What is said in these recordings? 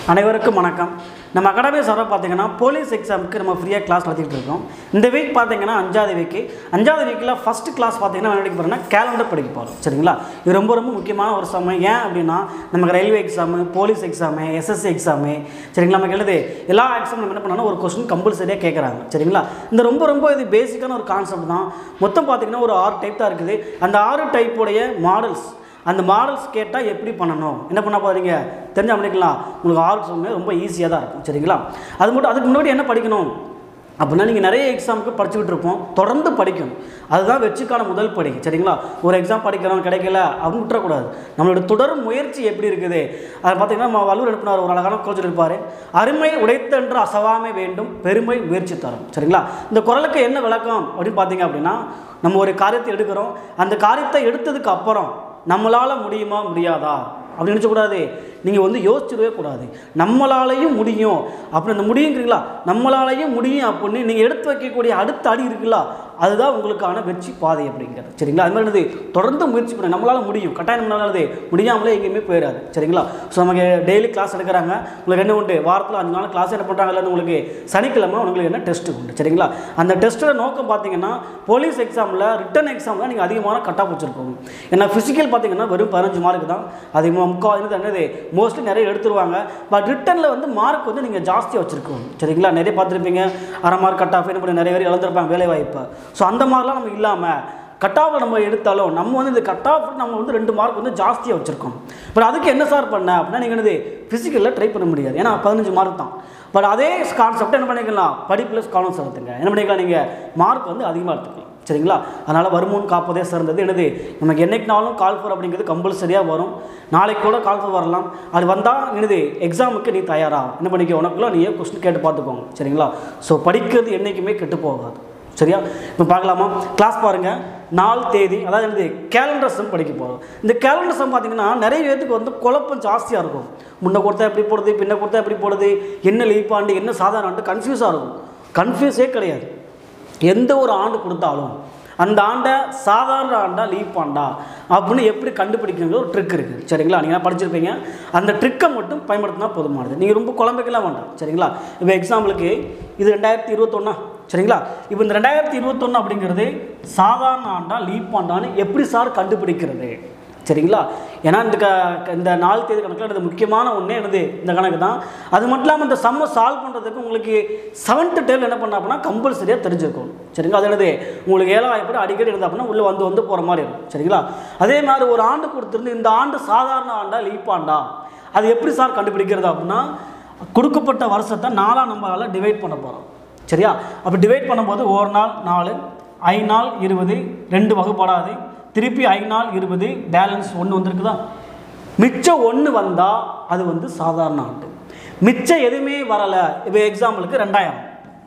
அனைவருக்கும் வணக்கம் நம்ம அகாடமி சார்பாக பார்த்தீங்கன்னா போலீஸ் எக்ஸாமுக்கு நம்ம ஃப்ரீயாக கிளாஸ் நடத்திட்டு இருக்கோம் இந்த வீக் பார்த்தீங்கன்னா அஞ்சாவது வீக்கு அஞ்சாவது வீக்கில் ஃபஸ்ட் கிளாஸ் பார்த்தீங்கன்னா என்ன படிக்க போகிறோம்னா கேலண்டர் படிக்க போகிறோம் சரிங்களா இது ரொம்ப ரொம்ப முக்கியமான ஒரு சமயம் ஏன் அப்படின்னா நமக்கு railway exam police exam SSC exam சரிங்களா நமக்கு எழுது எல்லா எக்ஸாம் நம்ம என்ன பண்ணணும் ஒரு கொஸ்டின் கம்பல்சரியாக கேட்குறாங்க சரிங்களா இந்த ரொம்ப ரொம்ப இது பேசிக்கான ஒரு கான்செப்ட் தான் மொத்தம் பார்த்தீங்கன்னா ஒரு ஆறு டைப் தான் இருக்குது அந்த ஆறு டைப்புடைய மாடல்ஸ் அந்த மாடல்ஸ் கேட்டால் எப்படி பண்ணணும் என்ன பண்ண போகிறீங்க தெரிஞ்சா பண்ணிக்கலாம் உங்களுக்கு ஆர்ட்ஸுமே ரொம்ப ஈஸியாக தான் இருக்கும் சரிங்களா அது மட்டும் அதுக்கு முன்னாடி என்ன படிக்கணும் அப்படின்னா நீங்கள் நிறைய எக்ஸாமுக்கு படிச்சுக்கிட்டு இருப்போம் தொடர்ந்து படிக்கணும் அதுதான் வெற்றிக்கான முதல் படி சரிங்களா ஒரு எக்ஸாம் படிக்கிறோம் கிடைக்கல அவங்க விட்டுறக்கூடாது நம்மளோட தொடர் முயற்சி எப்படி இருக்குது அதை பார்த்தீங்கன்னா நம்ம வள்ளுவர் எழுப்பினார் ஒரு அழகான கோச்சர் இருப்பார் அருமை உடைத்தென்று அசவாமை வேண்டும் பெருமை முயற்சி தரும் சரிங்களா இந்த குரலுக்கு என்ன விளக்கம் அப்படின்னு பார்த்தீங்க அப்படின்னா நம்ம ஒரு காரியத்தை எடுக்கிறோம் அந்த காரியத்தை எடுத்ததுக்கு அப்புறம் நம்மளால் முடியுமா முடியாதா அப்படின்னு நினச்சக்கூடாது நீங்கள் வந்து யோசிச்சிடவே கூடாது நம்மளாலையும் முடியும் அப்படி அந்த முடியுங்கிறீங்களா நம்மளாலையும் முடியும் அப்படின்னு நீங்கள் எடுத்து வைக்கக்கூடிய அடுத்த அடி இருக்குல்ல அதுதான் உங்களுக்கான வெற்றி பாதை அப்படிங்கிறது சரிங்களா அது மாதிரி என்னது தொடர்ந்து முயற்சி பண்ண நம்மளால் முடியும் கட்டாயம் நம்மளால முடியாமலே எங்கேயுமே போயிடாது சரிங்களா ஸோ நமக்கு டெய்லி கிளாஸ் எடுக்கிறாங்க உங்களுக்கு என்ன உண்டு வாரத்தில் அஞ்சு நாள் கிளாஸ் என்ன பண்ணுறாங்கல்ல உங்களுக்கு சனிக்கிழமை உங்களுக்கு என்ன டெஸ்ட் உண்டு சரிங்களா அந்த டெஸ்ட்டோட நோக்கம் பார்த்தீங்கன்னா போலீஸ் எக்ஸாமில் ரிட்டன் எக்ஸாமில் நீங்கள் அதிகமான கட்டாக வச்சுருக்கோம் ஏன்னா ஃபிசிக்கல் பார்த்தீங்கன்னா வெறும் பதினஞ்சு மார்க் தான் அதிகமாக முக்கால் என்னது என்னது மோஸ்ட்லி நிறைய எடுத்துருவாங்க பட் ரிட்டனில் வந்து மார்க் வந்து நீங்கள் ஜாஸ்தியாக வச்சுருக்கோம் சரிங்களா நிறைய பார்த்துருப்பீங்க அரை மார்க் கட் ஆஃப் என்ன பண்ணி நிறைய பேர் இழந்திருப்பாங்க வேலை வாய்ப்பு ஸோ அந்த மாதிரிலாம் நம்ம இல்லாமல் கட் ஆஃப் நம்ம எடுத்தாலும் நம்ம வந்து இந்த கட் ஆஃப் நம்ம வந்து ரெண்டு மார்க் வந்து ஜாஸ்தியாக வச்சுருக்கோம் பட் அதுக்கு என்ன சார் பண்ண அப்படின்னா நீங்கள் என்னது ஃபிசிக்கலில் ட்ரை பண்ண முடியாது ஏன்னா பதினஞ்சு மார்க் தான் பட் அதே கான்செப்ட் என்ன பண்ணிக்கலாம் படிப்பில் கவனம் செலுத்துங்க என்ன பண்ணிக்கலாம் நீங்கள் மார்க் வந்து அதிகமாக எடுத்துக்கலாம் சரிங்களா அதனால் வருமுன் காப்பதே சிறந்தது என்னது நமக்கு என்னைக்குனாலும் கால் ஃபோர் அப்படிங்கிறது கம்பல்சரியாக வரும் நாளைக்கு கூட கால் ஃபோர் வரலாம் அது வந்தால் என்னது எக்ஸாமுக்கு நீ தயாரா என்ன பண்ணிக்க உனக்குள்ள நீ கொஸ்டின் கேட்டு பார்த்துக்கோங்க சரிங்களா ஸோ படிக்கிறது என்றைக்குமே கெட்டு போகாது சரியா இப்போ பார்க்கலாமா கிளாஸ் பாருங்கள் நாலு தேதி அதாவது என்னது கேலண்டர் சம் படிக்க போகிறோம் இந்த கேலண்டர் சம் பார்த்தீங்கன்னா நிறைய பேருக்கு வந்து குழப்பம் ஜாஸ்தியாக இருக்கும் முன்ன கொடுத்தா எப்படி போடுது பின்ன கொடுத்தா எப்படி போடுது என்ன லீப்பாண்டு என்ன சாதாரண ஆண்டு கன்ஃபியூஸாக இருக்கும் கன்ஃபியூஸே கிடையாது எந்த ஒரு ஆண்டு கொடுத்தாலும் அந்த ஆண்டை சாதாரண ஆண்டா லீப் ஆண்டா அப்படின்னு எப்படி கண்டுபிடிக்கணுங்கிற ஒரு ட்ரிக் இருக்குது சரிங்களா நீங்கள் படிச்சிருப்பீங்க அந்த ட்ரிக்கை மட்டும் பயன்படுத்தினா போதுமானது நீங்கள் ரொம்ப குழம்பிக்கலாம் வேண்டாம் சரிங்களா இப்போ எக்ஸாம்பிளுக்கு இது ரெண்டாயிரத்தி இருபத்தொன்னா சரிங்களா இப்போ இந்த ரெண்டாயிரத்தி இருபத்தொன்று அப்படிங்கிறது சாதாரண ஆண்டா லீப் ஆண்டான்னு எப்படி சார் கண்டுபிடிக்கிறது சரிங்களா ஏன்னா இந்த க இந்த நாலு தேதி கணக்கில் இது முக்கியமான ஒன்றே என்னது இந்த கணக்கு தான் அது மட்டும் இல்லாமல் இந்த சம்மை சால்வ் பண்ணுறதுக்கு உங்களுக்கு செவன்த்து டேல் என்ன பண்ண அப்படின்னா கம்பல்சரியாக தெரிஞ்சிருக்கும் சரிங்களா அது என்னது உங்களுக்கு ஏழாம் எப்படி அடிக்கடி இருந்தால் அப்படின்னா உள்ளே வந்து வந்து போகிற மாதிரி இருக்கும் சரிங்களா அதே மாதிரி ஒரு ஆண்டு கொடுத்துருந்து இந்த ஆண்டு சாதாரண ஆண்டா லீப் ஆண்டா அது எப்படி சார் கண்டுபிடிக்கிறது அப்படின்னா கொடுக்கப்பட்ட வருஷத்தை நாலாம் நம்பரால் டிவைட் பண்ண போகிறோம் சரியா அப்போ டிவைட் பண்ணும்போது ஒரு நாள் நாலு ஐ நாள் இருபது ரெண்டு வகுப்படாது திருப்பி ஐ நாள் இருபது பேலன்ஸ் ஒன்று வந்திருக்குதா மிச்சம் ஒன்று வந்தால் அது வந்து சாதாரண ஆண்டு மிச்சம் எதுவுமே வரலை இப்போ எக்ஸாம்பிளுக்கு ரெண்டாயிரம்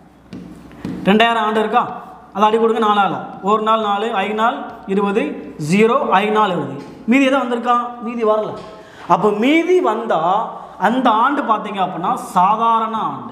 ரெண்டாயிரம் ஆண்டு இருக்கா அது அடி கொடுங்க நாலால் ஒரு நாள் நாலு ஐ நாள் இருபது ஜீரோ ஐ நாள் இருபது மீதி எதாவது வந்திருக்கா மீதி வரல அப்போ மீதி வந்தால் அந்த ஆண்டு பார்த்தீங்க அப்படின்னா சாதாரண ஆண்டு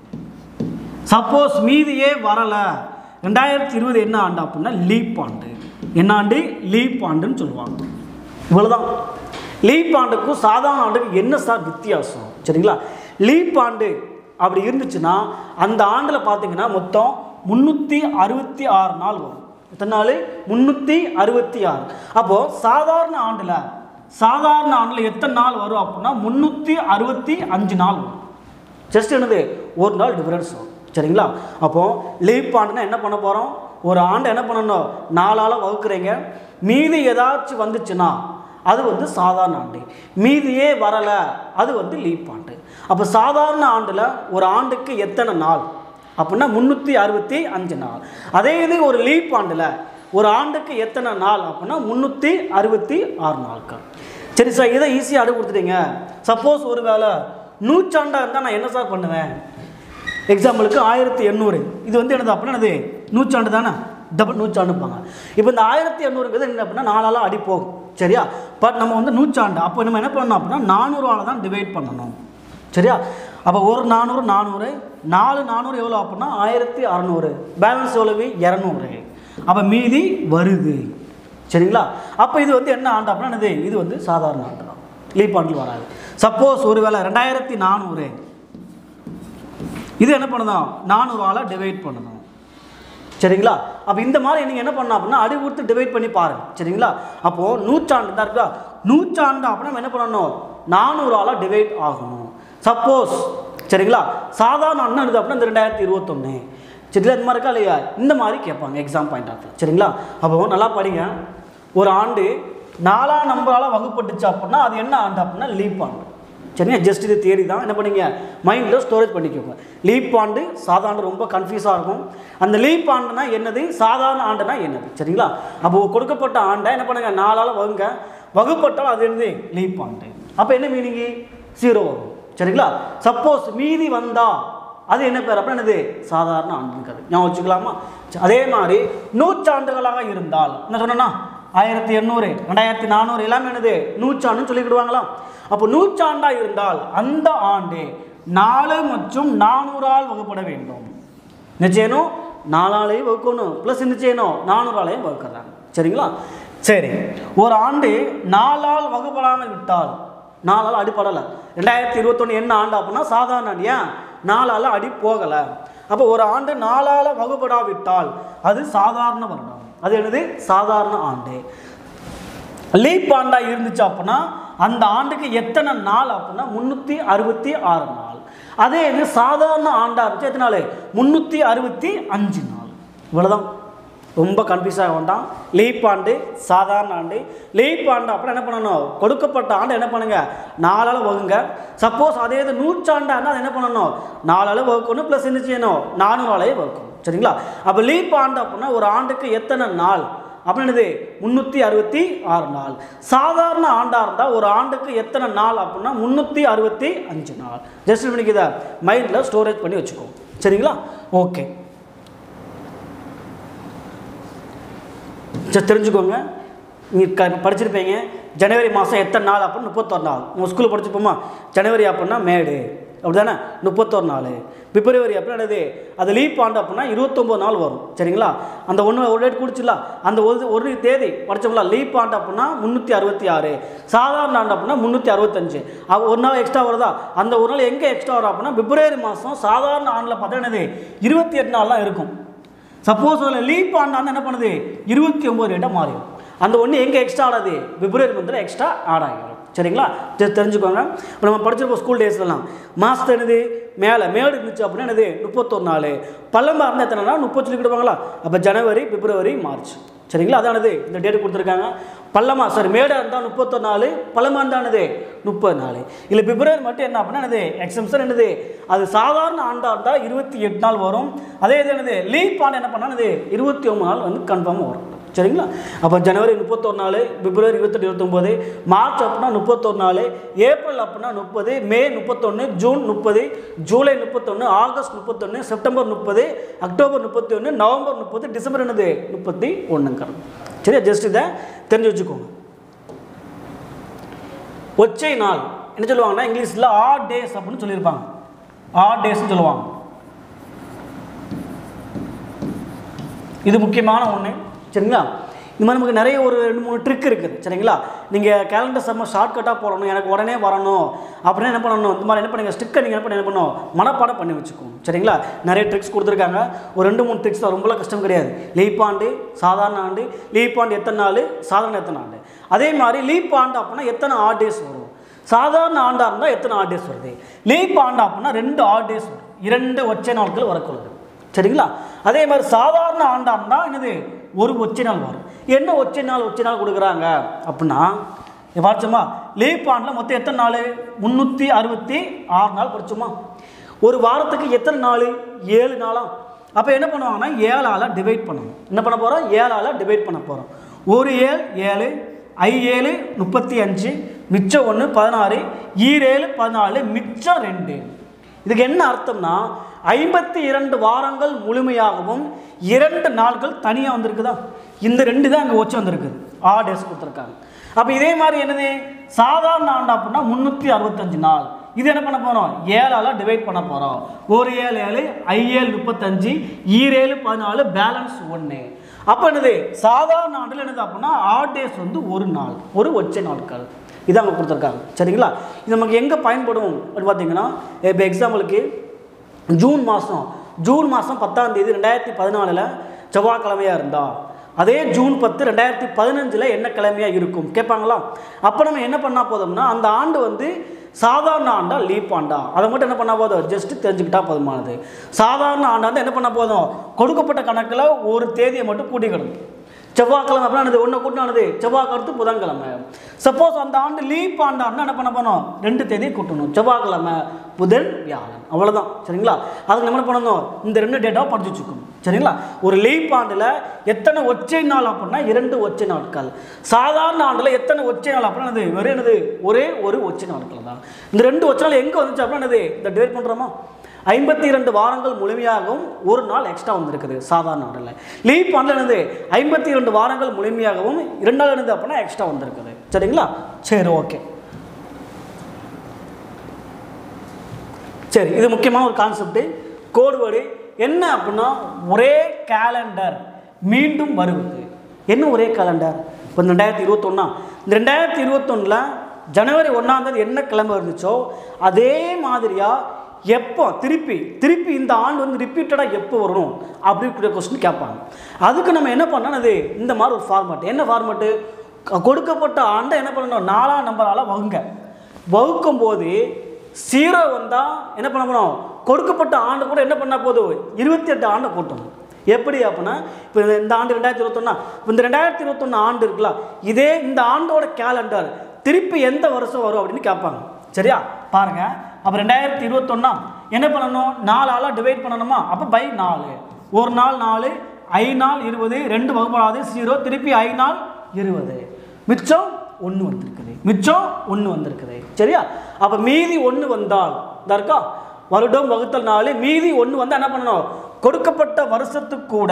சப்போஸ் மீதியே வரலை ரெண்டாயிரத்தி இருபது என்ன ஆண்டு அப்படின்னா லீப் ஆண்டு என்ன ஆண்டு லீப் ஆண்டுன்னு சொல்லுவாங்க இவ்வளோதான் லீப் ஆண்டுக்கும் சாதாரண ஆண்டுக்கும் என்ன சார் வித்தியாசம் சரிங்களா லீப் ஆண்டு அப்படி இருந்துச்சுன்னா அந்த ஆண்டில் பார்த்தீங்கன்னா மொத்தம் முந்நூற்றி அறுபத்தி ஆறு நாள் வரும் எத்தனை நாள் முந்நூற்றி அறுபத்தி ஆறு அப்போது சாதாரண ஆண்டில் சாதாரண ஆண்டில் எத்தனை நாள் வரும் அப்படின்னா முந்நூற்றி அறுபத்தி அஞ்சு நாள் வரும் ஜஸ்ட் என்னது ஒரு நாள் டிஃப்ரென்ஸ் வரும் சரிங்களா அப்போது லீப் ஆண்டுனா என்ன பண்ண போகிறோம் ஒரு ஆண்டு என்ன பண்ணணும் நாலால் வகுக்கிறீங்க மீதி ஏதாச்சும் வந்துச்சுன்னா அது வந்து சாதாரண ஆண்டு மீதியே வரலை அது வந்து லீப் ஆண்டு அப்போ சாதாரண ஆண்டில் ஒரு ஆண்டுக்கு எத்தனை நாள் அப்படின்னா முந்நூற்றி அறுபத்தி அஞ்சு நாள் அதே இது ஒரு லீப் ஆண்டில் ஒரு ஆண்டுக்கு எத்தனை நாள் அப்படின்னா முந்நூற்றி அறுபத்தி ஆறு நாட்கள் சரி சார் இதை ஈஸியாக அடு கொடுத்துட்டீங்க சப்போஸ் ஒரு வேளை நூற்றாண்டாக இருந்தால் நான் என்ன சார் பண்ணுவேன் எக்ஸாம்பிளுக்கு ஆயிரத்தி எண்ணூறு இது வந்து என்னது அப்படின்னா அது நூற்றாண்டு தானே டபுள் நூற்றாண்டுப்பாங்க இப்போ இந்த ஆயிரத்தி எண்ணூறுங்கிறது என்ன அப்படின்னா நாலால் அடி போகும் சரியா பட் நம்ம வந்து நூற்றாண்டு அப்போ நம்ம என்ன பண்ணணும் அப்படின்னா நானூறுவால் தான் டிவைட் பண்ணணும் சரியா அப்போ ஒரு நானூறு நானூறு நாலு நானூறு எவ்வளோ அப்படின்னா ஆயிரத்தி அறநூறு பேலன்ஸ் எவ்வளவு இரநூறு அப்போ மீதி வருது சரிங்களா அப்போ இது வந்து என்ன ஆண்டு அப்படின்னா என்னது இது வந்து சாதாரண ஆண்டு தான் லீப் ஆண்டில் வராது சப்போஸ் ஒருவேளை ரெண்டாயிரத்தி நானூறு இது என்ன பண்ணுதோம் நானூறால் டிவைட் பண்ணணும் சரிங்களா அப்போ இந்த மாதிரி நீங்கள் என்ன பண்ணணும் அப்படின்னா அடி கொடுத்து டிவைட் பண்ணி பாருங்க சரிங்களா அப்போது நூற்றாண்டு தான் இருக்கா நூற்றாண்டு அப்படின்னா நம்ம என்ன பண்ணணும் நானூறால் டிவைட் ஆகணும் சப்போஸ் சரிங்களா சாதாரண அண்ணன் இருக்குது அப்படின்னா இந்த ரெண்டாயிரத்தி இருபத்தொன்று சரிங்களா இந்த மாதிரி இருக்கா இல்லையா இந்த மாதிரி கேட்பாங்க எக்ஸாம் பாயிண்ட் ஆஃப் சரிங்களா அப்போ நல்லா படிங்க ஒரு ஆண்டு நாலாம் நம்பரால் வகுப்பட்டுச்சு அப்படின்னா அது என்ன ஆண்டு அப்படின்னா லீப் ஆண்டு சரிங்க ஜஸ்ட் இது தியரி தான் என்ன பண்ணீங்க மைண்டில் ஸ்டோரேஜ் பண்ணிக்கோங்க லீப் ஆண்டு சாதாரண ரொம்ப கன்ஃபியூஸாக இருக்கும் அந்த லீப் ஆண்டுனா என்னது சாதாரண ஆண்டுனா என்னது சரிங்களா அப்போ கொடுக்கப்பட்ட ஆண்டை என்ன பண்ணுங்க நாலால் வகுங்க வகுப்பட்டால் அது என்னது லீப் ஆண்டு அப்போ என்ன மீனிங்கு ஜீரோ வரும் சரிங்களா சப்போஸ் மீதி வந்தா அது என்ன பேர் அப்படின்னா என்னது சாதாரண ஆண்டுங்கிறது ஞாபகம் வச்சுக்கலாமா சரி, அதே மாதிரி நூற்றாண்டுகளாக இருந்தால் என்ன சொன்னேன்னா ஆயிரத்தி எண்ணூறு ரெண்டாயிரத்தி நானூறு எல்லாமே என்னது நூற்றாண்டுன்னு சொல்லிக்கிடுவாங்களாம் அப்போ நூற்றாண்டா இருந்தால் அந்த ஆண்டு நாலு மற்றும் நானூறால் வகுப்பட வேண்டும் என்ன செய்யணும் நாலாலையும் வகுக்கணும் ப்ளஸ் என்ன செய்யணும் நானூறாலையும் வகுக்கிறாங்க சரிங்களா சரி ஒரு ஆண்டு நாலால் வகுப்படாமல் விட்டால் நாலால் அடிப்படலை ரெண்டாயிரத்தி இருபத்தொன்று என்ன ஆண்டு அப்படின்னா சாதாரண ஆண்டு ஏன் நாலால் அடி போகலை அப்போ ஒரு ஆண்டு நாலால் வகுப்படாவிட்டால் அது சாதாரண வருடம் அது என்னது சாதாரண ஆண்டு லீப் ஆண்டா இருந்துச்சு அப்படின்னா அந்த ஆண்டுக்கு எத்தனை நாள் அப்படின்னா முந்நூற்றி அறுபத்தி ஆறு நாள் அதே இது சாதாரண ஆண்டா இருந்துச்சு எத்தனை நாள் முந்நூற்றி அறுபத்தி அஞ்சு நாள் இவ்வளோதான் ரொம்ப கன்ஃபியூஸ் ஆக வேண்டாம் லீப் ஆண்டு சாதாரண ஆண்டு லீப் ஆண்டு அப்புறம் என்ன பண்ணணும் கொடுக்கப்பட்ட ஆண்டு என்ன பண்ணுங்க நாலால் வகுங்க சப்போஸ் அதே இது நூற்றாண்டா இருந்தால் அது என்ன பண்ணணும் நாலால் வகுக்கணும் ப்ளஸ் என்ன செய்யணும் நானூறாலையும் வகுக்கணும் சரிங்களா அப்போ லீப் ஆண்டு அப்படின்னா ஒரு ஆண்டுக்கு எத்தனை நாள் அப்படின்னது முந்நூற்றி அறுபத்தி ஆறு நாள் சாதாரண ஆண்டாக இருந்தால் ஒரு ஆண்டுக்கு எத்தனை நாள் அப்படின்னா முந்நூற்றி அறுபத்தி அஞ்சு நாள் ஜஸ்ட் பண்ணிக்கு இதை மைண்டில் ஸ்டோரேஜ் பண்ணி வச்சுக்கோ சரிங்களா ஓகே ஜஸ்ட் தெரிஞ்சுக்கோங்க நீங்கள் க படிச்சிருப்பீங்க ஜனவரி மாதம் எத்தனை நாள் அப்படின்னு முப்பத்தொரு நாள் உங்கள் ஸ்கூலில் படிச்சுப்போமா ஜனவரி அப்படின்னா மேடு அப்படி தானே முப்பத்தொரு நாள் பிப்ரவரி அப்படின்னா என்னது அது லீப் ஆண்டு அப்படின்னா இருபத்தொம்போது நாள் வரும் சரிங்களா அந்த ஒன்று ஒரு டேட் குடிச்சுல அந்த ஒரு ஒரு தேதி படித்தோம்ல லீப் ஆண்டு அப்படின்னா முந்நூற்றி அறுபத்தி ஆறு சாதாரண ஆண்டு அப்படின்னா முந்நூற்றி அறுபத்தஞ்சு அவ- ஒரு நாள் எக்ஸ்ட்ரா வருதா அந்த ஒரு நாள் எங்கே எக்ஸ்ட்ரா வரும் அப்படின்னா பிப்ரவரி மாதம் சாதாரண ஆண்டில் பார்த்தா என்னது இருபத்தி எட்டு நாள் தான் இருக்கும் சப்போஸ் அதில் லீப் ஆண்டாந்து என்ன பண்ணுது இருபத்தி ஒம்பது ரேட்டாக மாறிடும் அந்த ஒன்று எங்கே எக்ஸ்ட்ரா ஆடாது பிப்ரவரி மந்தில் எக்ஸ்ட்ரா ஆட் ஆகிடும் சரிங்களா தெ- தெரிஞ்சுக்கோங்க இப்போ நம்ம படிச்சிருப்போம் ஸ்கூல் டேஸ்லலாம் மாதத்து என்னது மேலே மேடு இருந்துச்சு அப்படின்னா என்னது முப்பத்தொரு நாள் பள்ளமாக இருந்தால் எத்தனை நாள் முப்பது சொல்லிக்கிடுவாங்களா அப்போ ஜனவரி பிப்ரவரி மார்ச் சரிங்களா அதானது இந்த டேட்டு கொடுத்துருக்காங்க பள்ளமா சாரி மேடாக இருந்தால் முப்பத்தொரு நாள் பள்ளமாக இருந்தானது முப்பது நாள் இல்லை பிப்ரவரி மட்டும் என்ன அப்படின்னா என்னது எக்ஸம்ஷன் என்னது அது சாதாரண ஆண்டாக இருந்தால் இருபத்தி எட்டு நாள் வரும் அதே இது என்னது லீப் ஆண்டு என்ன பண்ணால் இருபத்தி ஒம்பது நாள் வந்து கன்ஃபார்மாக வரும் சரிங்களா அப்போ ஜனவரி முப்பத்தொரு நாள் பிப்ரவரி இருபத்தெட்டு இருபத்தொம்போது மார்ச் அப்படின்னா முப்பத்தொரு நாள் ஏப்ரல் அப்படின்னா முப்பது மே முப்பத்தொன்று ஜூன் முப்பது ஜூலை முப்பத்தொன்று ஆகஸ்ட் முப்பத்தொன்று செப்டம்பர் முப்பது அக்டோபர் முப்பத்தி ஒன்று நவம்பர் முப்பது டிசம்பர் என்னது முப்பத்தி ஒன்றுங்கிறது சரியா ஜஸ்ட் இதை தெரிஞ்சு வச்சுக்கோங்க ஒற்றை நாள் என்ன சொல்லுவாங்கன்னா இங்கிலீஷில் ஆட் டேஸ் அப்படின்னு சொல்லியிருப்பாங்க ஆட் டேஸ்னு சொல்லுவாங்க இது முக்கியமான ஒன்று சரிங்களா இந்த மாதிரி நமக்கு நிறைய ஒரு ரெண்டு மூணு ட்ரிக் இருக்குது சரிங்களா நீங்கள் கேலண்டர் செம்ம ஷார்ட்கட்டாக போடணும் எனக்கு உடனே வரணும் அப்படின்னா என்ன பண்ணணும் இந்த மாதிரி என்ன பண்ணுங்க ஸ்டிக்கை நீங்கள் என்ன பண்ணி என்ன பண்ணணும் மனப்பாடம் பண்ணி வச்சுக்கோங்க சரிங்களா நிறைய ட்ரிக்ஸ் கொடுத்துருக்காங்க ஒரு ரெண்டு மூணு ட்ரிக்ஸ் தான் ரொம்பலாம் கஷ்டம் கிடையாது லீப் ஆண்டு சாதாரண ஆண்டு லீப் ஆண்டு எத்தனை நாள் சாதாரண எத்தனை ஆண்டு அதே மாதிரி லீப் ஆண்டு அப்படின்னா எத்தனை ஆட் டேஸ் வரும் சாதாரண ஆண்டாக இருந்தால் எத்தனை ஆட் டேஸ் வருது லீப் ஆண்டு அப்படின்னா ரெண்டு ஆட் டேஸ் வரும் இரண்டு ஒற்றை நாட்கள் வரக்கூடாது சரிங்களா அதே மாதிரி சாதாரண ஆண்டாக இருந்தால் என்னது ஒரு ஒற்றை நாள் வரும் என்ன ஒற்றை நாள் ஒற்றை நாள் கொடுக்குறாங்க அப்படின்னா பார்த்தோமா லீப் ஆண்டில் மொத்தம் எத்தனை நாள் முந்நூற்றி அறுபத்தி ஆறு நாள் படிச்சோமா ஒரு வாரத்துக்கு எத்தனை நாள் ஏழு நாளாம் அப்போ என்ன பண்ணுவாங்கன்னா ஏழால் டிவைட் பண்ணணும் என்ன பண்ண போகிறோம் ஏழால் டிவைட் பண்ண போகிறோம் ஒரு ஏழு ஏழு ஐ ஏழு முப்பத்தி அஞ்சு மிச்சம் ஒன்று பதினாறு ஈரேழு பதினாலு மிச்சம் ரெண்டு இதுக்கு என்ன அர்த்தம்னா ஐம்பத்தி இரண்டு வாரங்கள் முழுமையாகவும் இரண்டு நாட்கள் தனியாக வந்திருக்குதா இந்த ரெண்டு தான் அங்கே வச்சு வந்திருக்குது ஆ டேஸ் கொடுத்துருக்காங்க அப்போ இதே மாதிரி என்னது சாதாரண ஆண்டு அப்படின்னா முந்நூற்றி அறுபத்தஞ்சு நாள் இது என்ன பண்ண போகிறோம் ஏழால் டிவைட் பண்ண போகிறோம் ஒரு ஏழு ஏழு ஐ ஏழு முப்பத்தஞ்சு ஈரேழு பதினாலு பேலன்ஸ் ஒன்று அப்போ என்னது சாதாரண ஆண்டில் என்னது அப்படின்னா ஆட் டேஸ் வந்து ஒரு நாள் ஒரு ஒற்றை நாட்கள் இது அவங்க கொடுத்துருக்காங்க சரிங்களா இது நமக்கு எங்கே பயன்படும் அப்படின்னு பார்த்தீங்கன்னா இப்போ எக்ஸாம்பிளுக்கு ஜூன் மாதம் ஜூன் மாதம் பத்தாம் தேதி ரெண்டாயிரத்தி பதினாலில் செவ்வாய்க்கிழமையாக இருந்தா அதே ஜூன் பத்து ரெண்டாயிரத்தி பதினஞ்சில் என்ன கிழமையாக இருக்கும் கேட்பாங்களா அப்போ நம்ம என்ன பண்ணால் போதும்னா அந்த ஆண்டு வந்து சாதாரண ஆண்டா லீப் ஆண்டா அதை மட்டும் என்ன பண்ணால் போதும் ஜஸ்ட் தெரிஞ்சுக்கிட்டா போதுமானது சாதாரண ஆண்டா வந்து என்ன பண்ணால் போதும் கொடுக்கப்பட்ட கணக்கில் ஒரு தேதியை மட்டும் கூட்டிக்கணும் செவ்வாய்க்கிழமை அப்படின்னா ஒன்று கூட்டினானது செவ்வாய் அடுத்து புதன்கிழமை சப்போஸ் அந்த ஆண்டு லீப் ஆண்டான்னா என்ன பண்ண போனோம் ரெண்டு தேதியை கூட்டணும் செவ்வாய்க்கிழமை புதன் வியாழன் அவ்வளோதான் சரிங்களா அதுக்கு நம்ம என்ன பண்ணணும் இந்த ரெண்டு டேட்டாவை படிச்சு வச்சுக்கணும் சரிங்களா ஒரு லீப் ஆண்டில் எத்தனை ஒற்றை நாள் அப்படின்னா இரண்டு ஒற்றை நாட்கள் சாதாரண ஆண்டில் எத்தனை ஒற்றை நாள் அப்படின்னா என்னது வெறும் என்னது ஒரே ஒரு ஒற்றை நாட்கள் தான் இந்த ரெண்டு ஒற்றை நாள் எங்கே வந்துச்சு அப்படின்னா என்னது இந்த டிவைட் பண்ணுறோமா ஐம்பத்தி இரண்டு வாரங்கள் முழுமையாகவும் ஒரு நாள் எக்ஸ்ட்ரா வந்திருக்குது சாதாரண ஆண்டில் லீப் ஆண்டில் என்னது ஐம்பத்தி இரண்டு வாரங்கள் முழுமையாகவும் இரண்டு நாள் என்னது அப்படின்னா எக்ஸ்ட்ரா வந்திருக்குது சரிங்களா சரி ஓகே சரி இது முக்கியமான ஒரு கான்செப்ட் கோடு வேர்டு என்ன அப்படின்னா ஒரே கேலண்டர் மீண்டும் வருவது என்ன ஒரே கேலண்டர் இப்போ இந்த ரெண்டாயிரத்தி இருபத்தொன்னா இந்த ரெண்டாயிரத்தி இருபத்தொன்னில் ஜனவரி ஒன்றாம் தேதி என்ன கிழமை இருந்துச்சோ அதே மாதிரியாக எப்போ திருப்பி திருப்பி இந்த ஆண்டு வந்து ரிப்பீட்டடாக எப்போ வரணும் அப்படின்ற கொஸ்டின் கேட்பாங்க அதுக்கு நம்ம என்ன பண்ணோம் அது இந்த மாதிரி ஒரு ஃபார்மேட் என்ன ஃபார்மேட்டு கொடுக்கப்பட்ட ஆண்டை என்ன பண்ணணும் நாலாம் நம்பரால் வகுங்க வகுக்கும் போது ஜீரோ வந்தால் என்ன பண்ண போகிறோம் கொடுக்கப்பட்ட ஆண்டு கூட என்ன பண்ணால் போதும் இருபத்தி எட்டு ஆண்டை கூட்டணும் எப்படி அப்படின்னா இப்போ இந்த ஆண்டு ரெண்டாயிரத்தி இருபத்தொன்னா இந்த ரெண்டாயிரத்தி இருபத்தொன்று ஆண்டு இருக்குல்ல இதே இந்த ஆண்டோட கேலண்டர் திருப்பி எந்த வருஷம் வரும் அப்படின்னு கேட்பாங்க சரியா பாருங்க அப்போ ரெண்டாயிரத்தி இருபத்தொன்னா என்ன பண்ணணும் நாலு ஆளாக டிவைட் பண்ணணுமா அப்போ பை நாலு ஒரு நாள் நாலு ஐ நாள் இருபது ரெண்டு வகுப்படாது ஜீரோ திருப்பி ஐ நாள் இருபது மிச்சம் ஒன்று வந்திருக்குது மிச்சம் ஒன்று வந்திருக்குது சரியா அப்போ மீதி ஒன்று வந்தால் இதா இருக்கா வருடம் வகுத்தல் நாலு மீதி ஒன்று வந்தால் என்ன பண்ணணும் கொடுக்கப்பட்ட வருஷத்துக்கு கூட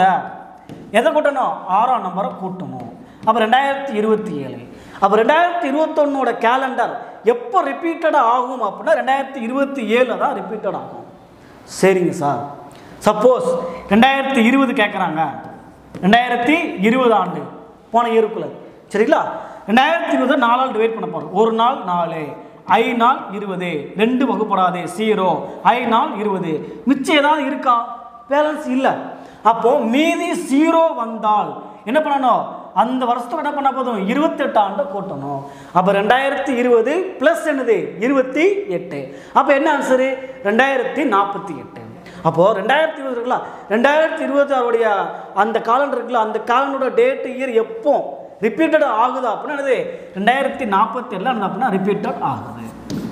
எதை கூட்டணும் ஆறாம் நம்பரை கூட்டணும் அப்போ ரெண்டாயிரத்தி இருபத்தி ஏழு அப்போ ரெண்டாயிரத்தி இருபத்தொன்னோட கேலண்டர் எப்போ ரிப்பீட்டடாக ஆகும் அப்படின்னா ரெண்டாயிரத்தி இருபத்தி ஏழில் தான் ரிப்பீட்டட் ஆகும் சரிங்க சார் சப்போஸ் ரெண்டாயிரத்தி இருபது கேட்குறாங்க ரெண்டாயிரத்தி இருபது ஆண்டு போன இயருக்குள்ள சரிங்களா ரெண்டாயிரத்தி இருபது நாலால் டிவைட் பண்ண போகிறோம் ஒரு நாள் நாலு ஐ நாள் இருபது ரெண்டு வகுப்படாது ஜீரோ ஐ நாள் இருபது மிச்சம் ஏதாவது இருக்கா பேலன்ஸ் இல்லை அப்போ மீதி ஜீரோ வந்தால் என்ன பண்ணணும் அந்த வருஷத்துக்கு என்ன பண்ண போதும் இருபத்தெட்டு ஆண்டு கூட்டணும் அப்போ ரெண்டாயிரத்தி இருபது ப்ளஸ் என்னது இருபத்தி எட்டு அப்போ என்ன ஆன்சரு ரெண்டாயிரத்தி நாற்பத்தி எட்டு அப்போது ரெண்டாயிரத்தி இருபது இருக்குல்ல ரெண்டாயிரத்தி இருபத்தி ஆறுடைய அந்த காலண்டர் இருக்குல்ல அந்த காலண்டரோட டேட்டு இயர் எப்போ ரிப்பீட்டட் ஆகுது அப்படின்னா என்னது ரெண்டாயிரத்தி நாற்பத்தி ஏழில் என்ன அப்படின்னா ரிப்பீட்டட் ஆகுது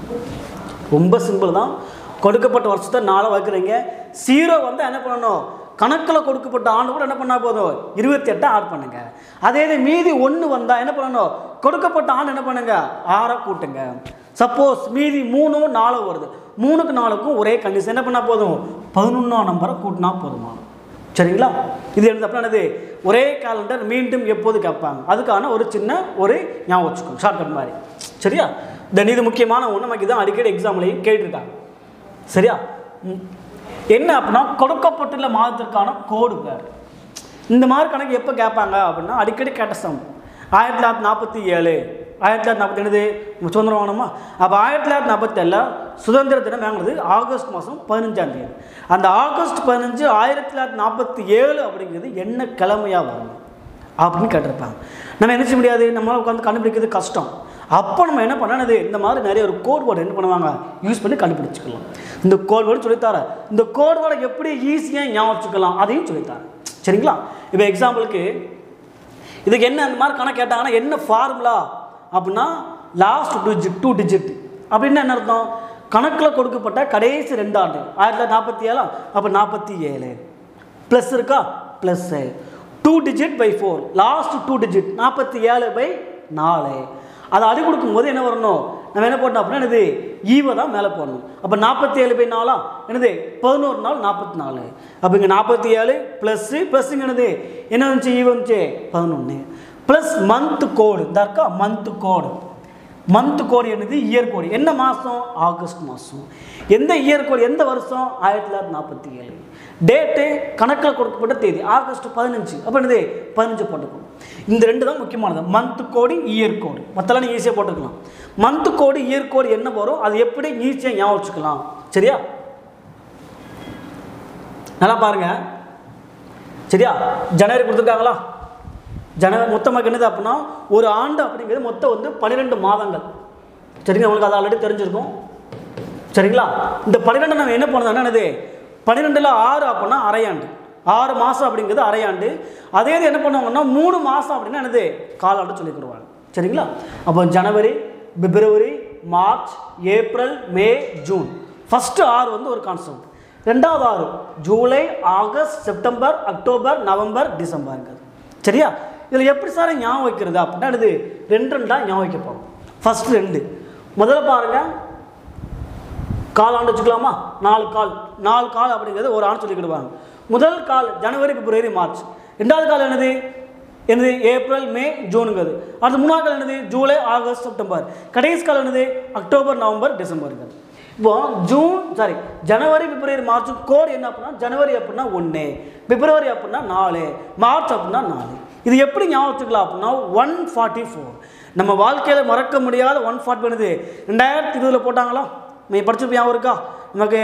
ரொம்ப சிம்பிள் தான் கொடுக்கப்பட்ட வருஷத்தை நாளை வைக்கிறீங்க ஜீரோ வந்து என்ன பண்ணணும் கணக்கில் கொடுக்கப்பட்ட ஆண்டு கூட என்ன பண்ணால் போதும் இருபத்தி எட்டை ஆட் பண்ணுங்க அதே இது மீதி ஒன்று வந்தால் என்ன பண்ணணும் கொடுக்கப்பட்ட ஆண்டு என்ன பண்ணுங்க ஆறை கூட்டுங்க சப்போஸ் மீதி மூணும் நாலும் வருது மூணுக்கு நாலுக்கும் ஒரே கண்டிஷன் என்ன பண்ணால் போதும் பதினொன்றாம் நம்பரை கூட்டினா போதுமா சரிங்களா இது எழுது அப்படின்னா என்னது ஒரே கேலண்டர் மீண்டும் எப்போது கேட்பாங்க அதுக்கான ஒரு சின்ன ஒரு ஞாபகம் வச்சுக்கோங்க ஷார்ட்கட் மாதிரி சரியா தென் இது முக்கியமான ஒன்று நமக்கு இதான் அடிக்கடி எக்ஸாம்லையும் கேட்டிருக்காங்க சரியா ம். என்ன அப்படின்னா கொடுக்கப்பட்டுள்ள மாதத்திற்கான கோடு பேர் இந்த மாதிரி கணக்கு எப்போ கேட்பாங்க அப்படின்னா அடிக்கடி கேட்ட சம் ஆயிரத்தி தொள்ளாயிரத்தி நாற்பத்தி ஏழு ஆயிரத்தி தொள்ளாயிரத்தி நாற்பத்தி ஏழு நம்ம சுதந்திரம் வாங்கணுமா அப்போ ஆயிரத்தி தொள்ளாயிரத்தி நாற்பத்தேழில் சுதந்திர தினம் வாங்கினது ஆகஸ்ட் மாதம் பதினஞ்சாம் தேதி அந்த ஆகஸ்ட் பதினஞ்சு ஆயிரத்தி தொள்ளாயிரத்தி நாற்பத்தி ஏழு அப்படிங்கிறது என்ன கிழமையாக வரும் அப்படின்னு கேட்டிருப்பாங்க நம்ம என்ன செய்ய முடியாது நம்மளால் உட்காந்து கண்டுபிடிக்கிறது கஷ்டம் அப்போ நம்ம என்ன பண்ணது இந்த மாதிரி நிறைய ஒரு கோட் வேர்டு என்ன பண்ணுவாங்க யூஸ் பண்ணி கண்டுபிடிச்சிக்கலாம் இந்த கோட் வேர்டு சொல்லித்தரேன் இந்த கோட் வேர்டை எப்படி ஈஸியாக ஞாபகம் வச்சுக்கலாம் அதையும் சொல்லித்தரேன் சரிங்களா இப்போ எக்ஸாம்பிளுக்கு இதுக்கு என்ன அந்த மாதிரி கணக்கு கேட்டாங்கன்னா என்ன ஃபார்முலா அப்படின்னா லாஸ்ட் டிஜிட் டூ டிஜிட் அப்படின்னா என்ன அர்த்தம் கணக்கில் கொடுக்கப்பட்ட கடைசி ரெண்டு ஆண்டு ஆயிரத்தி தொள்ளாயிரத்தி நாற்பத்தி ஏழா அப்போ நாற்பத்தி ஏழு ப்ளஸ் இருக்கா plus two digit by four last two digit நாற்பத்தி ஏழு பை நாலு அதை அடி கொடுக்கும்போது என்ன வரணும் நம்ம என்ன போட்டோம் அப்படின்னா என்னது ஈவை தான் மேலே போடணும் அப்போ நாற்பத்தி ஏழு பை நாலா என்னது பதினோரு நாள் நாற்பத்தி நாலு அப்போ இங்கே நாற்பத்தி ஏழு ப்ளஸ்ஸு ப்ளஸ்ஸுங்க என்னது என்ன வந்துச்சு ஈவ் வந்துச்சு பதினொன்று ப்ளஸ் மந்த் கோடு இந்த இருக்கா மந்த் கோடு மந்த் கோடி என்னது இயர் கோடி என்ன மாதம் ஆகஸ்ட் மாதம் எந்த இயர் கோடி எந்த வருஷம் ஆயிரத்தி தொள்ளாயிரத்தி நாற்பத்தி ஏழு டேட்டு கணக்கில் கொடுக்கப்பட்ட தேதி ஆகஸ்ட் பதினஞ்சு அப்போ என்னது பதினஞ்சு போட்டுக்கணும் இந்த ரெண்டு தான் முக்கியமானது மந்த் கோடி இயர் கோடு மற்றெல்லாம் நீங்கள் ஈஸியாக போட்டுக்கலாம் மந்த் கோடி இயர் கோடு என்ன வரும் அது எப்படி ஈஸியாக ஞாபகம் வச்சுக்கலாம் சரியா நல்லா பாருங்க சரியா ஜனவரி கொடுத்துருக்காங்களா ஜனவரி மொத்தமாக என்னது அப்படின்னா ஒரு ஆண்டு அப்படிங்கிறது மொத்தம் வந்து பன்னிரெண்டு மாதங்கள் சரிங்க உங்களுக்கு அது ஆல்ரெடி தெரிஞ்சிருக்கும் சரிங்களா இந்த பன்னிரெண்டு நம்ம என்ன பண்ணோம்னா என்னது பன்னிரெண்டில் ஆறு அப்படின்னா அரையாண்டு ஆறு மாதம் அப்படிங்கிறது அரையாண்டு அதே இது என்ன பண்ணுவாங்கன்னா மூணு மாதம் அப்படின்னா என்னது காலாண்டு சொல்லிக்கிடுவாங்க சரிங்களா அப்போ ஜனவரி பிப்ரவரி March April May June first ஆறு வந்து ஒரு கான்செப்ட் ரெண்டாவது ஆறு July August September October November டிசம்பருங்கிறது சரியா இதில் எப்படி சார் ஞாபகம் வைக்கிறது அப்படின்னா இது ரெண்டு ரெண்டாக ஞாபகம் வைக்க போகிறோம் ஃபஸ்ட்டு ரெண்டு முதல்ல பாருங்கள் காலாண்டு வச்சுக்கலாமா நாலு கால் நாலு கால் அப்படிங்கிறது ஒரு ஆண்டு சொல்லிக்கிடுவாங்க முதல் கால் ஜனவரி பிப்ரவரி மார்ச் ரெண்டாவது கால் என்னது என்னது ஏப்ரல் மே ஜூனுங்கிறது அடுத்து மூணாவது கால் என்னது ஜூலை ஆகஸ்ட் செப்டம்பர் கடைசி கால் என்னது அக்டோபர் நவம்பர் டிசம்பருங்கிறது இப்போ ஜூன் சாரி ஜனவரி பிப்ரவரி மார்ச் கோட் என்ன அப்படின்னா ஜனவரி அப்படின்னா ஒன்று பிப்ரவரி அப்படின்னா நாலு மார்ச் அப்படின்னா நாலு இது எப்படி ஞாபகம் வச்சுக்கலாம் அப்படின்னா ஒன் ஃபார்ட்டி ஃபோர் நம்ம வாழ்க்கையில் மறக்க முடியாத ஒன் ஃபார்ட்டி என்னது ரெண்டாயிரத்தி இருபதில் போட்டாங்களா நீ படிச்சிருப்ப ஞாபகம் இருக்கா நமக்கு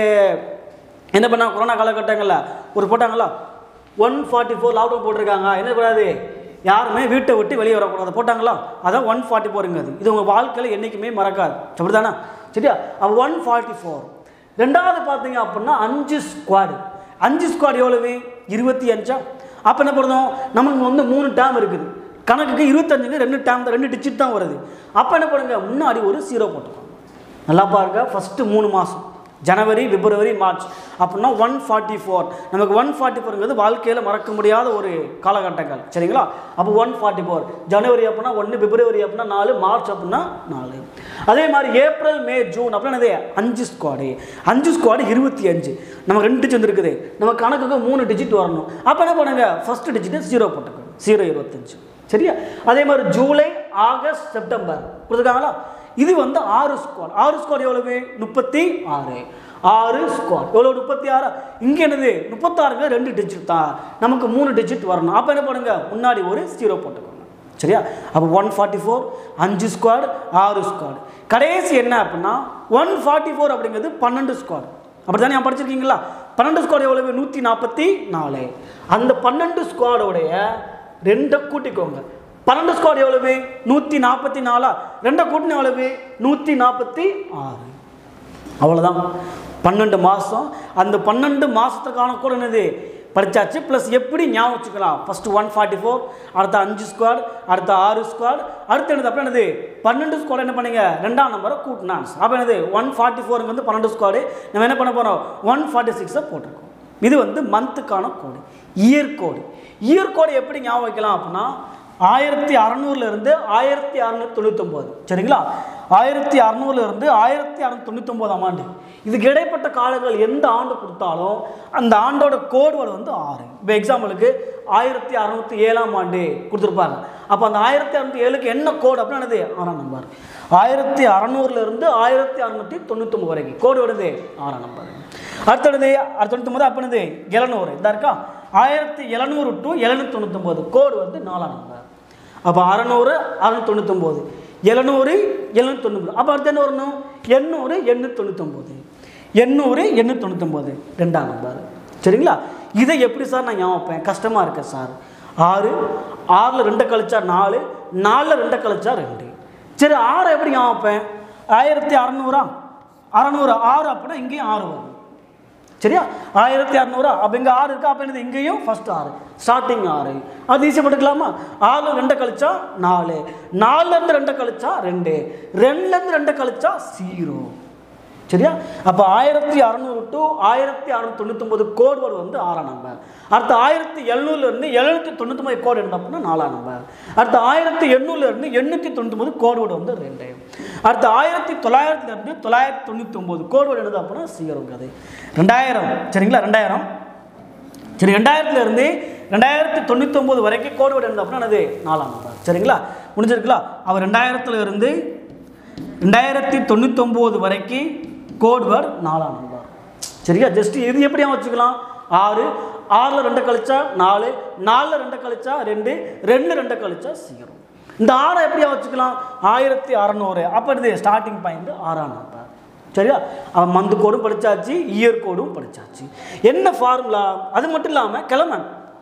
என்ன பண்ணாங்க கொரோனா காலகட்டங்களில் ஒரு போட்டாங்களா ஒன் ஃபார்ட்டி ஃபோர் லாக்டவுன் போட்டிருக்காங்க என்ன கூடாது யாருமே வீட்டை விட்டு வெளியே வரக்கூடாது போட்டாங்களா அதான் ஒன் ஃபார்ட்டி ஃபோருங்கிறது இது உங்கள் வாழ்க்கையில் என்றைக்குமே மறக்காது அப்படிதானே சரியா அப்போ ஒன் ஃபார்ட்டி ஃபோர் ரெண்டாவது பார்த்தீங்க அப்படின்னா அஞ்சு ஸ்குவாடு அஞ்சு ஸ்குவாட் எவ்வளவு இருபத்தி அஞ்சா அப்போ என்ன பண்ணுறோம் நமக்கு வந்து மூணு டேம் இருக்குது கணக்குக்கு இருபத்தஞ்சுங்க ரெண்டு டேம் ரெண்டு டிஜிட் தான் வருது அப்போ என்ன பண்ணுங்க முன்னாடி ஒரு ஜீரோ போட்டுக்கோங்க நல்லா பாருங்க ஃபஸ்ட்டு மூணு மாதம் ஜனவரி பிப்ரவரி மார்ச் அப்படின்னா ஒன் ஃபார்ட்டி ஃபோர் நமக்கு ஒன் ஃபார்ட்டி ஃபோருங்கிறது வாழ்க்கையில் மறக்க முடியாத ஒரு காலகட்டங்கள் சரிங்களா அப்போ ஒன் ஃபார்ட்டி ஃபோர் ஜனவரி அப்படின்னா ஒன்று பிப்ரவரி அப்படின்னா நாலு மார்ச் அப்படின்னா நாலு அதே மாதிரி ஏப்ரல் மே ஜூன் அப்படின்னா என்னது அஞ்சு ஸ்குவாடு அஞ்சு ஸ்குவாடு இருபத்தி அஞ்சு நமக்கு ரெண்டு டிஜிட் இருக்குது நம்ம கணக்குக்கு மூணு டிஜிட் வரணும் அப்போ என்ன பண்ணுங்க ஃபஸ்ட்டு டிஜிட்டு ஜீரோ போட்டுக்கணும் ஜீரோ இருபத்தஞ்சு சரியா அதே மாதிரி ஜூலை ஆகஸ்ட் செப்டம்பர் கொடுத்துருக்காங்களா இது வந்து ஆறு ஸ்குவாட் ஆறு ஸ்குவாட் எவ்வளவு முப்பத்தி ஆறு ஆறு ஸ்குவாட் எவ்வளோ முப்பத்தி ஆறு இங்கே என்னது முப்பத்தாறுங்க ரெண்டு டிஜிட் தான் நமக்கு மூணு டிஜிட் வரணும் அப்போ என்ன பண்ணுங்க முன்னாடி ஒரு ஜீரோ போட்டுக்கோங்க சரியா அப்போ ஒன் ஃபார்ட்டி ஃபோர் அஞ்சு ஸ்குவாட் ஆறு ஸ்குவாட் கடைசி என்ன அப்படின்னா ஒன் ஃபார்ட்டி ஃபோர் அப்படிங்கிறது பன்னெண்டு ஸ்குவாட் அப்படி தானே படிச்சிருக்கீங்களா பன்னெண்டு ஸ்குவாட் எவ்வளவு நூற்றி நாற்பத்தி நாலு அந்த பன்னெண்டு ஸ்குவாடோடைய ரெண்டை கூட்டிக்கோங்க பன்னெண்டு ஸ்குவாட் எவ்வளவு நூற்றி நாற்பத்தி நாலா ரெண்டை கூட்டின எவ்வளவு நூற்றி நாற்பத்தி ஆறு அவ்வளோதான் பன்னெண்டு மாதம் அந்த பன்னெண்டு மாதத்துக்கான கூட என்னது படித்தாச்சு ப்ளஸ் எப்படி ஞாபகம் வச்சுக்கலாம் ஃபஸ்ட்டு ஒன் ஃபார்ட்டி ஃபோர் அடுத்த அஞ்சு ஸ்குவாட் அடுத்த ஆறு ஸ்குவாட் அடுத்து என்னது அப்புறம் என்னது பன்னெண்டு ஸ்குவாட் என்ன பண்ணீங்க ரெண்டாம் நம்பரை கூட்டினா அப்போ என்னது ஒன் ஃபார்ட்டி ஃபோருக்கு வந்து பன்னெண்டு ஸ்குவாடு நம்ம என்ன பண்ண போகிறோம் ஒன் ஃபார்ட்டி சிக்ஸை போட்டிருக்கோம் இது வந்து மந்த்துக்கான கோடு இயர் கோடு இயர் கோடு எப்படி ஞாபகம் வைக்கலாம் அப்படின்னா ஆயிரத்தி அறநூறுலேருந்து ஆயிரத்தி அறநூற்றி தொண்ணூத்தொம்போது சரிங்களா ஆயிரத்தி அறநூறுலேருந்து ஆயிரத்தி அறநூற்றி தொண்ணூத்தொம்போதாம் ஆண்டு இதுக்கு இடைப்பட்ட காலங்கள் எந்த ஆண்டு கொடுத்தாலும் அந்த ஆண்டோட கோடு வந்து ஆறு இப்போ எக்ஸாம்பிளுக்கு ஆயிரத்தி அறநூற்றி ஏழாம் ஆண்டு கொடுத்துருப்பாங்க அப்போ அந்த ஆயிரத்தி அறநூற்றி ஏழுக்கு என்ன கோடு அப்படின்னு என்னது ஆறாம் நம்பர் ஆயிரத்தி அறநூறுலேருந்து ஆயிரத்தி அறநூற்றி தொண்ணூத்தொம்பது வரைக்கும் கோடு வருது ஆறாம் நம்பர் அடுத்தது அடுத்த தொண்ணூத்தொம்பது அப்போ என்னது எழுநூறு இதா இருக்கா ஆயிரத்தி எழுநூறு டு எழுநூற்றி தொண்ணூத்தொம்பது கோடு வந்து நாலாம் நம்பர் அப்போ அறநூறு அறநூற்றி தொண்ணூத்தொம்பது எழுநூறு எழுநூற்றி தொண்ணூறு அப்போ அடுத்து என்ன வரணும் எண்ணூறு எண்ணூற்றி தொண்ணூத்தொம்பது எண்ணூறு எண்ணூற்றி தொண்ணூத்தொம்பது ரெண்டாம் நம்பர் சரிங்களா இதை எப்படி சார் நான் ஞாபகம் வைப்பேன் கஷ்டமாக இருக்கேன் சார் ஆறு ஆறில் ரெண்டை கழிச்சா நாலு நாலில் ரெண்டை கழிச்சா ரெண்டு சரி ஆறு எப்படி ஞாபகம் வைப்பேன் ஆயிரத்தி அறநூறா அறநூறு ஆறு அப்படின்னா இங்கேயும் ஆறு வரும் சரியா ஆயிரத்தி அறநூறு அப்போ இங்கே ஆறு இருக்கா அப்போ என்னது இங்கேயும் ஃபஸ்ட் ஆறு ஸ்டார்டிங் ஆறு அது ஈஸியாக போட்டுக்கலாமா ஆறு ரெண்டை கழிச்சா நாலு நாலுலேருந்து ரெண்டை கழிச்சா ரெண்டு ரெண்டுலேருந்து ரெண்டை கழிச்சா ஜீரோ சரியா அப்போ ஆயிரத்தி அறநூறு டு ஆயிரத்தி அறநூற்றி தொண்ணூத்தொம்பது கோட் வேர்டு வந்து ஆறாம் நம்பர் அடுத்து ஆயிரத்தி எழுநூறுலேருந்து எழுநூற்றி தொண்ணூத்தொம்பது கோடு என்ன அப்படின்னா நாலாம் நம்பர் அடுத்து ஆயிரத்தி எண்ணூறுலேருந்து எண்ணூற்றி தொண்ணூத்தொம்பது கோடு வேர்டு வந்து ரெண்டு அடுத்து ஆயிரத்தி தொள்ளாயிரத்துலேருந்து தொள்ளாயிரத்தி தொண்ணூத்தொம்பது கோடு வேர்டு என்னது அப்படின்னா சீரோங்கிறது ரெண்டாயிரம் சரிங்களா ரெண்டாயிரம் சரி ரெண்டாயிரத்துலேருந்து ரெண்டாயிரத்தி தொண்ணூத்தொம்பது வரைக்கும் கோடு வேர்டு என்னது அப்படின்னா என்னது நாலாம் நம்பர் சரிங்களா முடிஞ்சிருக்குங்களா அவர் ரெண்டாயிரத்துல இருந்து ரெண்டாயிரத்தி தொண்ணூத்தொம்போது வரைக்கும் கோட் வேர்ட் நாலாம் நம்பர் சரியா ஜஸ்ட் இது எப்படியா வச்சுக்கலாம் ஆறு ஆறில் ரெண்டு கழிச்சா நாலு நாலில் ரெண்டு கழிச்சா ரெண்டு ரெண்டு ரெண்டு கழிச்சா ஜீரோ இந்த ஆறை எப்படியா வச்சுக்கலாம் ஆயிரத்தி அறநூறு அப்போ இது ஸ்டார்டிங் பாயிண்ட் ஆறாம் நம்பர் சரியா அவன் மந்த் கோடும் படிச்சாச்சு இயர் கோடும் படிச்சாச்சு என்ன ஃபார்முலா அது மட்டும் இல்லாமல் கிழமை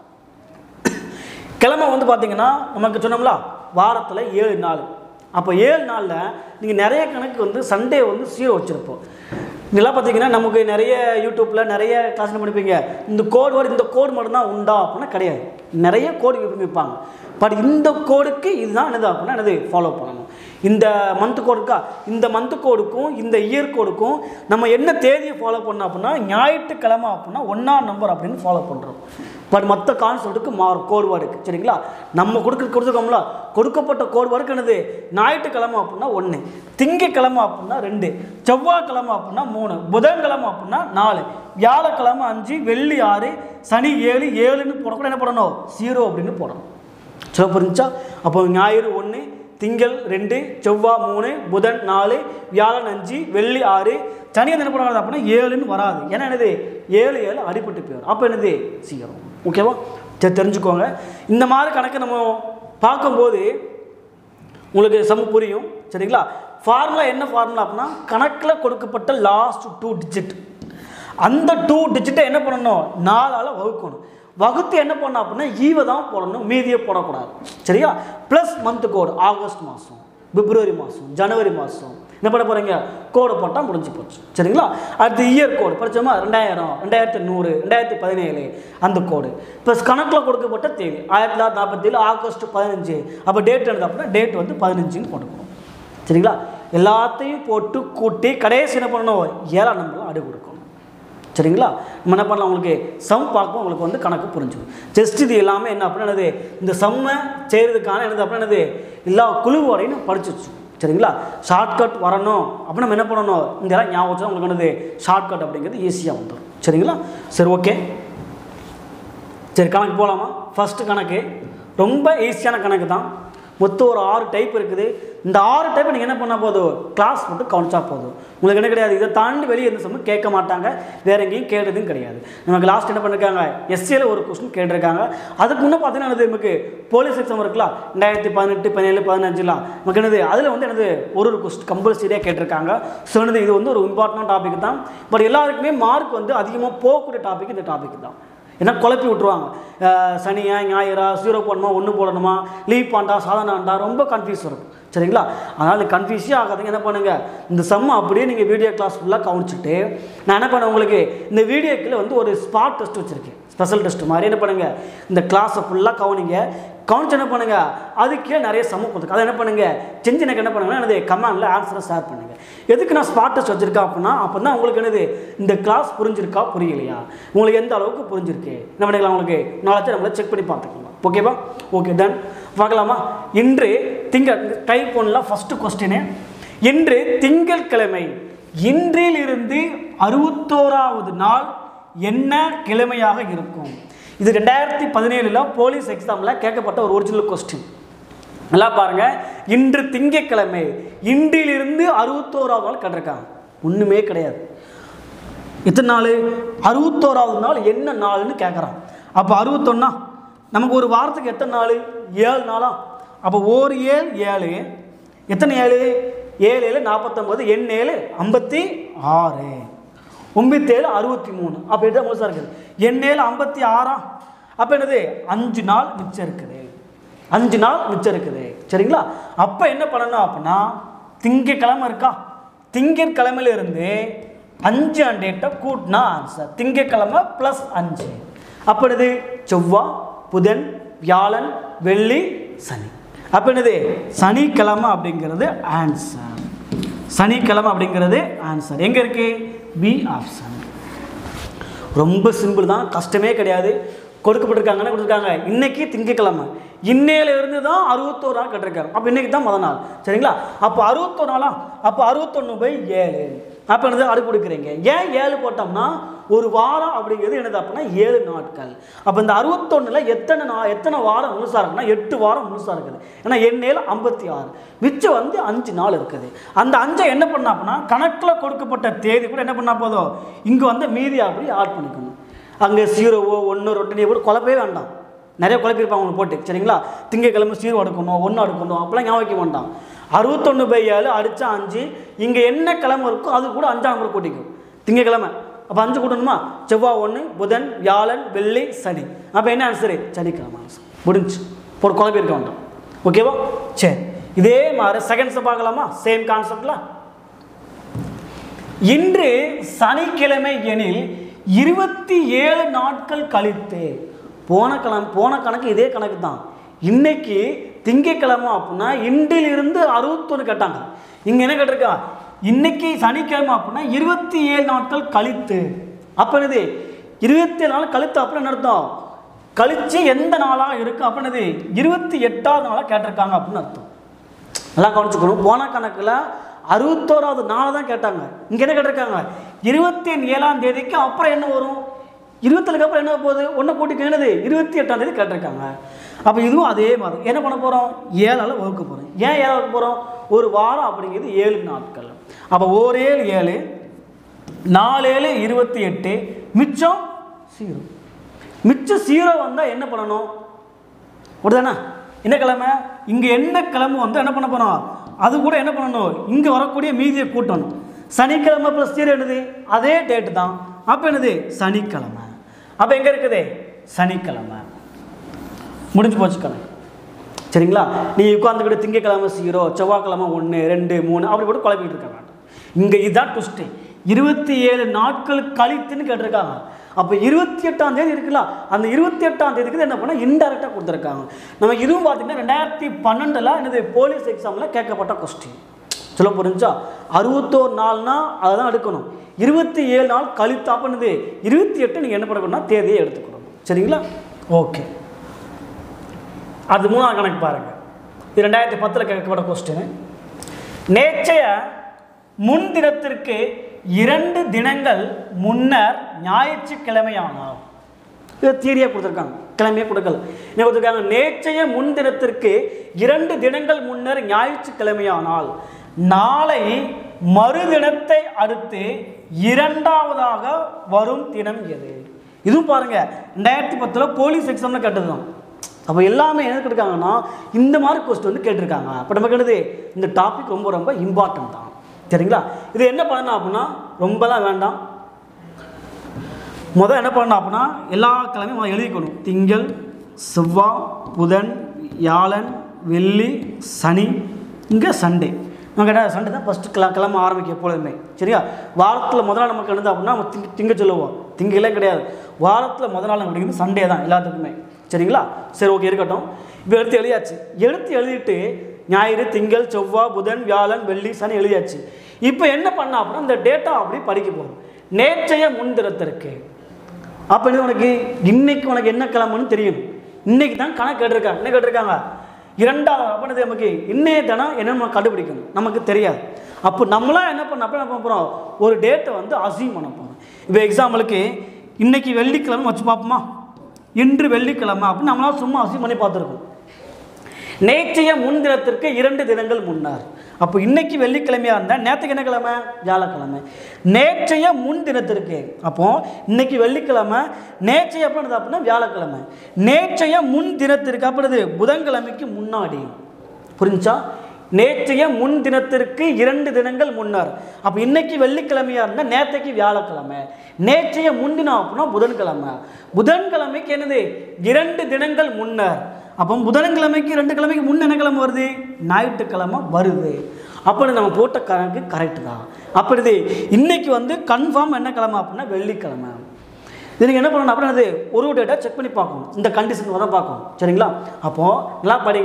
கிழமை வந்து பார்த்தீங்கன்னா நமக்கு சொன்னோம்ல வாரத்தில் ஏழு நாள் அப்போ ஏழு நாளில் நீங்கள் நிறைய கணக்கு வந்து சண்டே வந்து ஜீரோ வச்சுருப்போம் இதெல்லாம் பார்த்தீங்கன்னா நமக்கு நிறைய யூடியூப்பில் நிறைய கிளாஸ் பண்ணிப்பீங்க இந்த கோடு வரும் இந்த கோடு மட்டும்தான் உண்டா அப்படின்னா கிடையாது நிறைய கோடு வைப்பாங்க பட் இந்த கோடுக்கு இதுதான் என்னது அப்படின்னா என்னது ஃபாலோ பண்ணணும் இந்த மந்த் கோடுக்கா இந்த மந்த் கோடுக்கும் இந்த இயர் கோடுக்கும் நம்ம என்ன தேதியை ஃபாலோ பண்ணோம் அப்படின்னா ஞாயிற்றுக்கிழமை அப்படின்னா ஒன்றாம் நம்பர் அப்படின்னு ஃபாலோ பண்ணுறோம் பட் மற்ற கான்செப்ட்டுக்கு மாறும் கோடு வேர்டுக்கு சரிங்களா நம்ம கொடுக்க கொடுத்துருக்கோம்ல கொடுக்கப்பட்ட கோடு வேர்டுக்கு என்னது ஞாயிற்றுக்கிழமை அப்படின்னா ஒன்று திங்கக்கிழமை அப்படின்னா ரெண்டு செவ்வாய்க்கிழமை அப்படின்னா மூணு புதன்கிழமை அப்படின்னா நாலு வியாழக்கிழமை அஞ்சு வெள்ளி ஆறு சனி ஏழு ஏழுன்னு போடக்கூட என்ன போடணும் ஜீரோ அப்படின்னு போடணும் ஸோ புரிஞ்சா அப்போ ஞாயிறு ஒன்று திங்கள் ரெண்டு செவ்வாய் மூணு புதன் நாலு வியாழன் அஞ்சு வெள்ளி ஆறு சனி வந்து என்ன பண்ணாது அப்படின்னா ஏழுன்னு வராது ஏன்னா என்னது ஏழு ஏழு அடிபட்டு போயிடும் அப்போ என்னது சீக்கிரம் ஓகேவா சரி தெரிஞ்சுக்கோங்க இந்த மாதிரி கணக்கை நம்ம பார்க்கும்போது உங்களுக்கு சம புரியும் சரிங்களா ஃபார்முலா என்ன ஃபார்முலா அப்படின்னா கணக்கில் கொடுக்கப்பட்ட லாஸ்ட் டூ டிஜிட் அந்த டூ டிஜிட்டை என்ன பண்ணணும் நாலால் வகுக்கணும் வகுத்து என்ன பண்ணணும் அப்படின்னா ஈவை தான் போடணும் மீதியை போடக்கூடாது சரியா ப்ளஸ் மந்த் கோடு ஆகஸ்ட் மாதம் பிப்ரவரி மாதம் ஜனவரி மாதம் என்ன பண்ண போகிறீங்க கோடை போட்டால் முடிஞ்சு போச்சு சரிங்களா அடுத்து இயர் கோடு படித்தோமா ரெண்டாயிரம் ரெண்டாயிரத்தி நூறு ரெண்டாயிரத்தி பதினேழு அந்த கோடு ப்ளஸ் கணக்கில் கொடுக்கப்பட்ட தேதி ஆயிரத்தி தொள்ளாயிரத்தி நாற்பத்தேழு ஆகஸ்ட் பதினஞ்சு அப்போ டேட் எழுது அப்படின்னா டேட் வந்து பதினஞ்சுன்னு போட்டுக்கணும் சரிங்களா எல்லாத்தையும் போட்டு கூட்டி கடைசி என்ன பண்ணணும் ஏழாம் நம்பரில் அடி கொடுக்கணும் சரிங்களா நம்ம என்ன பண்ணலாம் உங்களுக்கு சம் பார்க்கும் உங்களுக்கு வந்து கணக்கு புரிஞ்சுக்கும் ஜஸ்ட் இது எல்லாமே என்ன அப்படின்னா என்னது இந்த சம்மை செய்கிறதுக்கான என்னது அப்படின்னா என்னது எல்லா குழுவோடையும் நம்ம படிச்சு வச்சோம் சரிங்களா ஷார்ட்கட் வரணும் அப்படின்னு நம்ம என்ன பண்ணணும் இந்த எல்லாம் ஞாபகம் வச்சா உங்களுக்கு என்னது ஷார்ட்கட் அப்படிங்கிறது ஈஸியாக வந்துடும் சரிங்களா சரி ஓகே சரி கணக்கு போகலாமா ஃபஸ்ட்டு கணக்கு ரொம்ப ஈஸியான கணக்கு தான் மொத்தம் ஒரு ஆறு டைப் இருக்குது இந்த ஆறு டைப் நீங்கள் என்ன பண்ணால் போதும் கிளாஸ் மட்டும் கவனிச்சா போதும் உங்களுக்கு என்ன கிடையாது இதை தாண்டி வெளியே எந்த சமயம் கேட்க மாட்டாங்க வேற எங்கேயும் கேட்டதும் கிடையாது நமக்கு லாஸ்ட் என்ன பண்ணிருக்காங்க எஸ்சியில் ஒரு கொஸ்டின் கேட்டிருக்காங்க அதுக்கு முன்னே பார்த்தீங்கன்னா என்னது நமக்கு போலீஸ் எக்ஸாம் இருக்குல்ல ரெண்டாயிரத்தி பதினெட்டு பதினேழு பதினஞ்சுலாம் நமக்கு என்னது அதில் வந்து என்னது ஒரு ஒரு கொஸ்டின் கம்பல்சரியாக கேட்டிருக்காங்க ஸோ என்னது இது வந்து ஒரு இம்பார்ட்டன்ட் டாபிக் தான் பட் எல்லாருக்குமே மார்க் வந்து அதிகமாக போகக்கூடிய டாபிக் இந்த டாபிக் தான் ஏன்னா குழப்பி விட்ருவாங்க அஹ் சனியா ஞாயிறா ஜீரோ போடணுமா ஒன்று போடணுமா லீவ் பாண்டா சாதனாண்டா ரொம்ப கன்ஃபியூஸ் இருக்கும் சரிங்களா அதனால் கன்ஃபியூஸே ஆகாதுங்க என்ன பண்ணுங்கள் இந்த சம்மை அப்படியே நீங்கள் வீடியோ கிளாஸ் ஃபுல்லாக கவனிச்சுட்டு நான் என்ன பண்ணேன் உங்களுக்கு இந்த வீடியோக்கில் வந்து ஒரு ஸ்பாட் டெஸ்ட் வச்சுருக்கேன் ஸ்பெஷல் டெஸ்ட் மாதிரி என்ன பண்ணுங்கள் இந்த கிளாஸை ஃபுல்லாக கவனிங்க கவனிச்சு என்ன பண்ணுங்க அதுக்கே நிறைய சம கொடுத்துருக்கு அதை என்ன பண்ணுங்க செஞ்சு எனக்கு என்ன பண்ணுங்கன்னா எனது கமெண்டில் ஆன்சரை ஷேர் பண்ணுங்க எதுக்கு நான் ஸ்பாட் டெஸ்ட் வச்சிருக்கேன் அப்படின்னா அப்போ தான் உங்களுக்கு என்னது இந்த கிளாஸ் புரிஞ்சிருக்கா புரியலையா உங்களுக்கு எந்த அளவுக்கு புரிஞ்சிருக்கு என்ன பண்ணிக்கலாம் உங்களுக்கு நாளைக்கு நம்மளை செக் பண்ணி பார்த்துக்கலாம் ஓகேவா ஓகே டன் பார்க்கலாமா இன்று திங்கள் டைப் ஒன்றில் ஃபஸ்ட்டு கொஸ்டினு இன்று திங்கட்கிழமை இன்றிலிருந்து அறுபத்தோராவது நாள் என்ன கிழமையாக இருக்கும் இது ரெண்டாயிரத்தி பதினேழில் போலீஸ் எக்ஸாமில் கேட்கப்பட்ட ஒரு ஒரிஜினல் கொஸ்டின் நல்லா பாருங்க இன்று திங்கட்கிழமை இன்றிலிருந்து அறுபத்தோராவது நாள் கேட்டிருக்காங்க ஒன்றுமே கிடையாது எத்தனை நாள் அறுபத்தோராவது நாள் என்ன நாள்னு கேட்குறான் அப்போ அறுபத்தொன்னா நமக்கு ஒரு வாரத்துக்கு எத்தனை நாள் ஏழு நாளா அப்போ ஒரு ஏழு ஏழு எத்தனை ஏழு ஏழு ஏழு நாற்பத்தொம்பது எண் ஏழு ஐம்பத்தி ஆறு ஒம்பத்தேழு அறுபத்தி மூணு அப்போ இதுதான் முழுசாக இருக்குது எண் ஏழு ஐம்பத்தி ஆறா அப்போ என்னது அஞ்சு நாள் மிச்சம் இருக்குது அஞ்சு நாள் மிச்சம் இருக்குது சரிங்களா அப்போ என்ன பண்ணணும் அப்படின்னா திங்கக்கிழமை இருக்கா திங்கட்கிழமையில இருந்து அஞ்சு டேட்டை கூட்டினா ஆன்சர் திங்கக்கிழமை ப்ளஸ் அஞ்சு அப்போ என்னது செவ்வாய் புதன் வியாழன் வெள்ளி சனி அப்போ என்னது சனிக்கிழமை அப்படிங்கிறது ஆன்சர் சனிக்கிழமை அப்படிங்கிறது ஆன்சர் எங்கே இருக்கு பி ஆப்ஷன் ரொம்ப சிம்பிள் தான் கஷ்டமே கிடையாது கொடுக்கப்பட்டிருக்காங்க என்ன கொடுத்துருக்காங்க இன்னைக்கு திங்கக்கிழமை இன்னையில இருந்து தான் அறுபத்தோரு நாள் கட்டிருக்காங்க அப்போ இன்னைக்கு தான் முத நாள் சரிங்களா அப்போ அறுபத்தொரு நாளா அப்போ அறுபத்தொன்று பை ஏழு அப்போ என்னது அடுக்கு கொடுக்குறீங்க ஏன் ஏழு போட்டோம்னா ஒரு வாரம் அப்படிங்கிறது என்னது அப்படின்னா ஏழு நாட்கள் அப்போ இந்த அறுபத்தொன்னில் எத்தனை நா எத்தனை வாரம் முழுசாக இருக்குன்னா எட்டு வாரம் முழுசாக இருக்குது ஏன்னா எண்ணெயில் ஐம்பத்தி ஆறு மிச்சம் வந்து அஞ்சு நாள் இருக்குது அந்த அஞ்சை என்ன பண்ணா அப்படின்னா கணக்கில் கொடுக்கப்பட்ட தேதி கூட என்ன பண்ணால் போதும் இங்கே வந்து மீதி அப்படி ஆட் பண்ணிக்கணும் அங்கே சீரோவோ ஒன்று ரொட்டினியோ கூட குழப்பவே வேண்டாம் நிறைய குழப்பிருப்பாங்க அவங்க போட்டு சரிங்களா திங்கக்கிழமை சீரோ அடுக்கணும் ஒன்று அடுக்கணும் அப்போலாம் ஞாபகம் வைக்க வேண்டாம் அறுபத்தொன்று பை ஏழு அடித்தா அஞ்சு இங்கே என்ன கிழமை இருக்கோ அது கூட அஞ்சாம் கூட கூட்டிக்கும் திங்கக்கிழமை அப்போ அஞ்சு கூட்டணுமா செவ்வாய் ஒன்று புதன் வியாழன் வெள்ளி சனி அப்போ என்ன ஆன்சரு சனிக்கிழமை ஆன்சர் முடிஞ்சு போட்டு குழப்பிருக்க வேண்டாம் ஓகேவா சரி இதே மாதிரி செகண்ட்ஸை பார்க்கலாமா சேம் கான்செப்டில் இன்று சனிக்கிழமை எனில் இருபத்தி ஏழு நாட்கள் கழித்து போன கிழமை போன கணக்கு இதே கணக்கு தான் இன்னைக்கு திங்கக்கிழமை அப்படின்னா இன்றிலிருந்து அறுபத்தொன்று கேட்டாங்க இங்கே என்ன கேட்டிருக்கா இன்னைக்கு சனிக்கிழமை அப்படின்னா இருபத்தி ஏழு நாட்கள் கழித்து அப்போ என்னது இருபத்தி ஏழு நாள் கழித்து அப்புறம் என்ன அர்த்தம் கழிச்சு எந்த நாளாக இருக்குது அப்போ என்னது இருபத்தி எட்டாவது நாளாக கேட்டிருக்காங்க அப்படின்னு அர்த்தம் நல்லா கவனிச்சுக்கணும் போன கணக்கில் அறுபத்தோராவது நாளை தான் கேட்டாங்க இங்கே என்ன கேட்டிருக்காங்க இருபத்தி ஏழாம் தேதிக்கு அப்புறம் என்ன வரும் இருபத்தேழுக்கு அப்புறம் என்ன போகுது ஒன்றை கூட்டி என்னது இருபத்தி எட்டாம் தேதி கேட்டிருக்காங்க அப்போ இதுவும் அதே மாதிரி என்ன பண்ண போகிறோம் ஏழால் வகுக்க போகிறோம் ஏன் ஏழால் வகுக்க போகிறோம் ஒரு வாரம் அப்படிங்கிறது ஏழு நாட்கள் அப்போ ஒரு ஏழு ஏழு நாலு ஏழு இருபத்தி எட்டு மிச்சம் ஜீரோ மிச்சம் ஜீரோ வந்தால் என்ன பண்ணணும் அப்படிதானே என்ன கிழமை இங்கே என்ன கிழமை வந்து என்ன பண்ண போகிறோம் அது கூட என்ன பண்ணணும் இங்கே வரக்கூடிய மீதியை கூட்டணும் சனிக்கிழமை ப்ளஸ் ஜீரோ என்னது அதே டேட்டு தான் அப்போ என்னது சனிக்கிழமை அப்போ எங்கே இருக்குது சனிக்கிழமை முடிஞ்சு போச்சு கணக்கு சரிங்களா நீ உட்காந்துக்கிட்டு திங்கக்கிழமை ஜீரோ செவ்வாய்க்கிழமை ஒன்று ரெண்டு மூணு அப்படி போட்டு குழப்பிட்டு இருக்க வேண்டாம் இங்கே இதுதான் ட்விஸ்ட்டு இருபத்தி ஏழு நாட்கள் கழித்துன்னு கேட்டிருக்காங்க அப்போ இருபத்தி எட்டாம் தேதி இருக்குல்ல அந்த இருபத்தி எட்டாம் தேதிக்கு என்ன பண்ணால் இன்டெரக்டாக கொடுத்துருக்காங்க நம்ம இதுவும் பார்த்தீங்கன்னா ரெண்டாயிரத்தி பன்னெண்டில் என்னது போலீஸ் எக்ஸாமில் கேட்கப்பட்ட கொஸ்டின் சொல்ல புரிஞ்சா அறுபத்தோரு நாள்னா அதை தான் எடுக்கணும் இருபத்தி ஏழு நாள் கழித்து அப்போ என்னது இருபத்தி எட்டு நீங்கள் என்ன பண்ணணும்னா தேதியை எடுத்துக்கணும் சரிங்களா ஓகே அது மூணாவது கணக்கு பாருங்க இது ரெண்டாயிரத்தி பத்தில் கேட்கப்பட்ட கொஸ்டின் நேற்றைய முன்தினத்திற்கு இரண்டு தினங்கள் முன்னர் ஞாயிற்றுக்கிழமையானால் இது தீரியாக கொடுத்துருக்காங்க கிழமையே கொடுக்கல என்ன கொடுத்துருக்காங்க நேற்றைய முன்தினத்திற்கு இரண்டு தினங்கள் முன்னர் ஞாயிற்றுக்கிழமையானால் நாளை மறுதினத்தை அடுத்து இரண்டாவதாக வரும் தினம் எது இதுவும் பாருங்க ரெண்டாயிரத்தி பத்தில் போலீஸ் எக்ஸாமில் கேட்டது தான் அப்போ எல்லாமே என்ன கேட்டிருக்காங்கன்னா இந்த மாதிரி கொஸ்டின் வந்து கேட்டிருக்காங்க அப்போ நமக்கு என்னது இந்த டாபிக் ரொம்ப ரொம்ப இம்பார்ட்டன்ட் தான் சரிங்களா இது என்ன பண்ணணும் அப்படின்னா ரொம்பலாம் வேண்டாம் முதல் என்ன பண்ணணும் அப்படின்னா எல்லா கிழமையும் முதல்ல எழுதிக்கணும் திங்கள் செவ்வாய் புதன் வியாழன் வெள்ளி சனி இங்கே சண்டே நம்ம கேட்டால் சண்டே தான் ஃபஸ்ட்டு கிள கிளம்ப ஆரம்பிக்க எப்பொழுதுமே சரியா வாரத்தில் முதல் நாள் நமக்கு எழுந்து அப்படின்னா நம்ம திங்க திங்க சொல்லுவோம் திங்களே கிடையாது வாரத்தில் முதல் நாள் நமக்கு சண்டே தான் எல்லாத்துக்குமே சரிங்களா சரி ஓகே இருக்கட்டும் இப்போ எடுத்து எழுதியாச்சு எடுத்து எழுதிட்டு ஞாயிறு திங்கள் செவ்வாய் புதன் வியாழன் வெள்ளி சனி எழுதியாச்சு இப்போ என்ன பண்ண அப்படின்னா இந்த டேட்டா அப்படி படிக்க போகிறோம் நேற்றைய முன்தினத்திற்கு அப்போ என்ன உனக்கு இன்னைக்கு உனக்கு என்ன கிழமைன்னு தெரியும் இன்னைக்கு தான் கணக்கு கேட்டிருக்காங்க என்ன கேட்டிருக்காங்க இரண்டாவது அப்படின்றது நமக்கு இன்னைய தினம் என்ன நம்ம கண்டுபிடிக்கணும் நமக்கு தெரியாது அப்போ நம்மளாம் என்ன பண்ண அப்போ என்ன பண்ண போகிறோம் ஒரு டேட்டை வந்து அசீவ் பண்ண போகிறோம் இப்போ எக்ஸாம்பிளுக்கு இன்னைக்கு வெள்ளிக்கிழமை வச்சு பார்ப்போமா இன்று வெள்ளிக்கிழமை அப்படின்னு நம்மளாம் சும்மா அசீவ் பண்ணி பார்த்துருக்கோம் நேற்றைய முன்தினத்திற்கு இரண்டு தினங்கள் முன்னர் அப்போ இன்னைக்கு வெள்ளிக்கிழமையாக இருந்தால் நேற்றுக்கு என்ன கிழமை வியாழக்கிழமை நேற்றைய முன்தினத்திற்கு அப்போ இன்னைக்கு வெள்ளிக்கிழமை நேற்றைய எப்போ நடந்தது அப்படின்னா வியாழக்கிழமை நேற்றைய முன் தினத்திற்கு அப்படிது புதன்கிழமைக்கு முன்னாடி புரிஞ்சா நேற்றைய முன் தினத்திற்கு இரண்டு தினங்கள் முன்னர் அப்போ இன்னைக்கு வெள்ளிக்கிழமையாக இருந்தால் நேற்றைக்கு வியாழக்கிழமை நேற்றைய முன்தினம் அப்படின்னா புதன்கிழமை புதன்கிழமைக்கு என்னது இரண்டு தினங்கள் முன்னர் அப்போ புதன்கிழமைக்கு ரெண்டு கிழமைக்கு முன்ன என்ன கிழமை வருது ஞாயிற்றுக்கிழமை வருது அப்படி நம்ம போட்ட கணக்கு கரெக்டு தான் அப்படி இது இன்னைக்கு வந்து கன்ஃபார்ம் என்ன கிழமை அப்படின்னா வெள்ளிக்கிழமை இதுக்கு என்ன பண்ணணும் அப்படின்னா அது ஒரு டேட்டா செக் பண்ணி பார்க்கணும் இந்த கண்டிஷன் வர பார்க்கணும் சரிங்களா அப்போது நல்லா படிங்க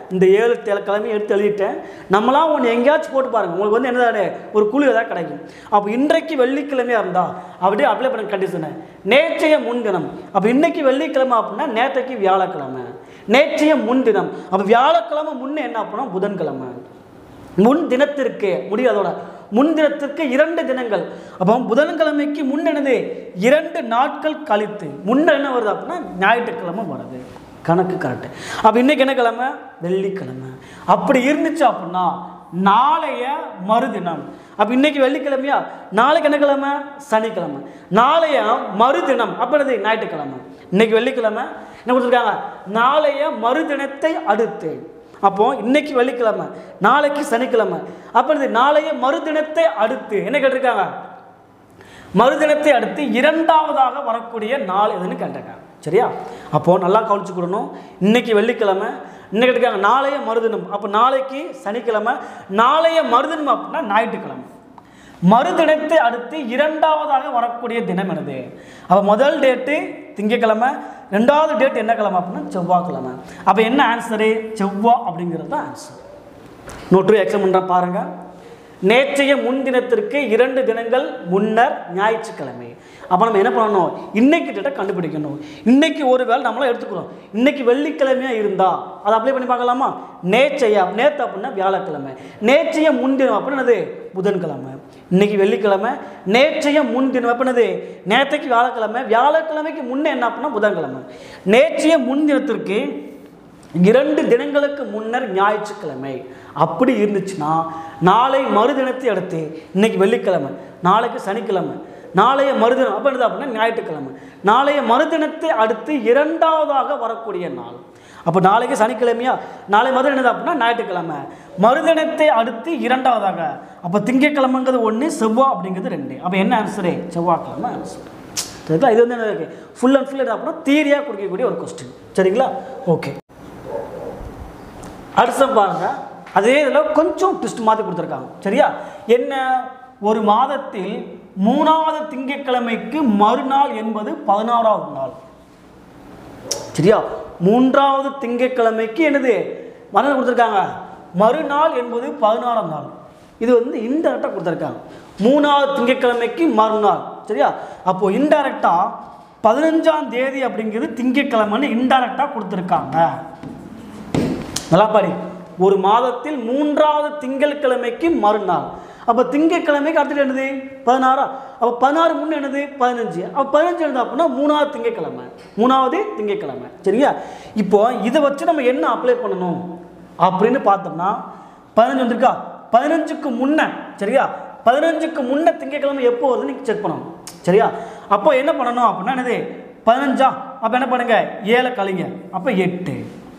இந்த ஏழு தெ- கிழமையும் எடுத்து எழுதிட்டேன் நம்மளாம் ஒன்று எங்கேயாச்சும் போட்டு பாருங்க உங்களுக்கு வந்து என்னதானே ஒரு குழு ஏதாவது கிடைக்கும் அப்போ இன்றைக்கு வெள்ளிக்கிழமையாக இருந்தா அப்படியே அப்ளை பண்ண கண்டிஷனு நேற்றைய முன்தினம் அப்போ இன்னைக்கு வெள்ளிக்கிழமை அப்படின்னா நேற்றைக்கு வியாழக்கிழமை நேற்றைய முன்தினம் அப்போ வியாழக்கிழமை முன்னே என்ன அப்படின்னா புதன்கிழமை முன் தினத்திற்கு முடியாதோட முன் தினத்திற்கு இரண்டு தினங்கள் அப்போ புதன்கிழமைக்கு முன் என்னது இரண்டு நாட்கள் கழித்து முன்ன என்ன வருது அப்படின்னா ஞாயிற்றுக்கிழமை வருது கணக்கு கரெக்டு அப்போ இன்னைக்கு என்ன கிழமை வெள்ளிக்கிழமை அப்படி இருந்துச்சு அப்படின்னா நாளைய மறுதினம் அப்போ இன்னைக்கு வெள்ளிக்கிழமையா நாளைக்கு என்ன கிழமை சனிக்கிழமை நாளைய மறுதினம் அப்போ என்னது ஞாயிற்றுக்கிழமை இன்னைக்கு வெள்ளிக்கிழமை என்ன கொடுத்துருக்காங்க நாளைய மறுதினத்தை அடுத்து அப்போ இன்னைக்கு வெள்ளிக்கிழமை நாளைக்கு சனிக்கிழமை அப்போ இது நாளைய மறுதினத்தை அடுத்து என்ன கேட்டிருக்காங்க மறுதினத்தை அடுத்து இரண்டாவதாக வரக்கூடிய நாள் எதுன்னு கேட்டிருக்காங்க சரியா அப்போது நல்லா கவனிச்சுக்கிடணும் இன்னைக்கு வெள்ளிக்கிழமை இன்னைக்கு கேட்டிருக்காங்க நாளைய மறுதினம் அப்போ நாளைக்கு சனிக்கிழமை நாளைய மறுதினம் அப்படின்னா ஞாயிற்றுக்கிழமை மறுதினத்தை அடுத்து இரண்டாவதாக வரக்கூடிய தினம் என்னது அப்போ முதல் டேட்டு திங்கக்கிழமை ரெண்டாவது டேட் என்ன கிழமை அப்படின்னா செவ்வாய்க்கிழமை அப்போ என்ன ஆன்சரு செவ்வாய் அப்படிங்கிறது தான் ஆன்சர் நோட்டு எக்ஸாம் பண்ணுறேன் பாருங்கள் நேற்றைய முன்தினத்திற்கு இரண்டு தினங்கள் முன்னர் ஞாயிற்றுக்கிழமை அப்போ நம்ம என்ன பண்ணணும் இன்னைக்கு டேட்டை கண்டுபிடிக்கணும் இன்னைக்கு ஒரு வேளை நம்மளாம் எடுத்துக்கிறோம் இன்னைக்கு வெள்ளிக்கிழமையா இருந்தா அதை அப்ளை பண்ணி பார்க்கலாமா நேற்றைய நேற்று அப்படின்னா வியாழக்கிழமை நேற்றைய முன்தினம் அப்படின்னது புதன்கிழமை இன்னைக்கு வெள்ளிக்கிழமை நேற்றைய முன்தினம் அப்படின்னது நேற்றைக்கு வியாழக்கிழமை வியாழக்கிழமைக்கு முன்னே என்ன அப்படின்னா புதன்கிழமை நேற்றைய முன்தினத்திற்கு இரண்டு தினங்களுக்கு முன்னர் ஞாயிற்றுக்கிழமை அப்படி இருந்துச்சுன்னா நாளை மறுதினத்தை அடுத்து இன்னைக்கு வெள்ளிக்கிழமை நாளைக்கு சனிக்கிழமை நாளைய மறுதினம் அப்போ என்னது அப்படின்னா ஞாயிற்றுக்கிழமை நாளைய மறுதினத்தை அடுத்து இரண்டாவதாக வரக்கூடிய நாள் அப்போ நாளைக்கு சனிக்கிழமையா நாளை மறுதினம் என்னது அப்படின்னா ஞாயிற்றுக்கிழமை மறுதினத்தை அடுத்து இரண்டாவதாக அப்போ திங்கட்கிழமைங்கிறது ஒன்று செவ்வாய் அப்படிங்கிறது ரெண்டு அப்போ என்ன ஆன்சரு செவ்வாய்க்கிழமை ஆன்சர் சரிங்களா இது வந்து என்ன இருக்கு ஃபுல் அண்ட் ஃபுல் என்ன அப்படின்னா தீரியாக கொடுக்கக்கூடிய ஒரு கொஸ்டின் சரிங்களா ஓகே அடுத்த பாருங்க அதே இதில் கொஞ்சம் ட்விஸ்ட் மாற்றி கொடுத்துருக்காங்க சரியா என்ன ஒரு மாதத்தில் மூணாவது திங்கட்கிழமைக்கு மறுநாள் என்பது பதினாறாவது நாள் சரியா மூன்றாவது திங்கட்கிழமைக்கு என்னது மறுநாள் கொடுத்துருக்காங்க மறுநாள் என்பது பதினாறாம் நாள் இது வந்து இன்டெரக்டாக கொடுத்துருக்காங்க மூணாவது திங்கட்கிழமைக்கு மறுநாள் சரியா அப்போ இன்டெரக்டாக பதினஞ்சாம் தேதி அப்படிங்கிறது திங்கட்கிழமைன்னு இன்டெரக்டாக கொடுத்துருக்காங்க நல்லா பாடி ஒரு மாதத்தில் மூன்றாவது திங்கட்கிழமைக்கு மறுநாள் அப்போ திங்கட்கிழமைக்கு அடுத்தது என்னது பதினாறா அப்போ பதினாறு முன்ன என்னது பதினஞ்சு அப்போ பதினஞ்சு என்னது அப்படின்னா மூணாவது திங்கட்கிழமை மூணாவது திங்கட்கிழமை சரியா இப்போ இதை வச்சு நம்ம என்ன அப்ளை பண்ணணும் அப்படின்னு பார்த்தோம்னா பதினஞ்சு வந்திருக்கா பதினஞ்சுக்கு முன்ன சரியா பதினஞ்சுக்கு முன்ன திங்கட்கிழமை எப்போ வருதுன்னு நீங்கள் செக் பண்ணணும் சரியா அப்போ என்ன பண்ணணும் அப்படின்னா என்னது பதினஞ்சா அப்போ என்ன பண்ணுங்க ஏழை கழிங்க அப்போ எட்டு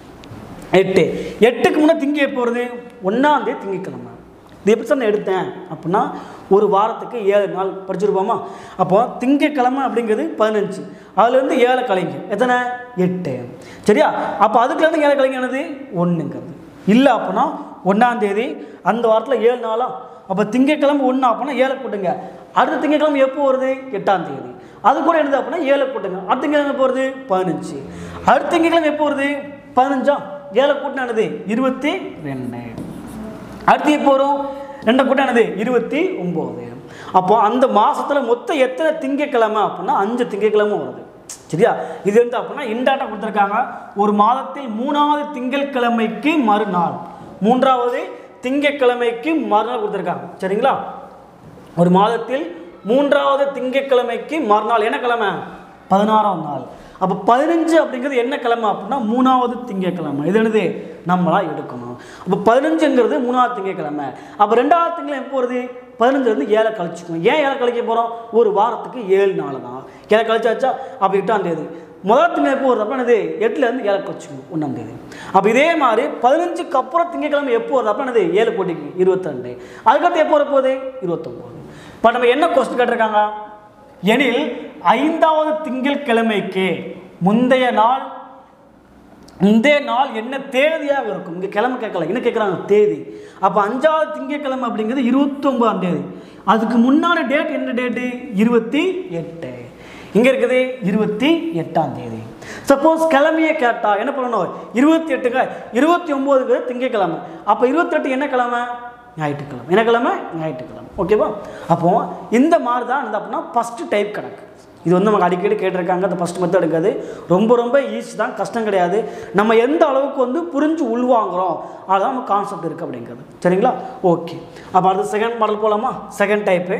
எட்டு எட்டுக்கு முன்னே திங்க எப்போ வருது ஒன்றாந்தேதி திங்கக்கிழமை இது எப்படி சார் நான் எடுத்தேன் அப்படின்னா ஒரு வாரத்துக்கு ஏழு நாள் படிச்சிருப்போமா அப்போ திங்கக்கிழமை அப்படிங்கிறது பதினஞ்சு அதுலேருந்து ஏழை கலைங்க எத்தனை எட்டு சரியா அப்போ அதுக்குலேருந்து ஏழை கலைங்க என்னது ஒன்றுங்கிறது இல்லை அப்படின்னா ஒன்றாந்தேதி அந்த வாரத்தில் ஏழு நாளா அப்போ திங்கக்கிழமை ஒன்று அப்படின்னா ஏழை கூட்டுங்க அடுத்த திங்கக்கிழமை எப்போ வருது எட்டாம் தேதி அது கூட என்னது அப்படின்னா ஏழை கூட்டுங்க அடுத்த திங்கக்கிழமை எப்போ வருது பதினஞ்சு அடுத்த திங்கக்கிழமை எப்போ வருது பதினஞ்சா ஏழை கூட்டினானது இருபத்தி ரெண்டு அடுத்து எப்போ வரும் ரெண்டை கூட்டானது இருபத்தி ஒம்பது அப்போ அந்த மாசத்துல மொத்தம் எத்தனை திங்கக்கிழமை அப்படின்னா அஞ்சு திங்கக்கிழமை வருது சரியா இது வந்து அப்படின்னா இன்டாட்டா கொடுத்துருக்காங்க ஒரு மாதத்தில் மூணாவது திங்கட்கிழமைக்கு மறுநாள் மூன்றாவது திங்கட்கிழமைக்கு மறுநாள் கொடுத்துருக்காங்க சரிங்களா ஒரு மாதத்தில் மூன்றாவது திங்கட்கிழமைக்கு மறுநாள் என்ன கிழமை பதினாறாம் நாள் அப்போ பதினஞ்சு அப்படிங்கிறது என்ன கிழமை அப்படின்னா மூணாவது திங்கட்கிழமை இது என்னது நம்மளா எடுக்கணும் அப்போ பதினஞ்சுங்கிறது மூணாவது திங்கட்கிழமை அப்போ ரெண்டாவது திங்கள் எப்போ வருது பதினஞ்சு வந்து ஏழை கழிச்சுக்கணும் ஏன் ஏழை கழிக்க போகிறோம் ஒரு வாரத்துக்கு ஏழு நாள் தான் ஏழை கழிச்சாச்சா அப்போ எட்டாம் தேதி முதல் திங்கள் எப்போ வருது அப்போ என்னது எட்டுலேருந்து ஏழை கழிச்சுக்கணும் ஒன்றாம் தேதி அப்போ இதே மாதிரி பதினஞ்சுக்கு அப்புறம் திங்கட்கிழமை எப்போ வருது அப்போ என்னது ஏழு கோடிக்கு இருபத்திரெண்டு அதுக்கடுத்து எப்போ வரப்போகுது இருபத்தொம்போது இப்போ நம்ம என்ன கொஸ்டின் கேட்டிருக்காங்க எனில் ஐந்தாவது திங்கட்கிழமைக்கு முந்தைய நாள் முந்தைய நாள் என்ன தேதியாக இருக்கும் இங்கே கிழமை கேட்கல என்ன கேட்குறாங்க தேதி அப்போ அஞ்சாவது திங்கட்கிழமை அப்படிங்கிறது இருபத்தொம்பதாம் தேதி அதுக்கு முன்னாடி டேட் என்ன டேட்டு இருபத்தி எட்டு இங்கே இருக்குது இருபத்தி எட்டாம் தேதி சப்போஸ் கிழமையே கேட்டா என்ன பண்ணணும் இருபத்தி எட்டுங்க இருபத்தி ஒம்போதுக்கு திங்கக்கிழமை அப்போ இருபத்தெட்டு என்ன கிழமை ஞாயிற்றுக்கிழமை என்ன கிழமை ஞாயிற்றுக்கிழமை ஓகேவா அப்போ இந்த மாதிரி தான் இருந்தது அப்படின்னா ஃபஸ்ட்டு டைப் கணக்கு இது வந்து நமக்கு அடிக்கடி கேட்டிருக்காங்க அந்த ஃபஸ்ட் மெத்தட் இருக்காது ரொம்ப ரொம்ப ஈஸி தான் கஷ்டம் கிடையாது நம்ம எந்த அளவுக்கு வந்து புரிஞ்சு உள்வாங்குறோம் அதுதான் நம்ம கான்செப்ட் இருக்குது அப்படிங்கிறது சரிங்களா ஓகே அப்போ அடுத்து செகண்ட் மாடல் போகலாமா செகண்ட் டைப்பு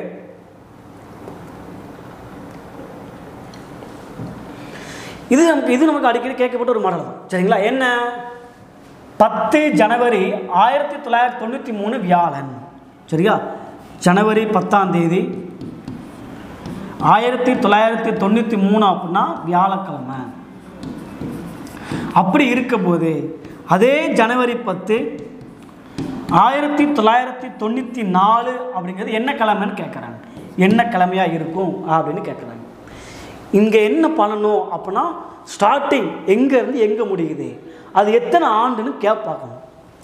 இது நமக்கு இது நமக்கு அடிக்கடி கேட்கப்பட்ட ஒரு மாடல் தான் சரிங்களா என்ன பத்து ஜனவரி ஆயிரத்தி தொள்ளாயிரத்தி தொண்ணூற்றி மூணு வியாழன் சரியா ஜனவரி பத்தாம் தேதி ஆயிரத்தி தொள்ளாயிரத்தி தொண்ணூற்றி மூணு அப்படின்னா வியாழக்கிழமை அப்படி இருக்கும்போது அதே ஜனவரி பத்து ஆயிரத்தி தொள்ளாயிரத்தி தொண்ணூற்றி நாலு அப்படிங்கிறது என்ன கிழமைன்னு கேட்குறாங்க என்ன கிழமையாக இருக்கும் அப்படின்னு கேட்குறாங்க இங்கே என்ன பண்ணணும் அப்படின்னா ஸ்டார்டிங் எங்கேருந்து எங்கே முடியுது அது எத்தனை ஆண்டுன்னு கேப் பார்க்கணும்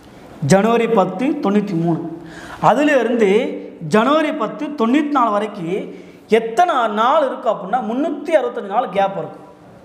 ஜனவரி பத்து தொண்ணூற்றி மூணு அதுலேருந்து ஜனவரி பத்து தொண்ணூற்றி நாலு வரைக்கும் எத்தனை நாள் இருக்கும் அப்படின்னா முந்நூற்றி அறுபத்தஞ்சு நாள் கேப் இருக்கும்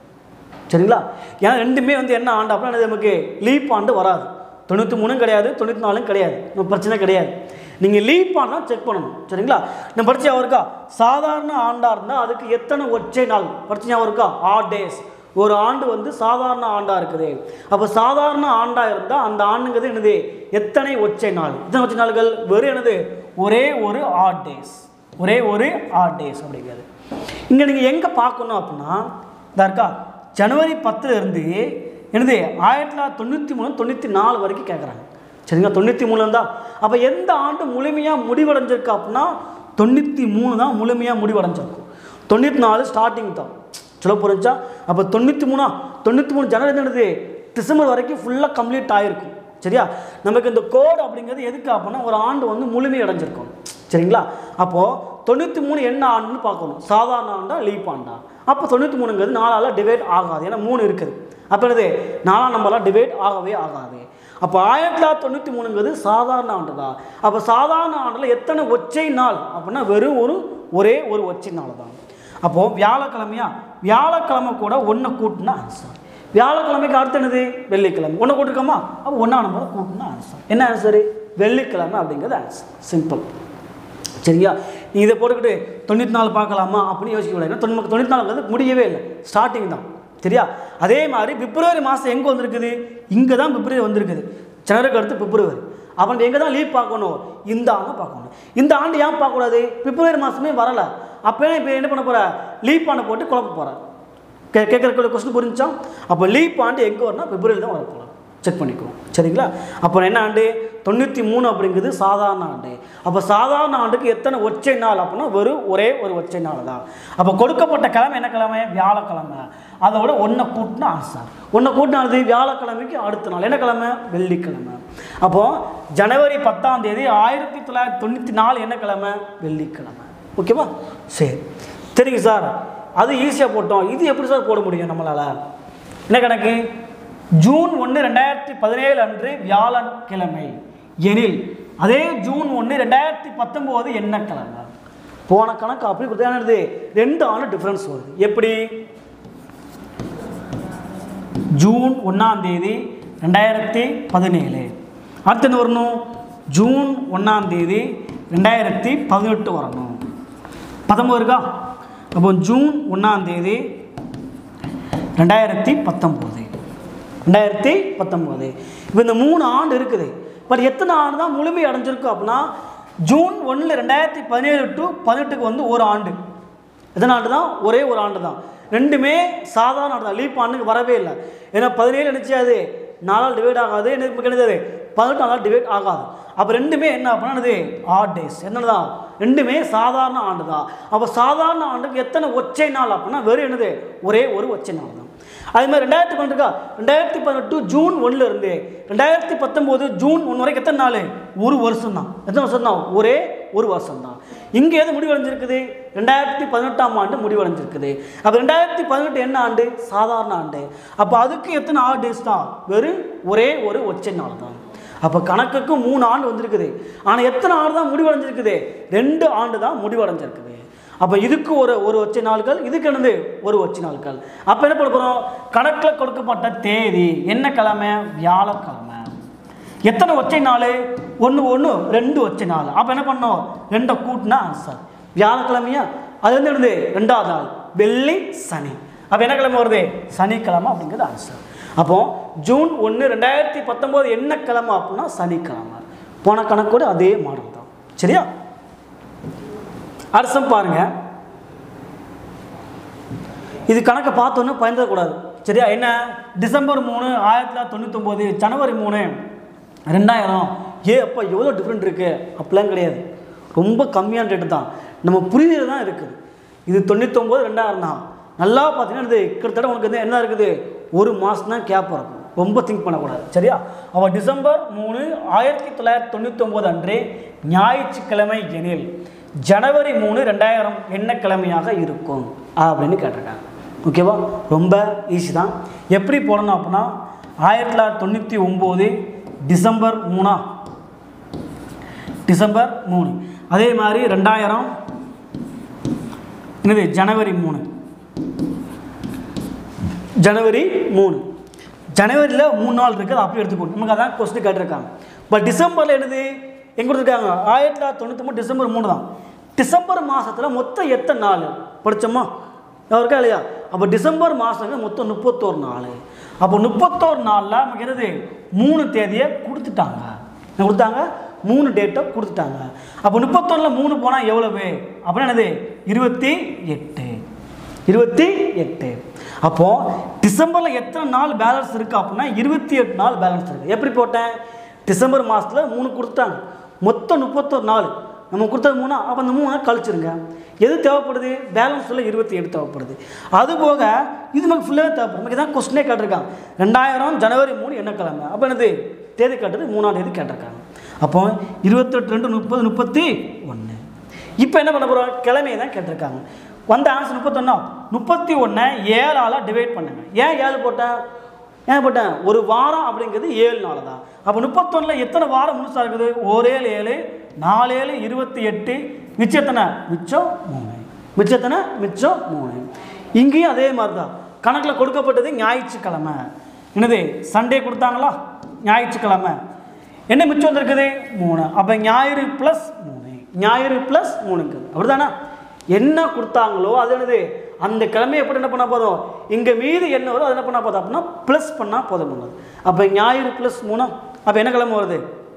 சரிங்களா ஏன்னா ரெண்டுமே வந்து என்ன ஆண்டு அப்படின்னா அது நமக்கு லீப் ஆண்டு வராது தொண்ணூற்றி மூணும் கிடையாது தொண்ணூற்றி நாலும் கிடையாது நம்ம பிரச்சனை கிடையாது நீங்கள் லீப் ஆனால் செக் பண்ணணும் சரிங்களா நம்ம படிச்சா இருக்கா சாதாரண ஆண்டாக இருந்தால் அதுக்கு எத்தனை ஒற்றை நாள் படிச்சா இருக்கா ஆட் டேஸ் ஒரு ஆண்டு வந்து சாதாரண ஆண்டாக இருக்குது அப்போ சாதாரண ஆண்டாக இருந்தால் அந்த ஆண்டுங்கிறது என்னது எத்தனை ஒற்றை நாள் எத்தனை ஒற்றை நாள்கள் வெறும் என்னது ஒரே ஒரு ஆட் டேஸ் ஒரே ஒரு ஆட் டேஸ் அப்படிங்கிறது இங்கே நீங்கள் எங்கே பார்க்கணும் அப்படின்னா இதா இருக்கா ஜனவரி பத்துல இருந்து என்னது ஆயிரத்தி தொள்ளாயிரத்தி தொண்ணூற்றி மூணு தொண்ணூற்றி நாலு வரைக்கும் கேட்குறாங்க சரிங்களா தொண்ணூற்றி மூணு தான் அப்போ எந்த ஆண்டு முழுமையாக முடிவடைஞ்சிருக்கு அப்படின்னா தொண்ணூற்றி மூணு தான் முழுமையாக முடிவடைஞ்சிருக்கும் தொண்ணூற்றி நாலு ஸ்டார்டிங் தான் சொல்ல புரிஞ்சா அப்போ தொண்ணூற்றி மூணா தொண்ணூற்றி மூணு ஜனவரி என்னது டிசம்பர் வரைக்கும் ஃபுல்லாக கம்ப்ளீட் ஆகிருக்கும் சரியா நமக்கு இந்த கோடு அப்படிங்கிறது எதுக்கு அப்படின்னா ஒரு ஆண்டு வந்து முழுமை அடைஞ்சிருக்கும் சரிங்களா அப்போது தொண்ணூற்றி மூணு என்ன ஆண்டுன்னு பார்க்கணும் சாதாரண ஆண்டா லீப் ஆண்டா அப்போ தொண்ணூற்றி மூணுங்கிறது நாலால் டிவைட் ஆகாது ஏன்னா மூணு இருக்குது அப்போ என்னது நாலாம் நம்பர்லாம் டிவைட் ஆகவே ஆகாது அப்போ ஆயிரத்தி தொள்ளாயிரத்தி தொண்ணூற்றி மூணுங்கிறது சாதாரண ஆண்டு தான் அப்போ சாதாரண ஆண்டில் எத்தனை ஒற்றை நாள் அப்படின்னா வெறும் ஒரு ஒரே ஒரு ஒற்றை நாள் தான் அப்போது வியாழக்கிழமையா வியாழக்கிழமை கூட ஒன்றை கூட்டினா ஆன்சர் வியாழக்கிழமைக்கு அடுத்து என்னது வெள்ளிக்கிழமை ஒன்றை கூட்டிருக்கோமா அப்போ ஒன்றா நம்பரை கூட்டினா ஆன்சர் என்ன ஆன்சரு வெள்ளிக்கிழமை அப்படிங்கிறது ஆன்சர் சிம்பிள் சரியா நீ இதை போட்டுக்கிட்டு தொண்ணூற்றி நாலு பார்க்கலாமா அப்படின்னு யோசிக்க கூடாது ஏன்னா தொண்ணூறு தொண்ணூற்றி நாலுங்கிறது முடியவே இல்லை ஸ்டார்டிங் தான் சரியா அதே மாதிரி பிப்ரவரி மாதம் எங்கே வந்திருக்குது இங்கே தான் பிப்ரவரி வந்திருக்குது ஜனவரிக்கு அடுத்து பிப்ரவரி அப்போ நம்ம எங்கே தான் லீவ் பார்க்கணும் இந்த ஆண்டு பார்க்கணும் இந்த ஆண்டு ஏன் பார்க்கக்கூடாது பிப்ரவரி மாதமே வரலை அப்போ இப்போ என்ன பண்ண போகிற லீவ் ஆண்டு போட்டு குழப்ப போகிற கே கேட்குற கொஸ்டின் புரிஞ்சா அப்போ லீப் ஆண்டு எங்கே வரணும் பிப்ரவரி தான் வரப்போகலாம் செக் பண்ணிக்குவோம் சரிங்களா அப்போ என்ன ஆண்டு தொண்ணூற்றி மூணு அப்படிங்கிறது சாதாரண ஆண்டு அப்போ சாதாரண ஆண்டுக்கு எத்தனை ஒற்றை நாள் அப்படின்னா வெறும் ஒரே ஒரு ஒற்றை நாள் தான் அப்போ கொடுக்கப்பட்ட கிழமை என்ன கிழமை வியாழக்கிழமை அதோட ஒன்றை கூட்டினா ஆன்சர் ஒன்றை கூட்டினாது வியாழக்கிழமைக்கு அடுத்த நாள் என்ன கிழமை வெள்ளிக்கிழமை அப்போது ஜனவரி பத்தாம் தேதி ஆயிரத்தி தொள்ளாயிரத்தி தொண்ணூற்றி நாலு என்ன கிழமை வெள்ளிக்கிழமை ஓகேவா சரி சரிங்க சார் அது ஈஸியாக போட்டோம் இது எப்படி சார் போட முடியும் நம்மளால் என்ன கணக்கு ஜூன் ஒன்று ரெண்டாயிரத்தி பதினேழு அன்று வியாழன் கிழமை எனில் அதே ஜூன் ஒன்று ரெண்டாயிரத்தி பத்தொம்போது என்ன கிழமை போன கணக்கு அப்படி கொடுத்தா என்னது ரெண்டு ஆண்டு டிஃப்ரென்ஸ் வருது எப்படி ஜூன் ஒன்றாம் தேதி ரெண்டாயிரத்தி பதினேழு அடுத்து என்ன வரணும் ஜூன் ஒன்றாம் தேதி ரெண்டாயிரத்தி பதினெட்டு வரணும் பத்தொம்பது இருக்கா அப்போ ஜூன் ஒன்றாம் தேதி ரெண்டாயிரத்தி பத்தொம்போது ரெண்டாயிரத்தி பத்தொம்போது இப்போ இந்த மூணு ஆண்டு இருக்குது பட் எத்தனை ஆண்டு தான் முழுமை அடைஞ்சிருக்கு அப்படின்னா ஜூன் ஒன்றில் ரெண்டாயிரத்தி பதினேழு டு பதினெட்டுக்கு வந்து ஒரு ஆண்டு எத்தனை ஆண்டு தான் ஒரே ஒரு ஆண்டு தான் ரெண்டுமே சாதாரண ஆண்டு தான் லீப் ஆண்டுக்கு வரவே இல்லை ஏன்னா பதினேழு நினச்சாது நாலால் டிவைட் ஆகாது எனக்கு கிடையாது பதினெட்டு நாளால் டிவைட் ஆகாது அப்போ ரெண்டுமே என்ன அப்படின்னா ஆட் டேஸ் என்னதான் ரெண்டுமே சாதாரண ஆண்டு தான் அப்போ சாதாரண ஆண்டுக்கு எத்தனை ஒற்றை நாள் அப்படின்னா வெறும் என்னது ஒரே ஒரு ஒற்றை நாள் தான் அதே மாதிரி ரெண்டாயிரத்தி பன்னெண்டுக்கா ரெண்டாயிரத்தி பதினெட்டு ஜூன் ஒன்றில் இருந்து ரெண்டாயிரத்தி பத்தொம்போது ஜூன் ஒன்று வரைக்கும் எத்தனை நாள் ஒரு வருஷம் தான் எத்தனை வருஷம் தான் ஒரே ஒரு வருஷம் தான் இங்கே எது முடிவடைஞ்சிருக்குது ரெண்டாயிரத்தி பதினெட்டாம் ஆண்டு முடிவடைஞ்சிருக்குது அப்போ ரெண்டாயிரத்தி பதினெட்டு என்ன ஆண்டு சாதாரண ஆண்டு அப்போ அதுக்கு எத்தனை ஆறு டேஸ் தான் வெறும் ஒரே ஒரு ஒற்றை நாள் தான் அப்போ கணக்குக்கு மூணு ஆண்டு வந்திருக்குது ஆனால் எத்தனை ஆண்டு தான் முடிவடைஞ்சிருக்குது ரெண்டு ஆண்டு தான் முடிவடைஞ்சிருக்குது அப்போ இதுக்கு ஒரு ஒரு ஒச்சை நாட்கள் இதுக்கு என்னது ஒரு ஒச்சை நாட்கள் அப்போ என்ன பண்ண போகிறோம் கணக்கில் கொடுக்கப்பட்ட தேதி என்ன கிழமை வியாழக்கிழமை எத்தனை ஒச்சை நாள் ஒன்று ஒன்று ரெண்டு ஒச்சை நாள் அப்போ என்ன பண்ணோம் ரெண்டை கூட்டினா ஆன்சர் வியாழக்கிழமையா அது வந்து என்னது ரெண்டாவது நாள் வெள்ளி சனி அப்போ என்ன கிழமை வருது சனிக்கிழமை அப்படிங்கிறது ஆன்சர் அப்போ ஜூன் ஒன்று ரெண்டாயிரத்தி பத்தொம்போது என்ன கிழமை அப்படின்னா சனிக்கிழமை போன கணக்கோடு அதே மாடல் தான் சரியா அரசம் பாருங்க இது கணக்கை பார்த்தோன்னு பயந்துடக்கூடாது சரியா என்ன டிசம்பர் மூணு ஆயிரத்தி தொள்ளாயிரத்தி தொண்ணூத்தொம்போது ஜனவரி மூணு ரெண்டாயிரம் ஏ அப்பா எவ்வளோ டிஃப்ரெண்ட் இருக்குது அப்படிலாம் கிடையாது ரொம்ப கம்மியான ரேட்டு தான் நம்ம புரியுது தான் இருக்குது இது தொண்ணூத்தொம்போது ரெண்டாயிரம் தான் நல்லா பார்த்தீங்கன்னா இது கிட்டத்தட்ட உனக்கு வந்து என்ன இருக்குது ஒரு மாதம் தான் கேப் இருக்கும் ரொம்ப திங்க் பண்ணக்கூடாது சரியா அவள் டிசம்பர் மூணு ஆயிரத்தி தொள்ளாயிரத்தி தொண்ணூத்தொம்போது அன்றே ஞாயிற்றுக்கிழமை எனில் ஜனவரி மூணு ரெண்டாயிரம் என்ன கிழமையாக இருக்கும் அப்படின்னு கேட்டிருக்காங்க ஓகேவா ரொம்ப ஈஸி தான் எப்படி போடணும் அப்படின்னா ஆயிரத்தி தொள்ளாயிரத்தி தொண்ணூற்றி ஒம்பது டிசம்பர் மூணா டிசம்பர் மூணு அதே மாதிரி ரெண்டாயிரம் என்னது ஜனவரி மூணு ஜனவரி மூணு ஜனவரியில் மூணு நாள் இருக்குது அதை அப்படியே எடுத்துக்கணும் நமக்கு அதான் கொஸ்டின் கேட்டிருக்காங்க பட் டிசம்பரில் என்னது எங்கே கொடுத்துருக்காங்க ஆயிரத்தி தொள்ளாயிரத்தி தொண்ணூற்றி மூணு டிசம்பர் மூணு தான் டிசம்பர் மாதத்தில் மொத்தம் எத்தனை நாள் படித்தோமா இருக்கா இல்லையா அப்போ டிசம்பர் மாதங்க மொத்தம் முப்பத்தோரு நாள் அப்போ முப்பத்தோரு நாளில் நமக்கு என்னது மூணு தேதியை கொடுத்துட்டாங்க என்ன கொடுத்தாங்க மூணு டேட்டை கொடுத்துட்டாங்க அப்போ முப்பத்தொன்னில் மூணு போனால் எவ்வளவு அப்படின்னா என்னது இருபத்தி எட்டு இருபத்தி எட்டு அப்போது டிசம்பரில் எத்தனை நாள் பேலன்ஸ் இருக்குது அப்படின்னா இருபத்தி எட்டு நாள் பேலன்ஸ் இருக்குது எப்படி போட்டேன் டிசம்பர் மாதத்தில் மூணு கொடுத்தாங்க மொத்தம் முப்பத்தொரு நாள் நம்ம கொடுத்தது மூணா அப்போ அந்த மூணு கழிச்சிருங்க எது தேவைப்படுது பேலன்ஸ் உள்ள இருபத்தி எட்டு தேவைப்படுது அது போக இது நமக்கு ஃபுல்லாகவே தேவைப்படும் நமக்கு தான் கொஸ்டினே கேட்டிருக்காங்க ரெண்டாயிரம் ஜனவரி மூணு என்ன கிழமை அப்போ என்னது தேதி கேட்டது மூணாம் தேதி கேட்டிருக்காங்க அப்போ இருபத்தெட்டு ரெண்டு முப்பது முப்பத்தி ஒன்று இப்போ என்ன பண்ண போகிறோம் கிழமையை தான் கேட்டிருக்காங்க வந்த ஆன்சர் முப்பத்தொன்னா முப்பத்தி ஒன்றை ஏழால் டிவைட் பண்ணுங்க ஏன் ஏழு போட்டேன் ஏன் போட்டேன் ஒரு வாரம் அப்படிங்கிறது ஏழு நாள் தான் அப்போ முப்பத்தொன்னில் எத்தனை வாரம் முழுசாக இருக்குது ஒரு ஏழு ஏழு நாலு ஏழு இருபத்தி எட்டு மிச்சம் எத்தனை மிச்சம் மூணு மிச்சம் எத்தனை மிச்சம் மூணு இங்கேயும் அதே மாதிரி தான் கணக்கில் கொடுக்கப்பட்டது ஞாயிற்றுக்கிழமை என்னது சண்டே கொடுத்தாங்களா ஞாயிற்றுக்கிழமை என்ன மிச்சம் வந்திருக்குது மூணு அப்போ ஞாயிறு ப்ளஸ் மூணு ஞாயிறு ப்ளஸ் மூணுக்கு அப்படிதானே என்ன கொடுத்தாங்களோ அது என்னது அந்த கிழமை எப்படி என்ன பண்ணால் போதும் இங்கே மீது என்ன வரும் அது என்ன பண்ணால் போதும் அப்படின்னா ப்ளஸ் பண்ணால் போதும் பண்ணது அப்போ ஞாயிறு ப்ளஸ் மூணா அப்போ என்ன கிழமை வருது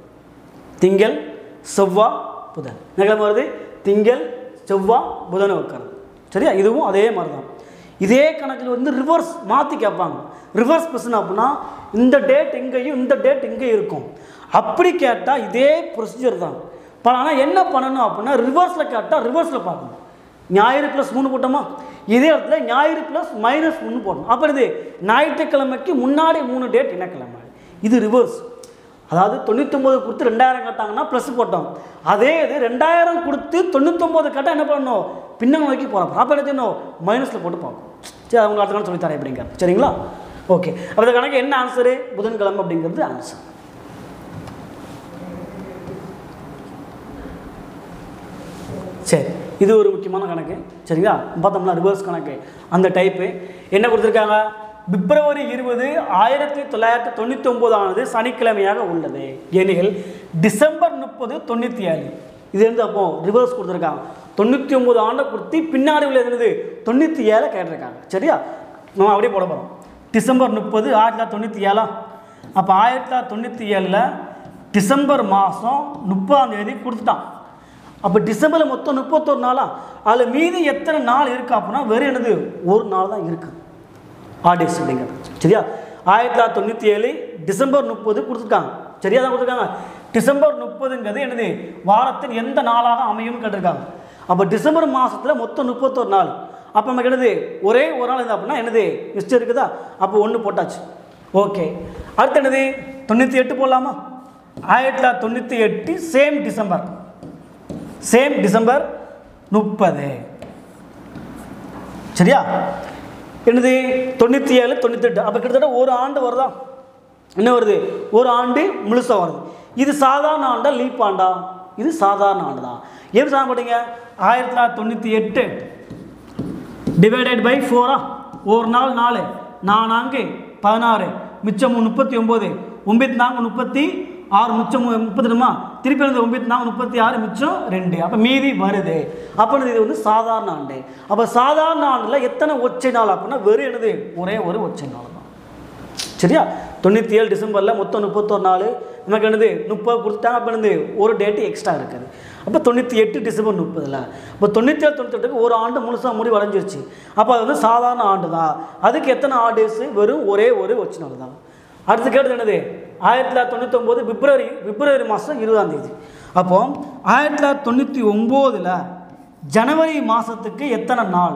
திங்கள் செவ்வாய் புதன் என்ன கிழமை வருது திங்கள் செவ்வாய் புதன் உட்காருது சரியா இதுவும் அதே மாதிரி தான் இதே கணக்கில் வந்து ரிவர்ஸ் மாற்றி கேட்பாங்க ரிவர்ஸ் கொஸ்டின் அப்படின்னா இந்த டேட் இங்கேயும் இந்த டேட் இங்கேயும் இருக்கும் அப்படி கேட்டால் இதே ப்ரொசீஜர் தான் பல ஆனால் என்ன பண்ணணும் அப்படின்னா ரிவர்ஸில் கேட்டால் ரிவர்ஸில் பார்க்கணும் ஞாயிறு ப்ளஸ் மூணு போட்டோமா இதே இடத்துல ஞாயிறு ப்ளஸ் மைனஸ் மூணு போடணும் அப்போ இது ஞாயிற்றுக்கிழமைக்கு முன்னாடி மூணு டேட் என்ன கிழமை இது ரிவர்ஸ் அதாவது தொண்ணூத்தொம்பது கொடுத்து ரெண்டாயிரம் கேட்டாங்கன்னா ப்ளஸ் போட்டோம் அதே இது ரெண்டாயிரம் கொடுத்து தொண்ணூத்தொம்பது கேட்டால் என்ன பண்ணணும் பின்ன நோக்கி போகிறோம் அப்போ என்ன செய்யணும் மைனஸில் போட்டு பார்க்கணும் சரி அவங்க அடுத்த நாள் சொல்லித்தரேன் அப்படிங்க சரிங்களா ஓகே அப்போ இந்த கணக்கு என்ன ஆன்சரு புதன்கிழமை அப்படிங்கிறது ஆன்சர் சரி இது ஒரு முக்கியமான கணக்கு சரிங்களா பார்த்தோம்னா ரிவர்ஸ் கணக்கு அந்த டைப்பு என்ன கொடுத்துருக்காங்க பிப்ரவரி இருபது ஆயிரத்தி தொள்ளாயிரத்தி தொண்ணூற்றி ஒம்போதானது சனிக்கிழமையாக உள்ளது எனில் டிசம்பர் முப்பது தொண்ணூற்றி ஏழு இது வந்து அப்போ ரிவர்ஸ் கொடுத்துருக்காங்க தொண்ணூற்றி ஒம்பது ஆண்டை கொடுத்து பின்னாடி உள்ள என்னது தொண்ணூற்றி ஏழை கேட்டிருக்காங்க சரியா நம்ம அப்படியே போட போகிறோம் டிசம்பர் முப்பது ஆயிரத்தி தொள்ளாயிரத்தி தொண்ணூற்றி ஏழா அப்போ ஆயிரத்தி தொள்ளாயிரத்தி தொண்ணூற்றி ஏழில் டிசம்பர் மாதம் முப்பதாம் தேதி கொடுத்துட்டான் அப்போ டிசம்பரில் மொத்தம் முப்பத்தொரு நாளா அதில் மீதி எத்தனை நாள் இருக்கு அப்படின்னா வெறும் என்னது ஒரு நாள் தான் இருக்குது ஆர்டிஎஸ் அப்படிங்கிறது சரியா ஆயிரத்தி தொள்ளாயிரத்தி தொண்ணூற்றி ஏழு டிசம்பர் முப்பது கொடுத்துருக்காங்க சரியா தான் கொடுத்துருக்காங்க டிசம்பர் முப்பதுங்கிறது என்னது வாரத்தின் எந்த நாளாக அமையும்னு கேட்டிருக்காங்க அப்போ டிசம்பர் மாதத்தில் மொத்தம் முப்பத்தொரு நாள் அப்போ நமக்கு என்னது ஒரே ஒரு நாள் இது அப்படின்னா என்னது மிஸ்டர் இருக்குதா அப்போ ஒன்று போட்டாச்சு ஓகே அடுத்து என்னது தொண்ணூற்றி எட்டு போடலாமா ஆயிரத்தி தொள்ளாயிரத்தி தொண்ணூற்றி எட்டு சேம் டிசம்பர் சேம் டிசம்பர் முப்பது சரியா என்னது தொண்ணூற்றி ஏழு தொண்ணூத்தெட்டு அப்போ கிட்டத்தட்ட ஒரு ஆண்டு வருதா என்ன வருது ஒரு ஆண்டு முழுசாக வருது இது சாதாரண ஆண்டா லீப் ஆண்டா இது சாதாரண ஆண்டு தான் எப்படி சாதனை போட்டீங்க ஆயிரத்தி தொள்ளாயிரத்தி தொண்ணூற்றி எட்டு டிவைடட் பை ஃபோரா ஒரு நாள் நாலு நானாங்கு பதினாறு மிச்சம் முப்பத்தி ஒம்பது ஒம்பத்தி நான்கு முப்பத்தி ஆறு மிச்சம் மு- முப்பத்தி ரெண்டுமா திருப்பி வந்து ஒம்பத்தி நான்கு முப்பத்தி ஆறு மிச்சம் ரெண்டு அப்போ மீதி வருது அப்போ இது வந்து சாதாரண ஆண்டு அப்போ சாதாரண ஆண்டில் எத்தனை ஒற்றை நாள் அப்படின்னா வெறும் என்னது ஒரே ஒரு ஒற்றை நாள் தான் சரியா தொண்ணூற்றி ஏழு டிசம்பரில் மொத்தம் முப்பத்தொரு நாள் நமக்கு என்னது முப்பது கொடுத்துட்டாங்க அப்போ என்னது ஒரு டேட்டு எக்ஸ்ட்ரா இருக்குது அப்போ தொண்ணூற்றி எட்டு டிசம்பர் முப்பதில் இப்போ தொண்ணூற்றி ஏழு தொண்ணூத்தெட்டுக்கு ஒரு ஆண்டு முழுசாக முடி வளைஞ்சிருச்சு அப்போ அது வந்து சாதாரண ஆண்டு தான் அதுக்கு எத்தனை ஆண்டேஸு வெறும் ஒரே ஒரு வச்சு நாள் தான் அடுத்து கேட்டது என்னது ஆயிரத்தி தொள்ளாயிரத்தி தொண்ணூத்தொம்போது பிப்ரவரி பிப்ரவரி மாதம் இருபதாம் தேதி அப்போ ஆயிரத்தி தொள்ளாயிரத்தி தொண்ணூற்றி ஒம்போதில் ஜனவரி மாதத்துக்கு எத்தனை நாள்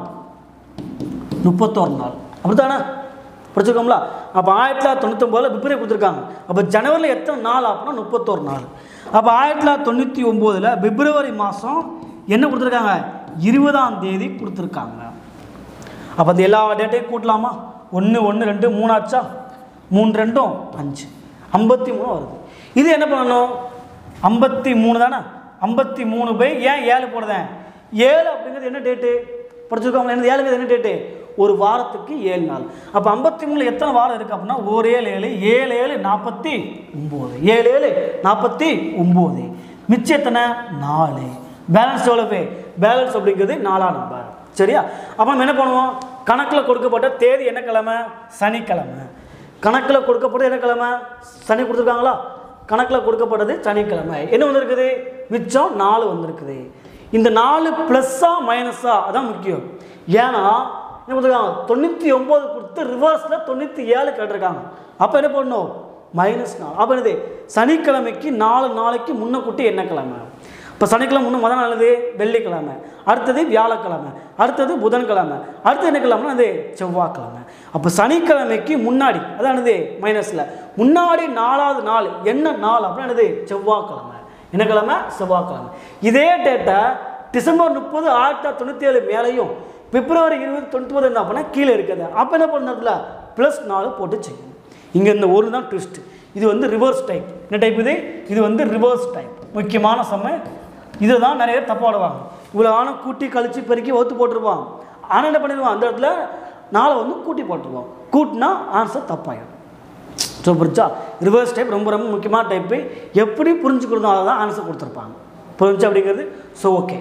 முப்பத்தோரு நாள் அப்படித்தானே படிச்சிருக்கோம்ல அப்போ ஆயிரத்தி தொள்ளாயிரத்தி தொண்ணூத்தொம்போதில் பிப்ரவரி கொடுத்துருக்காங்க அப்போ ஜனவரியில் எத்தனை நாள் அப்படின்னா முப்பத்தோரு நாள் அப்போ ஆயிரத்தி தொள்ளாயிரத்தி தொண்ணூற்றி ஒம்போதில் பிப்ரவரி மாதம் என்ன கொடுத்துருக்காங்க இருபதாம் தேதி கொடுத்துருக்காங்க அப்போ அந்த எல்லா டேட்டையும் கூட்டலாமா ஒன்று ஒன்று ரெண்டு மூணாச்சா மூணு ரெண்டும் அஞ்சு ஐம்பத்தி மூணு வருது இது என்ன பண்ணணும் ஐம்பத்தி மூணு தானே ஐம்பத்தி மூணு பை ஏன் ஏழு போடுதேன் ஏழு அப்படிங்கிறது என்ன டேட்டு படிச்சிருக்கோம் என்ன ஏழுங்கிறது என்ன டேட்டு ஒரு வாரத்துக்கு ஏழு நாள் அப்போ ஐம்பத்தி மூணில் எத்தனை வாரம் இருக்குது அப்படின்னா ஒரு ஏழு ஏழு ஏழு ஏழு நாற்பத்தி ஒம்பது ஏழு ஏழு நாற்பத்தி ஒம்பது மிச்சம் எத்தனை நாலு பேலன்ஸ் எவ்வளவு பேலன்ஸ் அப்படிங்கிறது நாலாம் நம்பர் சரியா அப்போ நம்ம என்ன பண்ணுவோம் கணக்கில் கொடுக்கப்பட்ட தேதி என்ன கிழமை சனிக்கிழமை கணக்கில் கொடுக்கப்பட்ட என்ன கிழமை சனி கொடுத்துருக்காங்களா கணக்கில் கொடுக்கப்பட்டது சனிக்கிழமை என்ன வந்திருக்குது மிச்சம் நாலு வந்திருக்குது இந்த நாலு ப்ளஸ்ஸா மைனஸா அதான் முக்கியம் ஏன்னா என்ன கொடுத்துருக்காங்க தொண்ணூற்றி ஒம்பது கொடுத்து ரிவர்ஸில் தொண்ணூற்றி ஏழு கேட்டிருக்காங்க அப்போ என்ன பண்ணணும் மைனஸ் நாலு அப்போ என்னது சனிக்கிழமைக்கு நாலு நாளைக்கு முன்ன கூட்டி என்ன கிழமை இப்போ சனிக்கிழமை முன்ன முதல் நாள் என்னது வெள்ளிக்கிழமை அடுத்தது வியாழக்கிழமை அடுத்தது புதன்கிழமை அடுத்து என்ன கிழமைனா அது செவ்வாய்க்கிழமை அப்போ சனிக்கிழமைக்கு முன்னாடி அதானது மைனஸில் முன்னாடி நாலாவது நாள் என்ன நாள் அப்படின்னா என்னது செவ்வாய்க்கிழமை என்ன கிழமை செவ்வாய்க்கிழமை இதே டேட்டை டிசம்பர் முப்பது ஆயிரத்தி தொள்ளாயிரத்தி தொண்ணூற்றி ஏழு மேலேயும் பிப்ரவரி இருபது தொண்ணூற்றி என்ன அப்படின்னா கீழே இருக்குது அப்போ என்ன பண்ணுறதுல ப்ளஸ் நாலு போட்டு செய்யணும் இங்கே இந்த ஒரு தான் ட்விஸ்ட் இது வந்து ரிவர்ஸ் டைப் என்ன டைப் இது இது வந்து ரிவர்ஸ் டைப் முக்கியமான செம்ம இதை தான் நிறைய பேர் தப்பாடுவாங்க இவ்வளோ ஆணும் கூட்டி கழிச்சு பெருக்கி ஒத்து போட்டிருப்பான் ஆனால் என்ன பண்ணிடுவான் அந்த இடத்துல நாளை வந்து கூட்டி போட்டுருவான் கூட்டினா ஆன்சர் தப்பாயிடும் ஸோ புரிஞ்சா ரிவர்ஸ் டைப் ரொம்ப ரொம்ப முக்கியமான டைப்பு எப்படி புரிஞ்சுக்கணும் அதை தான் ஆன்சர் கொடுத்துருப்பாங்க புரிஞ்சு அப்படிங்கிறது ஸோ ஓகே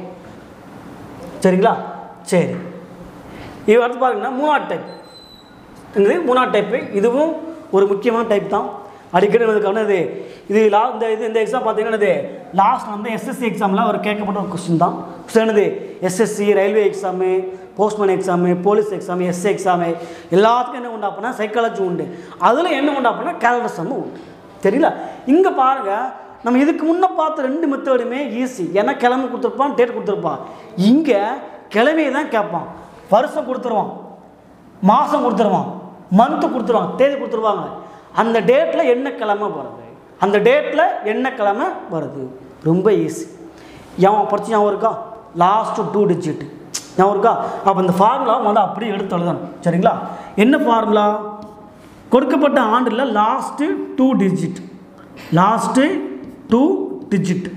சரிங்களா சரி இது அடுத்து பாருங்கன்னா மூணாவது டைப் இது மூணாவது டைப்பு இதுவும் ஒரு முக்கியமான டைப் தான் அடிக்கடி வந்து இது இது லா இந்த இது இந்த எக்ஸாம் பார்த்தீங்கன்னா இது லாஸ்ட் வந்து எஸ்எஸ்சி எக்ஸாமில் ஒரு கேட்கப்பட்ட ஒரு கொஸ்டின் தான் ஸோ என்னது SSC railway exam postman exam police exam SA exam எல்லாத்துக்கும் என்ன உண்டு அப்படின்னா சைக்காலஜி உண்டு அதில் என்ன உண்டு அப்படின்னா கேலண்டர் சம்மு உண்டு தெரியல இங்கே பாருங்கள் நம்ம இதுக்கு முன்னே பார்த்த ரெண்டு மெத்தடுமே ஈஸி ஏன்னா கிழமை கொடுத்துருப்பான் டேட் கொடுத்துருப்பான் இங்கே கிழமையை தான் கேட்பான் வருஷம் கொடுத்துருவான் மாதம் கொடுத்துருவான் மந்த்து கொடுத்துருவான் தேதி கொடுத்துருவாங்க அந்த டேட்டில் என்ன கிழமை வருது அந்த டேட்டில் என்ன கிழமை வருது ரொம்ப ஈஸி எவன் படிச்சு ஞாபகம் இருக்கா லாஸ்ட்டு டூ டிஜிட் ஞாபகம் இருக்கா அப்போ இந்த ஃபார்முலா வந்து அப்படியே எடுத்து எழுதணும் சரிங்களா என்ன ஃபார்முலா கொடுக்கப்பட்ட ஆண்டில் last two digit last two digit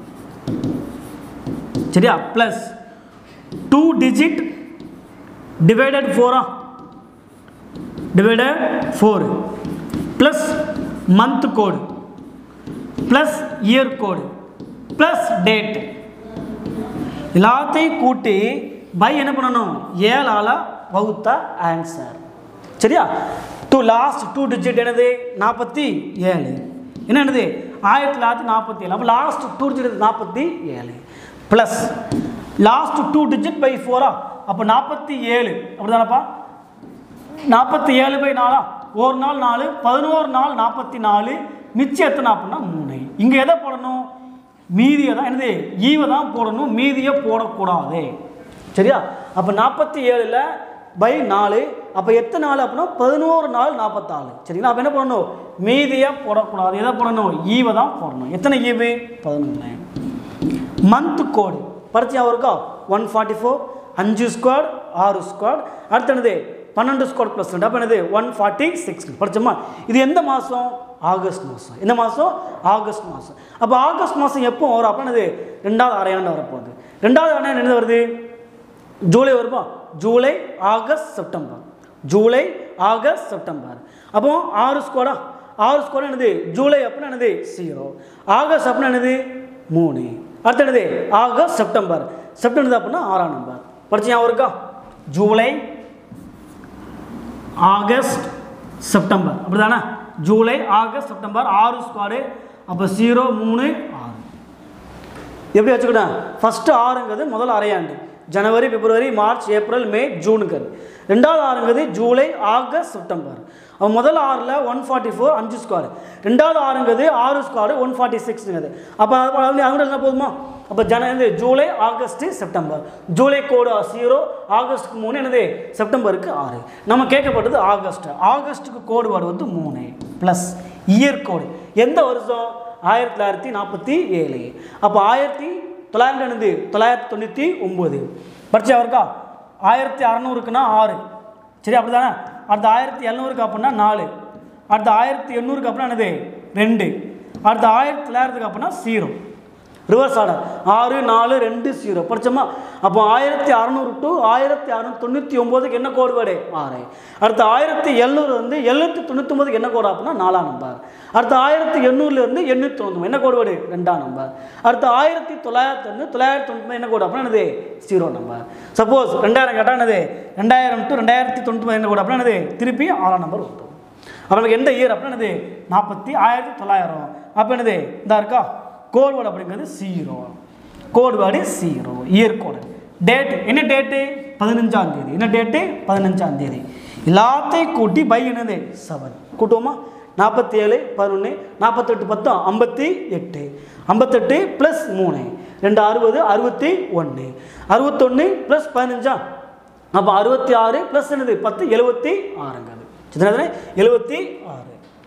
சரியா ப்ளஸ் டூ டிஜிட் டிவைடட் ஃபோரா divided four plus month code plus year code plus date எல்லாத்தையும் கூட்டி பை என்ன பண்ணணும் ஏழால் வகுத்தா ஆன்சர் சரியா டூ லாஸ்ட் டூ டிஜிட் என்னது நாற்பத்தி ஏழு என்ன என்னது ஆயிரத்தி தொள்ளாயிரத்தி நாற்பத்தி ஏழு அப்போ லாஸ்ட் டூ டிஜிட் நாற்பத்தி ஏழு plus last two digit by ஃபோரா அப்போ நாற்பத்தி ஏழு அப்படிதானப்பா நாற்பத்தி ஏழு பை நாலா ஒரு நாள் நாலு பதினோரு நாள் நாற்பத்தி நாலு மிச்சம் எத்தனை அப்படின்னா மூணு இங்கே எதை போடணும் மீதியை தான் என்னது ஈவை தான் போடணும் மீதியை போடக்கூடாது சரியா அப்போ நாற்பத்தி ஏழில் பை நாலு அப்போ எத்தனை நாள் அப்படின்னா பதினோரு நாள் நாற்பத்தாலு சரிங்களா அப்போ என்ன பண்ணணும் மீதியை போடக்கூடாது எதை போடணும் ஈவை தான் போடணும் எத்தனை ஈவு பதினொன்று மந்த் கோடு படிச்சு ஞாபகம் இருக்கா ஒன் ஃபார்ட்டி ஃபோர் அஞ்சு ஸ்குவாட் ஆறு ஸ்குவாட் அடுத்து என்னது பன்னெண்டு ஸ்குவாட் ப்ளஸ் ரெண்டு அப்போ என்னது ஒன் ஃபார்ட்டி சிக்ஸ் படிச்சோமா இது எந்த மாதம் ஆகஸ்ட் மாதம் என்ன மாதம் ஆகஸ்ட் மாதம் அப்போ ஆகஸ்ட் மாதம் எப்போ வரும் அப்போ என்னது ரெண்டாவது அரையாண்டு வரப்போகுது ரெண்டாவது அரையாண்டு என்ன வருது ஜூலை வருமா July August September July August September அப்போ ஆறு ஸ்கோடா ஆறு ஸ்கோடா என்னது ஜூலை அப்படின்னா என்னது ஜீரோ ஆகஸ்ட் அப்படின்னா என்னது மூணு அடுத்து என்னது ஆகஸ்ட் செப்டம்பர் செப்டம்பர் அப்படின்னா ஆறாம் நம்பர் படிச்சு ஞாபகம் இருக்கா ஜூலை ஆகஸ்ட் செப்டம்பர் அப்படிதானே ஜூலை ஆகஸ்ட் செப்டம்பர் ஆறு ஸ்குவாடு அப்போ ஜீரோ மூணு ஆறு எப்படி வச்சுக்கிட்டேன் ஃபஸ்ட்டு ஆறுங்கிறது முதல் அரையாண்டு ஜனவரி பிப்ரவரி மார்ச் ஏப்ரல் மே ஜூனுங்கிறது ரெண்டாவது ஆறுங்கிறது ஜூலை ஆகஸ்ட் செப்டம்பர் அப்போ முதல் ஆறில் ஒன் ஃபார்ட்டி ஃபோர் அஞ்சு ஸ்குவாடு ரெண்டாவது ஆறுங்கிறது ஆறு ஸ்குவாடு ஒன் ஃபார்ட்டி சிக்ஸுங்கிறது அப்போ அது அவங்க என்ன போதுமா அப்போ ஜன இது July August September July code zero ஆகஸ்ட்டுக்கு மூணு என்னது செப்டம்பருக்கு ஆறு நம்ம கேட்கப்பட்டது ஆகஸ்ட் ஆகஸ்ட்டுக்கு கோடு வேர்டு வந்து மூணு ப்ளஸ் இயர் கோடு எந்த வருஷம் ஆயிரத்தி தொள்ளாயிரத்தி நாற்பத்தி ஏழு அப்போ ஆயிரத்தி தொள்ளாயிரத்தி என்னது தொள்ளாயிரத்தி தொண்ணூற்றி ஒம்பது படிச்சா இருக்கா ஆயிரத்தி அறநூறுக்குன்னா ஆறு சரி அப்படி தானே அடுத்த ஆயிரத்தி எழுநூறுக்கு அப்படின்னா நாலு அடுத்த ஆயிரத்தி எண்ணூறுக்கு அப்படின்னா என்னது ரெண்டு அடுத்த ஆயிரத்தி தொள்ளாயிரத்துக்கு அப்படின்னா ஜீரோ ரிவர்ஸ் ஆர்டர் ஆறு நாலு ரெண்டு ஜீரோ படிச்சோமா அப்போ ஆயிரத்தி அறநூறு டு ஆயிரத்தி அறநூற்றி தொண்ணூற்றி ஒம்போதுக்கு என்ன கோடு வேர்டு ஆறு அடுத்து ஆயிரத்தி எழுநூறு வந்து எழுநூற்றி தொண்ணூத்தொம்பதுக்கு என்ன கோடு அப்படின்னா நாலாம் நம்பர் அடுத்து ஆயிரத்தி எண்ணூறுலேருந்து எண்ணூற்றி தொண்ணூறு என்ன கோடு வேர்டு ரெண்டாம் நம்பர் அடுத்து ஆயிரத்தி தொள்ளாயிரத்தி ஒன்று தொள்ளாயிரத்தி தொண்ணூற்றி என்ன கோடு அப்படின்னா என்னது ஜீரோ நம்பர் சப்போஸ் ரெண்டாயிரம் கேட்டால் என்னது ரெண்டாயிரம் டு ரெண்டாயிரத்தி தொண்ணூற்றி என்ன கோடு அப்படின்னா என்னது திருப்பி ஆறாம் நம்பர் வரும் அப்போ நமக்கு எந்த இயர் அப்படின்னா என்னது நாற்பத்தி ஆயிரத்தி தொள்ளாயிரம் அப்போ என்னது இந்த இருக்கா கோட் வேர்டு அப்படிங்கிறது zero code word zero year code date என்ன டேட்டு பதினஞ்சாம் தேதி என்ன டேட்டு பதினஞ்சாம் தேதி எல்லாத்தையும் கூட்டி பை என்னது செவன் கூட்டுவோமா நாற்பத்தி ஏழு பதினொன்று நாற்பத்தெட்டு பத்து ஐம்பத்தி எட்டு ஐம்பத்தெட்டு ப்ளஸ் மூணு ரெண்டு அறுபது அறுபத்தி ஒன்று அறுபத்தொன்று ப்ளஸ் பதினஞ்சா அப்போ அறுபத்தி ஆறு ப்ளஸ் என்னது பத்து எழுபத்தி ஆறுங்கிறது சித்தனை எழுபத்தி ஆறு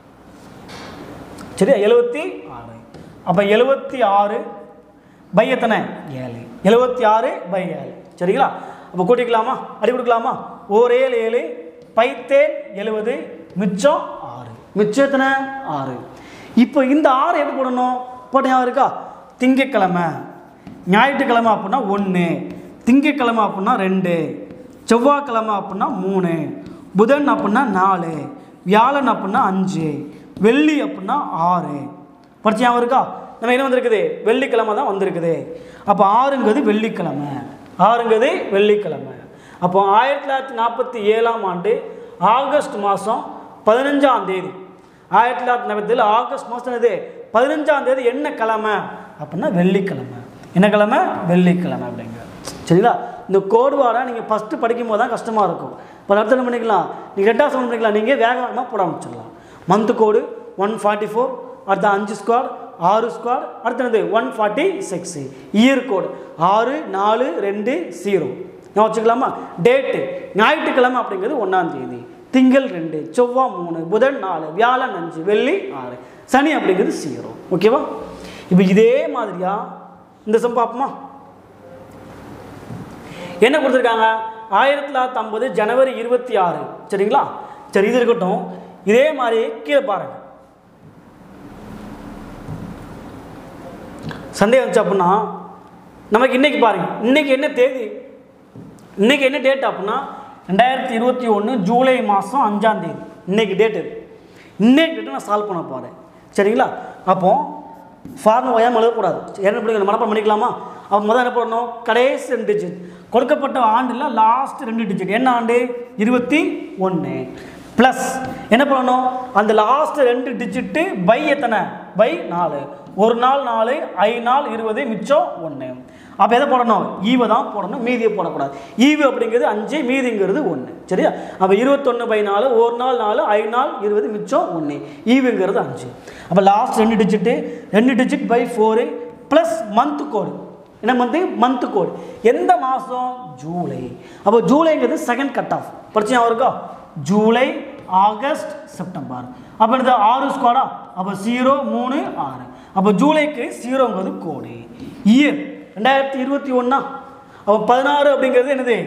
சரியா எழுபத்தி ஆறு அப்போ எழுபத்தி ஆறு பை எத்தனை ஏழு எழுபத்தி ஆறு பை ஏழு சரிங்களா அப்போ கூட்டிக்கலாமா அடி கொடுக்கலாமா ஓர் ஏழு ஏழு பைத்தேன் எழுபது மிச்சம் ஆறு மிச்சம் எத்தனை ஆறு இப்போ இந்த ஆறு எப்படி போடணும் போட்ட ஞாபகம் இருக்கா திங்கக்கிழமை ஞாயிற்றுக்கிழமை அப்படின்னா ஒன்று திங்கக்கிழமை அப்படின்னா ரெண்டு செவ்வாய்க்கிழமை அப்படின்னா மூணு புதன் அப்படின்னா நாலு வியாழன் அப்படின்னா அஞ்சு வெள்ளி அப்படின்னா ஆறு படிச்சு ஞாபகம் இருக்கா நம்ம என்ன வந்திருக்குது வெள்ளிக்கிழமை தான் வந்திருக்குது அப்போ ஆறுங்கிறது வெள்ளிக்கிழமை ஆறுங்கிறது வெள்ளிக்கிழமை அப்போ ஆயிரத்தி தொள்ளாயிரத்தி நாற்பத்தி ஏழாம் ஆண்டு ஆகஸ்ட் மாதம் பதினஞ்சாம் தேதி ஆயிரத்தி தொள்ளாயிரத்தி நாற்பத்தி ஏழு ஆகஸ்ட் மாதம் இது பதினஞ்சாம் தேதி என்ன கிழமை அப்படின்னா வெள்ளிக்கிழமை என்ன கிழமை வெள்ளிக்கிழமை அப்படிங்கிற சரிங்களா இந்த கோடு வாடை நீங்கள் ஃபஸ்ட்டு படிக்கும் போது தான் கஷ்டமாக இருக்கும் இப்போ அடுத்து என்ன பண்ணிக்கலாம் நீங்கள் ரெண்டாவது சமன் பண்ணிக்கலாம் நீங்கள் வேகமாக போட ஆரம்பிச்சிடலாம் month code one forty four அடுத்த அஞ்சு ஸ்குவாட் ஆறு ஸ்குவாட் அடுத்தது one forty six year code ஆறு நாலு ரெண்டு ஜீரோ நான் வச்சுக்கலாமா டேட்டு ஞாயிற்றுக்கிழமை அப்படிங்கிறது ஒன்றாம் தேதி திங்கள் ரெண்டு செவ்வாய் மூணு புதன் நாலு வியாழன் அஞ்சு வெள்ளி ஆறு சனி அப்படிங்கிறது ஜீரோ ஓகேவா இப்போ இதே மாதிரியா இந்த சம் பார்ப்போமா என்ன கொடுத்துருக்காங்க ஆயிரத்தி தொள்ளாயிரத்தி ஐம்பது ஜனவரி இருபத்தி ஆறு சரிங்களா சரி இது இருக்கட்டும் இதே மாதிரி கீழே பாருங்க சந்தேகம் வந்துச்சு அப்படின்னா நமக்கு இன்னைக்கு பாருங்க இன்னைக்கு என்ன தேதி இன்னைக்கு என்ன டேட் அப்படின்னா ரெண்டாயிரத்தி இருபத்தி ஒன்று ஜூலை மாதம் அஞ்சாம் தேதி இன்னைக்கு டேட்டு இன்னைக்கு டேட்டை நான் சால்வ் பண்ண போகிறேன் சரிங்களா அப்போ ஃபார்ம் ஓயாமல் எழுதக்கூடாது என்ன பண்ணி மனப்பாடம் பண்ணிக்கலாமா அப்போ முதல்ல என்ன பண்ணணும் கடைசி ரெண்டு டிஜிட் கொடுக்கப்பட்ட ஆண்டில் லாஸ்ட் ரெண்டு டிஜிட் என்ன ஆண்டு இருபத்தி ஒன்று ப்ளஸ் என்ன பண்ணணும் அந்த லாஸ்ட் ரெண்டு டிஜிட்டு பை எத்தனை பை நாலு ஒரு நாள் நாலு ஐ நாள் இருபது மிச்சம் ஒன்று அப்போ எதை போடணும் ஈவை தான் போடணும் மீதியை போடக்கூடாது ஈவு அப்படிங்கிறது அஞ்சு மீதிங்கிறது ஒன்று சரியா அப்போ இருபத்தொன்று பை நாலு ஒரு நாள் நாலு ஐ நாள் இருபது மிச்சம் ஒன்று ஈவுங்கிறது அஞ்சு அப்போ லாஸ்ட் ரெண்டு டிஜிட்டு ரெண்டு digit by four plus month code என்ன மந்த்து மந்த் கோடு எந்த மாதம் ஜூலை அப்போ ஜூலைங்கிறது செகண்ட் கட் ஆஃப் படிச்சு ஞாபகம் இருக்கா ஜூலை ஆகஸ்ட் செப்டம்பர் அப்போ இந்த ஆறு ஸ்குவாடா அப்போ ஜீரோ மூணு ஆறு அப்போ ஜூலைக்கு ஜீரோங்கிறது கோடு இயர் ரெண்டாயிரத்தி இருபத்தி ஒன்றா அப்போ பதினாறு அப்படிங்கிறது என்னது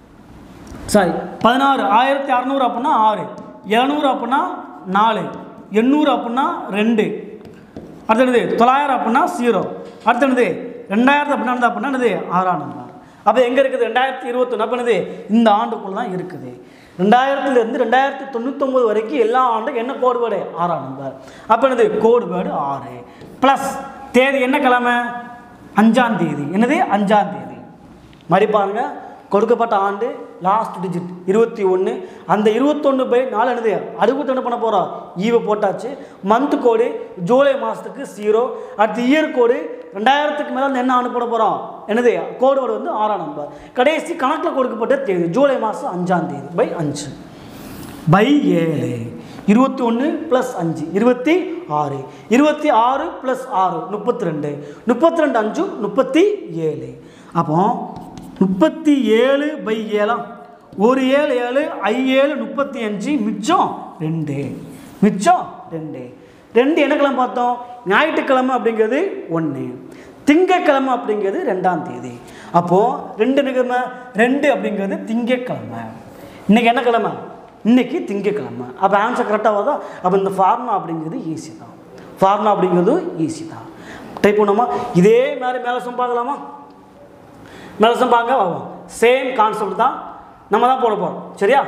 சாரி பதினாறு ஆயிரத்தி அறநூறு அப்படின்னா ஆறு எழுநூறு அப்படின்னா நாலு எண்ணூறு அப்படின்னா ரெண்டு அடுத்தது தொள்ளாயிரம் அப்படின்னா ஜீரோ அடுத்தது ரெண்டாயிரத்து அப்படின்னா என்னது அப்படின்னா என்னது ஆறாம் நம்பர் அப்போ எங்கே இருக்குது ரெண்டாயிரத்தி இருபத்தொன்று அப்போ என்னது இந்த ஆண்டுக்குள்ள தான் இருக்குது ரெண்டாயிரத்துலேருந்து ரெண்டாயிரத்தி தொண்ணூத்தொம்பது வரைக்கும் எல்லா ஆண்டும் என்ன கோடு வேர்டு ஆறாம் நம்பர் அப்போ என்னது கோடு வேர்டு ஆறு ப்ளஸ் தேதி என்ன கிழமை அஞ்சாம் தேதி என்னது அஞ்சாம் தேதி மாதிரி பாருங்க கொடுக்கப்பட்ட ஆண்டு லாஸ்ட் டிஜிட் இருபத்தி ஒன்று அந்த இருபத்தொன்று பை நாலு என்னது அடுத்து என்ன பண்ண போகிறோம் ஈவை போட்டாச்சு மந்த் கோடு ஜூலை மாதத்துக்கு ஜீரோ அடுத்து இயர் கோடு ரெண்டாயிரத்துக்கு மேலே என்ன ஆண்டு போட போகிறோம் என்னது கோடு வேர்டு வந்து ஆறாம் நம்பர் கடைசி கணக்கில் கொடுக்கப்பட்ட தேதி ஜூலை மாதம் அஞ்சாம் தேதி பை அஞ்சு பை ஏழு இருபத்தி ஒன்று ப்ளஸ் அஞ்சு இருபத்தி ஆறு இருபத்தி ஆறு ப்ளஸ் ஆறு முப்பத்தி ரெண்டு முப்பத்தி ரெண்டு அஞ்சு முப்பத்தி ஏழு அப்போ முப்பத்தி ஏழு பை ஏழாம் ஒரு ஏழு ஏழு ஐ ஏழு முப்பத்தி அஞ்சு மிச்சம் ரெண்டு மிச்சம் ரெண்டு ரெண்டு என்ன கிழமை பார்த்தோம் ஞாயிற்றுக்கிழமை அப்படிங்கிறது ஒன்று திங்கக்கிழமை அப்படிங்கிறது ரெண்டாம் தேதி அப்போது ரெண்டு நிகழ்மை ரெண்டு அப்படிங்கிறது திங்கக்கிழமை இன்னைக்கு என்ன கிழமை இன்னைக்கு திங்கக்கிழமை அப்போ ஆன்சர் கரெக்டாக வருதா அப்போ இந்த ஃபார்முலா அப்படிங்கிறது ஈஸி தான் ஃபார்முலா அப்படிங்கிறது ஈஸி தான் டைப் பண்ணுமா இதே மாதிரி மேலே சம் பார்க்கலாமா மேலே சம் பார்க்க ஆகும் சேம் கான்செப்ட் தான் நம்ம தான் போட போகிறோம் சரியா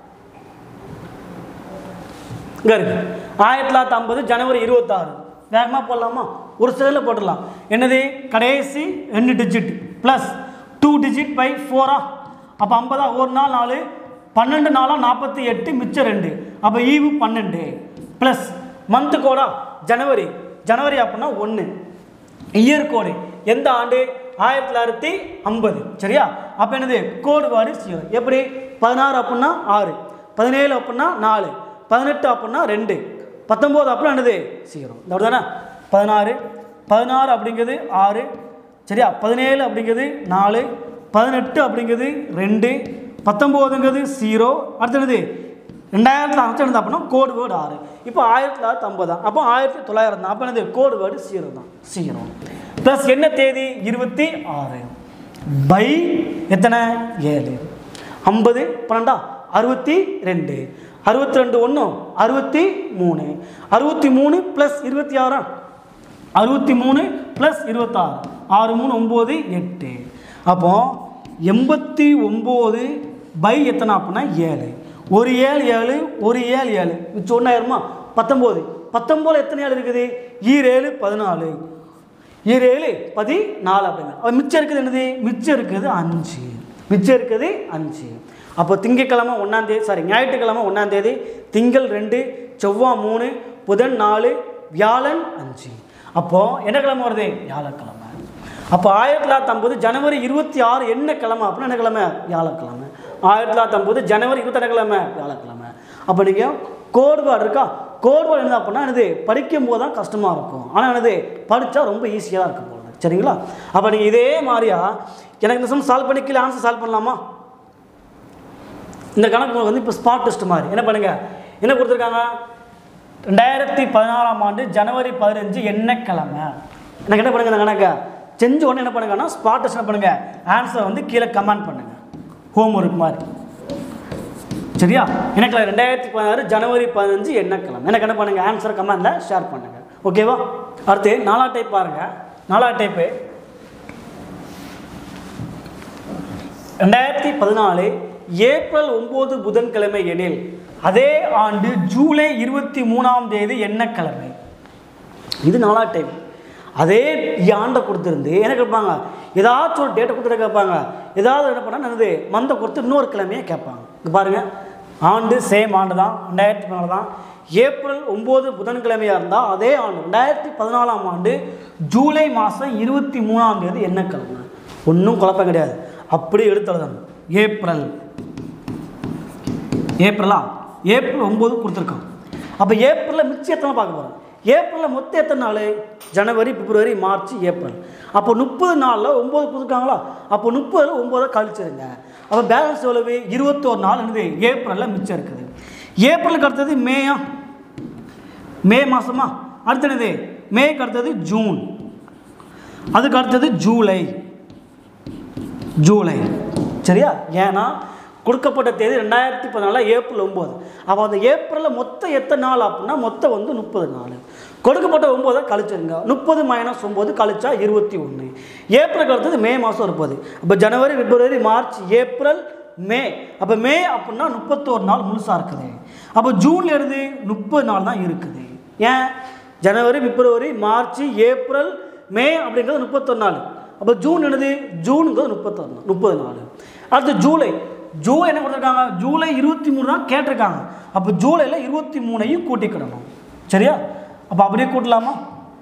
இங்கே இருக்கு ஆயிரத்தி தொள்ளாயிரத்தி ஐம்பது ஜனவரி இருபத்தாறு வேகமாக போடலாமா ஒரு சிலையில் போட்டுடலாம் என்னது கடைசி ரெண்டு digit plus two digit by ஃபோரா அப்போ ஐம்பதா ஒரு நாள் நாலு பன்னெண்டு நாளா நாற்பத்தி எட்டு மிச்சம் ரெண்டு அப்போ ஈவு பன்னெண்டு ப்ளஸ் மந்த்து கோடா ஜனவரி ஜனவரி அப்படின்னா ஒன்று இயர் கோடு எந்த ஆண்டு ஆயிரத்தி தொள்ளாயிரத்தி ஐம்பது சரியா அப்போ என்னது கோடு வார்டு ஜீரோ எப்படி பதினாறு அப்படின்னா ஆறு பதினேழு அப்படின்னா நாலு பதினெட்டு அப்படின்னா ரெண்டு பத்தொம்போது அப்படின்னா என்னது ஜீரோ இந்த தானே பதினாறு பதினாறு அப்படிங்கிறது ஆறு சரியா பதினேழு அப்படிங்கிறது நாலு பதினெட்டு அப்படிங்கிறது ரெண்டு பத்தொம்போதுங்கிறது ஜீரோ அடுத்து என்னது ரெண்டாயிரத்தில் அரைச்சிருந்தா அப்படின்னா கோடு வேர்டு ஆறு இப்போ ஆயிரத்தி தொள்ளாயிரத்தி ஐம்பது தான் அப்போ ஆயிரத்தி தொள்ளாயிரம் தான் அப்போ என்னது கோடு வேர்டு ஜீரோ தான் ஜீரோ ப்ளஸ் என்ன தேதி இருபத்தி ஆறு பை எத்தனை ஏழு ஐம்பது பன்னெண்டா அறுபத்தி ரெண்டு அறுபத்தி ரெண்டு ஒன்று அறுபத்தி மூணு அறுபத்தி மூணு ப்ளஸ் இருபத்தி ஆறா அறுபத்தி மூணு ப்ளஸ் இருபத்தாறு ஆறு மூணு ஒம்பது எட்டு அப்போ எண்பத்தி ஒம்பது பை எத்தனை அப்படின்னா ஏழு ஒரு ஏழு ஏழு ஒரு ஏழு ஏழு மிச்சம் ஒன்றாயிரமா பத்தொம்போது பத்தொம்போது எத்தனை ஏழு இருக்குது ஈரேழு பதினாலு ஈரேழு பதினாலு அப்படிங்க அப்ப மிச்சம் இருக்குது என்னது மிச்சம் இருக்குது அஞ்சு மிச்சம் இருக்குது அஞ்சு அப்போ திங்கக்கிழமை ஒன்றாந்தேதி சாரி ஞாயிற்றுக்கிழமை ஒன்றாந்தேதி திங்கள் ரெண்டு செவ்வாய் மூணு புதன் நாலு வியாழன் அஞ்சு அப்போது என்ன கிழமை வருது வியாழக்கிழமை அப்போ ஆயிரத்தி தொள்ளாயிரத்தி ஐம்பது ஜனவரி இருபத்தி ஆறு என்ன கிழமை அப்படின்னா என்ன கிழமை வியாழக்கிழமை ஆயிரத்தி தொள்ளாயிரத்தி ஐம்பது ஜனவரி இருபத்தெட்டு கிழமை வியாழக்கிழமை அப்போ நீங்கள் கோட்பாடு இருக்கா கோட்பாடு என்ன அப்படின்னா என்னது படிக்கும் போது தான் கஷ்டமாக இருக்கும் ஆனால் என்னது படித்தா ரொம்ப ஈஸியாக இருக்கும் போல சரிங்களா அப்போ நீங்கள் இதே மாதிரியா எனக்கு இந்த சம் சால்வ் பண்ணி கீழே ஆன்சர் சால்வ் பண்ணலாமா இந்த கணக்கு உங்களுக்கு வந்து இப்போ ஸ்பாட் டெஸ்ட் மாதிரி என்ன பண்ணுங்க என்ன கொடுத்துருக்காங்க ரெண்டாயிரத்தி பதினாறாம் ஆண்டு ஜனவரி பதினஞ்சு என்ன கிழமை எனக்கு என்ன பண்ணுங்க இந்த கணக்கை செஞ்ச உடனே என்ன பண்ணுங்கன்னா ஸ்பாட் டெஸ்ட் என்ன பண்ணுங்க ஆன்சரை வந்து கீழே கமெண்ட் பண்ணுங்க ஹோம் ஒர்க் மாதிரி சரியா எனக்கு ரெண்டாயிரத்தி பதினாறு ஜனவரி பதினஞ்சு என்ன கிழமை எனக்கு என்ன பண்ணுங்க ஆன்சர் கமெண்டில் ஷேர் பண்ணுங்க ஓகேவா அடுத்து நாலா டைப் பாருங்க நாலா டைப்பு ரெண்டாயிரத்தி பதினாலு ஏப்ரல் ஒம்பது புதன்கிழமை எனில் அதே ஆண்டு ஜூலை இருபத்தி மூணாம் தேதி என்ன கிழமை இது நாலா டைம் அதே ஆண்டை கொடுத்துருந்து என்ன கேட்பாங்க ஏதாச்சும் ஒரு டேட்டை கொடுத்துட்டு கேட்பாங்க ஏதாவது என்ன பண்ணால் என்னது மந்தை கொடுத்து இன்னொரு கிழமையே கேட்பாங்க இங்கே பாருங்கள் ஆண்டு சேம் ஆண்டு தான் ரெண்டாயிரத்தி பதினாலு தான் ஏப்ரல் ஒம்பது புதன்கிழமையாக இருந்தால் அதே ஆண்டு ரெண்டாயிரத்தி பதினாலாம் ஆண்டு ஜூலை மாதம் இருபத்தி மூணாம் தேதி என்ன கிழமை ஒன்றும் குழப்பம் கிடையாது அப்படி எடுத்து எழுதணும் ஏப்ரல் ஏப்ரலா ஏப்ரல் ஒம்பது கொடுத்துருக்கான் அப்போ ஏப்ரலில் மிச்சம் எத்தனை பார்க்க போகிறோம் ஏப்ரலில் மொத்தம் எத்தனை நாள் ஜனவரி பிப்ரவரி மார்ச் ஏப்ரல் அப்போ முப்பது நாளில் ஒம்பது கொடுத்துருக்காங்களா அப்போ முப்பதில் ஒம்பதை கழிச்சிருங்க அப்போ பேலன்ஸ் எவ்வளவு இருபத்தோரு நாள் என்னது ஏப்ரலில் மிச்சம் இருக்குது ஏப்ரலுக்கு அடுத்தது மேயா மே மாதமா அடுத்து என்னது மேக்கு அடுத்தது ஜூன் அதுக்கு அடுத்தது ஜூலை ஜூலை சரியா ஏன்னா கொடுக்கப்பட்ட தேதி ரெண்டாயிரத்தி பதினாலு ஏப்ரல் ஒம்பது அப்போ அந்த ஏப்ரலில் மொத்தம் எத்தனை நாள் அப்படின்னா மொத்தம் வந்து முப்பது நாள் கொடுக்கப்பட்ட ஒம்போதை கழிச்சிருங்க முப்பது மைனஸ் ஒம்பது கழிச்சா இருபத்தி ஒன்று ஏப்ரல் அடுத்தது மே மாதம் இருப்பது அப்போ ஜனவரி பிப்ரவரி மார்ச் ஏப்ரல் மே அப்போ மே அப்படின்னா முப்பத்தோரு நாள் முழுசாக இருக்குது அப்போ ஜூன்ல இருந்து முப்பது நாள் தான் இருக்குது ஏன் ஜனவரி பிப்ரவரி மார்ச் ஏப்ரல் மே அப்படிங்கிறது முப்பத்தொரு நாள் அப்போ ஜூன் என்னது ஜூனுங்கிறது முப்பத்தொரு நாள் முப்பது நாள் அடுத்து ஜூலை ஜூலை என்ன கொடுத்துருக்காங்க ஜூலை இருபத்தி மூணு தான் கேட்டிருக்காங்க அப்போ ஜூலையில் இருபத்தி மூணையும் கூட்டிக்கிடணும் சரியா அப்போ அப்படியே கூட்டலாமா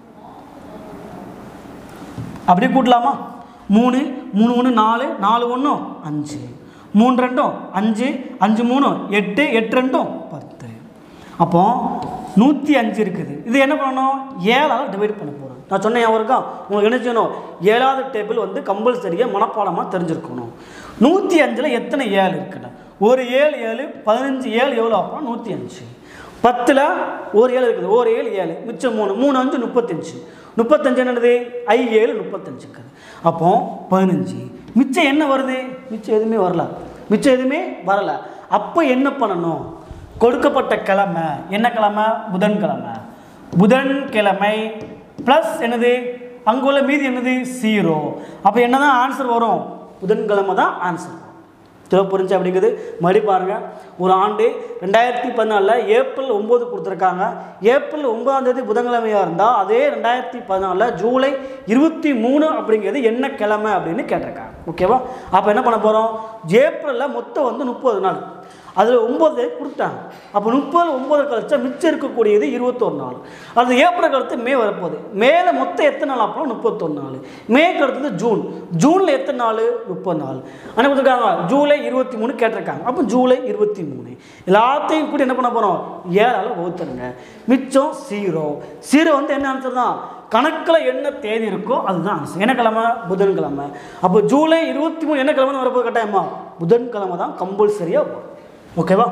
அப்படியே கூட்டலாமா மூணு மூணு ஒன்று நாலு நாலு ஒன்றும் அஞ்சு மூணு ரெண்டும் அஞ்சு அஞ்சு மூணு எட்டு எட்டு ரெண்டும் பத்து அப்போ நூற்றி அஞ்சு இருக்குது இது என்ன பண்ணணும் ஏழால் டிவைட் பண்ண போகிறோம் நான் சொன்னேன் ஞாபகம் இருக்கா உங்களுக்கு என்ன செய்யணும் ஏழாவது டேபிள் வந்து கம்பல்சரியாக மனப்பாடமாக தெரிஞ்சிருக்கணும் நூற்றி அஞ்சில் எத்தனை ஏழு இருக்குன்னு ஒரு ஏழு ஏழு பதினஞ்சு ஏழு எவ்வளோ அப்புறம் நூற்றி அஞ்சு பத்தில் ஒரு ஏழு இருக்குது ஒரு ஏழு ஏழு மிச்சம் மூணு மூணு அஞ்சு முப்பத்தஞ்சு முப்பத்தஞ்சு என்னது ஐ ஏழு முப்பத்தஞ்சு இருக்குது அப்போ பதினஞ்சு மிச்சம் என்ன வருது மிச்சம் எதுவுமே வரல மிச்சம் எதுவுமே வரல அப்போ என்ன பண்ணணும் கொடுக்கப்பட்ட கிழமை என்ன கிழமை புதன்கிழமை புதன்கிழமை ப்ளஸ் என்னது அங்குள்ள மீதி என்னது ஜீரோ அப்போ என்ன தான் ஆன்சர் வரும் புதன்கிழமை தான் ஆன்சர் வரும் தேவை புரிஞ்சு அப்படிங்கிறது மறுபடி பாருங்கள் ஒரு ஆண்டு ரெண்டாயிரத்தி பதினாலில் ஏப்ரல் ஒம்பது கொடுத்துருக்காங்க ஏப்ரல் ஒன்பதாம் தேதி புதன்கிழமையாக இருந்தால் அதே ரெண்டாயிரத்தி பதினாலில் ஜூலை இருபத்தி மூணு அப்படிங்கிறது என்ன கிழமை அப்படின்னு கேட்டிருக்காங்க ஓகேவா அப்போ என்ன பண்ண போகிறோம் ஏப்ரலில் மொத்தம் வந்து முப்பது நாள் அதில் ஒம்பது கொடுத்தாங்க அப்போ முப்பது ஒம்பது கழிச்சா மிச்சம் இருக்கக்கூடியது இருபத்தொரு நாள் அது ஏப்ரல் கழுத்து மே வரப்போகுது மேலே மொத்தம் எத்தனை நாள் அப்புறம் முப்பத்தொன்று நாள் மே கழுத்தது ஜூன் ஜூனில் எத்தனை நாள் முப்பது நாள் ஆனால் கொடுத்துருக்காங்க ஜூலை இருபத்தி மூணு கேட்டிருக்காங்க அப்போ ஜூலை இருபத்தி மூணு எல்லாத்தையும் கூட என்ன பண்ண போகிறோம் ஏழால் வகுத்துருங்க மிச்சம் ஜீரோ ஜீரோ வந்து என்ன ஆன்சர் தான் கணக்கில் என்ன தேதி இருக்கோ அதுதான் ஆன்சர் என்ன கிழமை புதன்கிழமை அப்போ ஜூலை இருபத்தி மூணு என்ன கிழமை வரப்போது கட்டாயமா புதன்கிழமை தான் கம்பல்சரியாக வரும் ஓகேவா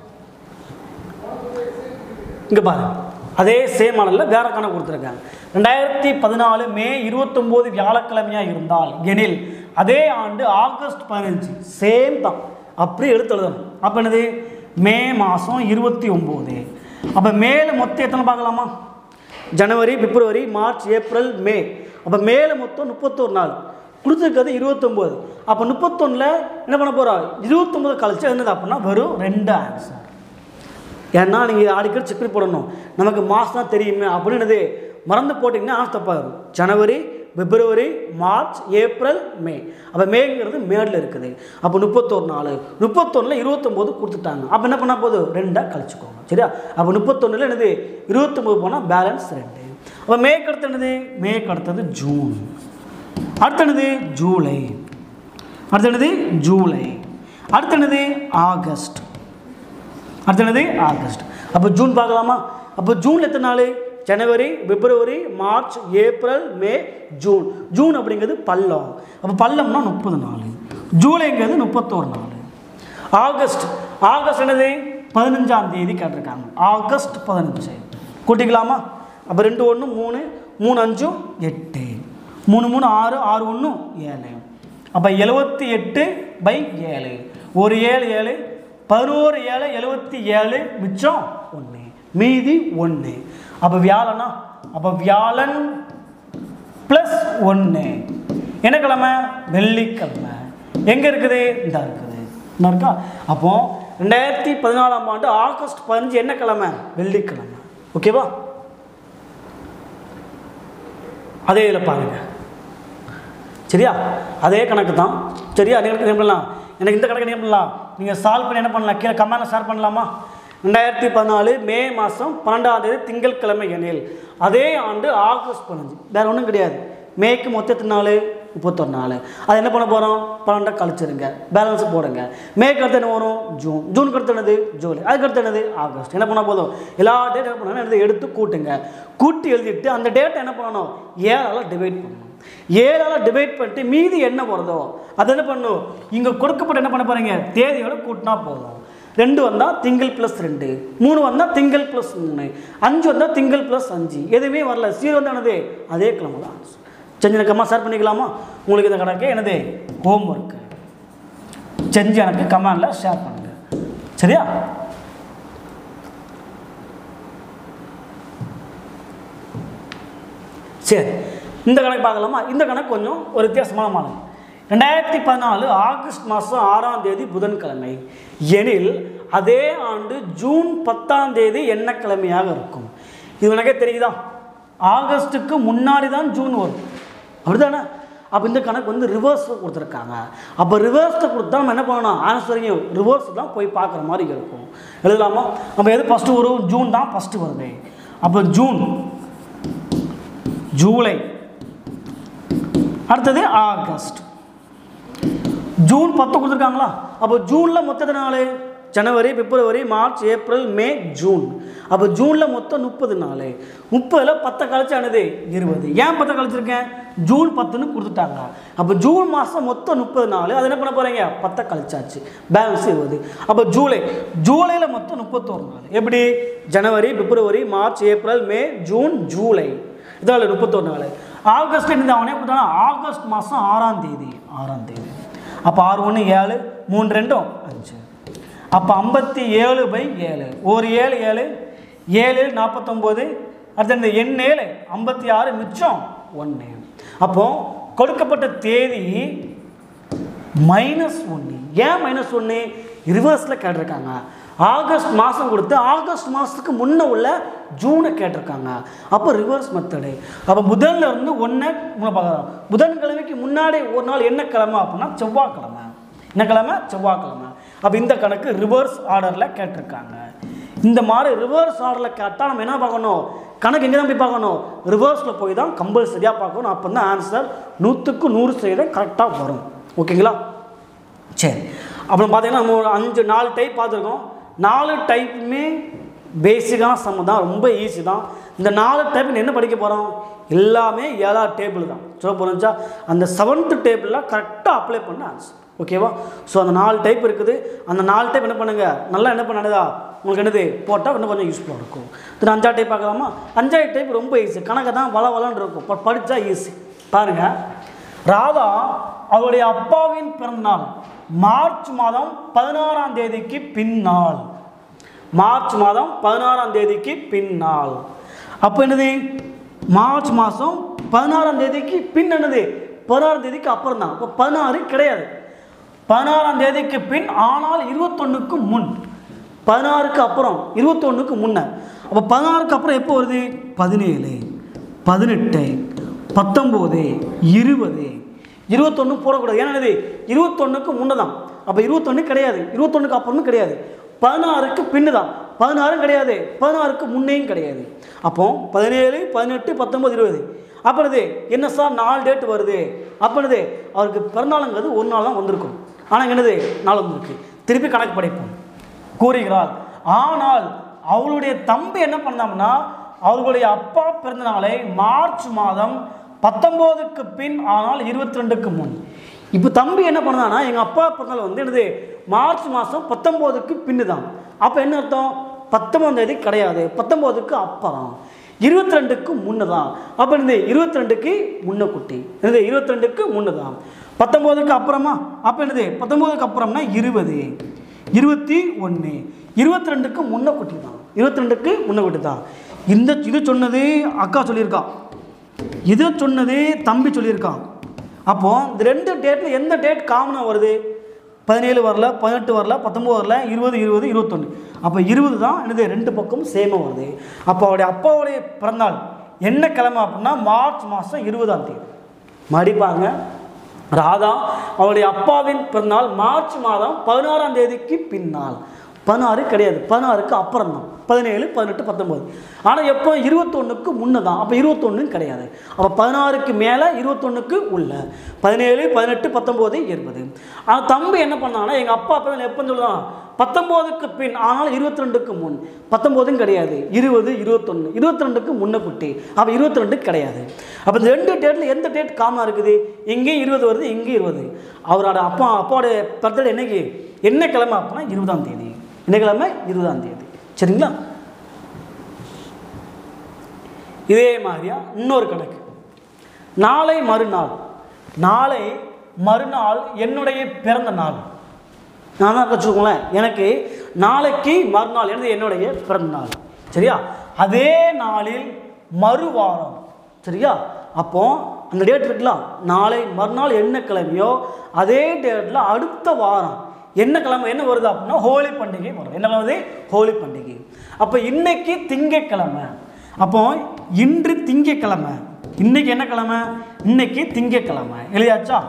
இங்கே பாருங்க அதே சேம் மாடலில் வேற கணக்கு கொடுத்துருக்காங்க ரெண்டாயிரத்தி பதினாலு மே இருபத்தொம்போது வியாழக்கிழமையாக இருந்தால் எனில் அதே ஆண்டு ஆகஸ்ட் பதினஞ்சு சேம் தான் அப்படியே எடுத்து எழுதணும் அப்போ என்னது மே மாதம் இருபத்தி ஒம்பது அப்போ மேலே மொத்தம் எத்தனை பார்க்கலாமா ஜனவரி பிப்ரவரி மார்ச் ஏப்ரல் மே அப்போ மேலே மொத்தம் முப்பத்தோரு நாள் கொடுத்துருக்கிறது இருபத்தொம்போது அப்போ முப்பத்தொன்னில் என்ன பண்ண போகிறோம் இருபத்தொம்போது கழிச்சு என்னது அப்படின்னா வெறும் ரெண்டு ஆன்சர் ஏன்னா நீங்கள் அடிக்கடி செக் பண்ணி போடணும் நமக்கு மாதம் தான் தெரியுமே அப்படின்னது மறந்து போட்டிங்கன்னா ஆன்சர் தப்பாக இருக்கும் ஜனவரி பிப்ரவரி மார்ச் ஏப்ரல் மே அப்போ மேங்கிறது மேடில் இருக்குது அப்போ முப்பத்தோரு நாள் முப்பத்தொன்னில் இருபத்தொம்போது கொடுத்துட்டாங்க அப்போ என்ன பண்ணால் போதும் ரெண்டாக கழிச்சுக்கோங்க சரியா அப்போ முப்பத்தொன்னில் என்னது இருபத்தொம்போது போனால் பேலன்ஸ் ரெண்டு அப்போ மேக்கு அடுத்து என்னது மேக்கு அடுத்தது ஜூன் அடுத்தனது ஜூலை அடுத்தனது ஜூலை அடுத்தனது ஆகஸ்ட் அடுத்தனது ஆகஸ்ட் அப்போ ஜூன் பார்க்கலாமா அப்போ ஜூன் எத்தனை நாள் ஜனவரி பிப்ரவரி March April May June June அப்படிங்கிறது பள்ளம் அப்போ பள்ளம்னா முப்பது நாள் ஜூலைங்கிறது முப்பத்தோரு நாள் ஆகஸ்ட் ஆகஸ்ட் என்னது பதினஞ்சாம் தேதி கேட்டிருக்காங்க ஆகஸ்ட் பதினஞ்சு கூட்டிக்கலாமா அப்போ ரெண்டு ஒன்று மூணு மூணு அஞ்சும் எட்டு மூணு மூணு ஆறு ஆறு ஒன்று ஏழு அப்போ எழுபத்தி எட்டு பை ஏழு ஒரு ஏழு ஏழு பதினோரு ஏழு எழுபத்தி ஏழு மிச்சம் ஒன்று மீதி ஒன்று அப்போ வியாழனா அப்போ வியாழன் ப்ளஸ் ஒன்று என்ன கிழமை வெள்ளிக்கிழமை எங்கே இருக்குது இந்த இருக்குது இந்த இருக்கா அப்போ ரெண்டாயிரத்தி பதினாலாம் ஆண்டு ஆகஸ்ட் பதினஞ்சு என்ன கிழமை வெள்ளிக்கிழமை ஓகேவா அதே இதில் பாருங்கள் சரியா அதே கணக்கு தான் சரியா நீங்கள் என்ன பண்ணலாம் எனக்கு இந்த கணக்கு என்ன பண்ணலாம் நீங்கள் சால்வ் பண்ணி என்ன பண்ணலாம் கீழே கமெண்ட்டில் ஷேர் பண்ணலாமா ரெண்டாயிரத்தி பதினாலு மே மாதம் பன்னெண்டாம் தேதி திங்கட்கிழமை எண்ணில் அதே ஆண்டு ஆகஸ்ட் பதினஞ்சு வேறு ஒன்றும் கிடையாது மேக்கு மொத்தத்து நாள் முப்பத்தொரு நாள் அது என்ன பண்ண போகிறோம் பன்னெண்டை கழிச்சிருங்க பேலன்ஸ் போடுங்க மேற்கு அடுத்து என்ன வரும் ஜூன் ஜூனுக்கு அடுத்து என்னது ஜூலை அதுக்கு அடுத்து என்னது ஆகஸ்ட் என்ன பண்ண போதும் எல்லா டேட் என்ன பண்ணணும் எடுத்து எடுத்து கூட்டுங்க கூட்டி எழுதிட்டு அந்த டேட்டை என்ன பண்ணணும் ஏழால் டிவைட் பண்ணணும் ஏழால் டிவைட் பண்ணிட்டு மீதி என்ன வருதோ அதை என்ன பண்ணணும் இங்கே கொடுக்கப்பட்ட என்ன பண்ண போகிறீங்க தேதியோட கூட்டினா போதும் ரெண்டு வந்தால் திங்கள் ப்ளஸ் ரெண்டு மூணு வந்தால் திங்கள் ப்ளஸ் மூணு அஞ்சு வந்தால் திங்கள் ப்ளஸ் அஞ்சு எதுவுமே வரல ஜீரோ வந்து என்னது அதே கிழமை தான் செஞ்சு கம்மா ஷேர் பண்ணிக்கலாமா உங்களுக்கு இந்த கணக்கு என்னது ஹோம் ஒர்க்கு செஞ்சு எனக்கு கமெண்டில் ஷேர் பண்ணுங்கள் சரியா சரி இந்த கணக்கு பார்க்கலாமா இந்த கணக்கு கொஞ்சம் ஒரு வித்தியாசமான மாதம் ரெண்டாயிரத்தி பதினாலு ஆகஸ்ட் மாதம் ஆறாம் தேதி புதன்கிழமை எனில் அதே ஆண்டு ஜூன் பத்தாம் தேதி என்ன கிழமையாக இருக்கும் இது உனக்கே தெரியுதா ஆகஸ்ட்டுக்கு முன்னாடி தான் ஜூன் வரும் அப்படிதானே அப்போ இந்த கணக்கு வந்து ரிவர்ஸ் கொடுத்துருக்காங்க அப்போ ரிவர்ஸில் கொடுத்தா நம்ம என்ன பண்ணணும் ஆன்சரையும் ரிவர்ஸ் தான் போய் பார்க்குற மாதிரி இருக்கும் எழுதலாமா நம்ம எது ஃபஸ்ட்டு வரும் ஜூன் தான் ஃபஸ்ட்டு வருது அப்போ ஜூன் ஜூலை அடுத்தது ஆகஸ்ட் ஜூன் பத்து கொடுத்துருக்காங்களா அப்போ ஜூனில் மொத்த எத்தனை நாள் ஜனவரி பிப்ரவரி மார்ச் ஏப்ரல் மே ஜூன் அப்போ ஜூனில் மொத்தம் முப்பது நாள் முப்பதில் பத்தை கழிச்சு ஆனது இருபது ஏன் பத்தை கழிச்சிருக்கேன் ஜூன் பத்துன்னு கொடுத்துட்டாங்க அப்போ ஜூன் மாதம் மொத்தம் முப்பது நாள் அது என்ன பண்ண போகிறீங்க பத்தை கழிச்சாச்சு பேலன்ஸ் இருபது அப்போ ஜூலை ஜூலையில் மொத்தம் முப்பத்தோரு நாள் எப்படி ஜனவரி பிப்ரவரி March April May June July இதால் முப்பத்தொரு நாள் ஆகஸ்ட் இந்த அவனே கொடுத்தானா ஆகஸ்ட் மாதம் ஆறாம் தேதி ஆறாம் தேதி அப்போ ஆறு ஒன்று ஏழு மூணு ரெண்டும் அஞ்சு அப்போ ஐம்பத்தி ஏழு பை ஏழு ஒரு ஏழு ஏழு ஏழு நாற்பத்தொம்போது அடுத்து இந்த எண் ஏழு ஐம்பத்தி ஆறு மிச்சம் ஒன்று அப்போ கொடுக்கப்பட்ட தேதி மைனஸ் ஒன்று ஏன் மைனஸ் ஒன்று ரிவர்ஸில் கேட்டிருக்காங்க ஆகஸ்ட் மாதம் கொடுத்து ஆகஸ்ட் மாதத்துக்கு முன்ன உள்ள ஜூனை கேட்டிருக்காங்க அப்போ ரிவர்ஸ் மெத்தடு அப்போ புதன்ல இருந்து ஒன்றை பார்க்கலாம் புதன்கிழமைக்கு முன்னாடி ஒரு நாள் என்ன கிழமை அப்படின்னா செவ்வாய்க்கிழமை என்ன கிழமை செவ்வாய்க்கிழமை அப்போ இந்த கணக்கு ரிவர்ஸ் ஆர்டரில் கேட்டிருக்காங்க இந்த மாதிரி ரிவர்ஸ் ஆர்டரில் கேட்டால் நம்ம என்ன பார்க்கணும் கணக்கு எங்கே தான் போய் பார்க்கணும் ரிவர்ஸில் போய் தான் கம்பல்சரியாக பார்க்கணும் அப்போ தான் ஆன்சர் நூற்றுக்கு நூறு சதவீதம் கரெக்டாக வரும் ஓகேங்களா சரி அப்புறம் பார்த்தீங்கன்னா நம்ம ஒரு அஞ்சு நாலு டைப் பார்த்துருக்கோம் நாலு டைப்புமே பேசிக்கான சம்ம தான் ரொம்ப ஈஸி தான் இந்த நாலு டைப் என்ன படிக்க போகிறோம் எல்லாமே ஏழாவது டேபிள் தான் சொல்ல போகிறோம்ச்சா அந்த செவன்த்து டேபிளில் கரெக்டாக அப்ளை பண்ண ஆன்சர் ஓகேவா ஸோ அந்த நாலு டைப் இருக்குது அந்த நாலு டைப் என்ன பண்ணுங்க நல்லா என்ன பண்ணுதா உங்களுக்கு என்னது போட்டால் இன்னும் கொஞ்சம் யூஸ்ஃபுல்லாக இருக்கும் திரு அஞ்சாவது டைப் பார்க்கலாமா அஞ்சாவது டைப் ரொம்ப ஈஸி கணக்கு தான் வள வளன்னு இருக்கும் பட் படித்தா ஈஸி பாருங்கள் ராதா அவருடைய அப்பாவின் பிறந்தநாள் மார்ச் மாதம் பதினாறாம் தேதிக்கு பின்னால் மார்ச் மாதம் பதினாறாம் தேதிக்கு பின்னால் அப்போ என்னது மார்ச் மாதம் பதினாறாம் தேதிக்கு பின் என்னது பதினாறாம் தேதிக்கு அப்புறம் தான் அப்போ பதினாறு கிடையாது பதினாறாம் தேதிக்கு பின் ஆனால் இருபத்தொன்னுக்கு முன் பதினாறுக்கு அப்புறம் இருபத்தொன்னுக்கு முன்ன அப்போ பதினாறுக்கு அப்புறம் எப்போ வருது பதினேழு பதினெட்டு பத்தொம்போது இருபது இருபத்தொன்று போடக்கூடாது ஏன்னா என்னது இருபத்தொன்னுக்கு முன்ன தான் அப்போ இருபத்தொன்று கிடையாது இருபத்தொன்னுக்கு அப்புறமும் கிடையாது பதினாறுக்கு பின்னு தான் பதினாறும் கிடையாது பதினாறுக்கு முன்னையும் கிடையாது அப்போ பதினேழு பதினெட்டு பத்தொம்பது இருபது அப்பொழுது என்ன சார் நாலு டேட் வருது அப்பொழுது அவருக்கு பிறந்தாளுங்கிறது ஒரு நாள் தான் வந்திருக்கும் ஆனால் என்னது நாள் வந்திருக்கு திருப்பி கணக்கு படைப்போம் கூறுகிறாள் ஆனால் அவளுடைய தம்பி என்ன பண்ணாம்னா அவர்களுடைய அப்பா பிறந்த நாளை மார்ச் மாதம் பத்தொம்போதுக்கு பின் ஆனால் இருபத்தி ரெண்டுக்கு முன் இப்போ தம்பி என்ன பண்ணான்னா எங்கள் அப்பா பிறந்தநாள் வந்து என்னது மார்ச் மாதம் பத்தொம்போதுக்கு பின்னு தான் அப்போ என்ன அர்த்தம் பத்தொம்பதாம் தேதி கிடையாது பத்தொம்போதுக்கு அப்புறம் இருபத்தி ரெண்டுக்கு முன்னு தான் அப்போ என்னது இருபத்தி ரெண்டுக்கு முன்ன குட்டி என்னது இருபத்தி ரெண்டுக்கு முன்னு தான் பத்தொம்போதுக்கு அப்புறமா அப்போ என்னது பத்தொம்போதுக்கு அப்புறம்னா இருபது இருபத்தி ஒன்று இருபத்தி ரெண்டுக்கு முன்ன குட்டி தான் இருபத்தி ரெண்டுக்கு முன்ன குட்டி தான் இந்த இது சொன்னது அக்கா சொல்லியிருக்கா இதை சொன்னது தம்பி சொல்லியிருக்கான் அப்போது இந்த ரெண்டு டேட்டில் எந்த டேட் காமனாக வருது பதினேழு வரல பதினெட்டு வரல பத்தொம்பது வரல இருபது இருபது இருபத்தொன்று அப்போ இருபது தான் என்னது ரெண்டு பக்கமும் சேமாக வருது அப்போ அவருடைய அப்பாவுடைய பிறந்தாள் என்ன கிழமை அப்படின்னா மார்ச் மாதம் இருபதாம் தேதி மடிப்பாங்க ராதா அவளுடைய அப்பாவின் பிறந்தநாள் மார்ச் மாதம் பதினாறாம் தேதிக்கு பின்னால் பதினாறு கிடையாது பதினாறுக்கு அப்புறம் தான் பதினேழு பதினெட்டு பத்தொம்போது ஆனால் எப்போ இருபத்தொன்றுக்கு முன்னே தான் அப்போ இருபத்தொன்று கிடையாது அப்போ பதினாறுக்கு மேலே இருபத்தொன்றுக்கு உள்ள பதினேழு பதினெட்டு பத்தொம்போது இருபது ஆனால் தம்பி என்ன பண்ணான்னா எங்கள் அப்பா அப்போ எப்போ சொல்லுதான் பத்தொம்போதுக்கு பின் ஆனால் இருபத்தி ரெண்டுக்கு முன் பத்தொம்போதும் கிடையாது இருபது இருபத்தொன்று இருபத்தி ரெண்டுக்கு முன்ன குட்டி அப்போ இருபத்தி ரெண்டு கிடையாது அப்போ இந்த ரெண்டு டேட்டில் எந்த டேட் காமனாக இருக்குது இங்கேயும் இருபது வருது இங்கேயும் இருபது அவரோட அப்பா அப்பாவோட பர்த்டே என்னைக்கு என்ன கிழமை அப்படின்னா இருபதாம் தேதி என்ன கிழமை இருபதாம் தேதி சரிங்களா இதே மாதிரியா இன்னொரு கணக்கு நாளை மறுநாள் நாளை மறுநாள் என்னுடைய பிறந்த நாள் நான் தான் வச்சுக்கோங்களேன் எனக்கு நாளைக்கு மறுநாள் எனது என்னுடைய பிறந்த நாள் சரியா அதே நாளில் மறுவாரம் சரியா அப்போ அந்த டேட் இருக்கலாம் நாளை மறுநாள் என்ன கிழமையோ அதே டேட்டில் அடுத்த வாரம் என்ன கிழமை என்ன வருது அப்படின்னா ஹோலி பண்டிகை வரும் என்ன வருது ஹோலி பண்டிகை அப்போ இன்னைக்கு திங்கக்கிழமை அப்போ இன்று திங்கக்கிழமை இன்னைக்கு என்ன கிழமை இன்னைக்கு திங்கக்கிழமை எழுதியாச்சா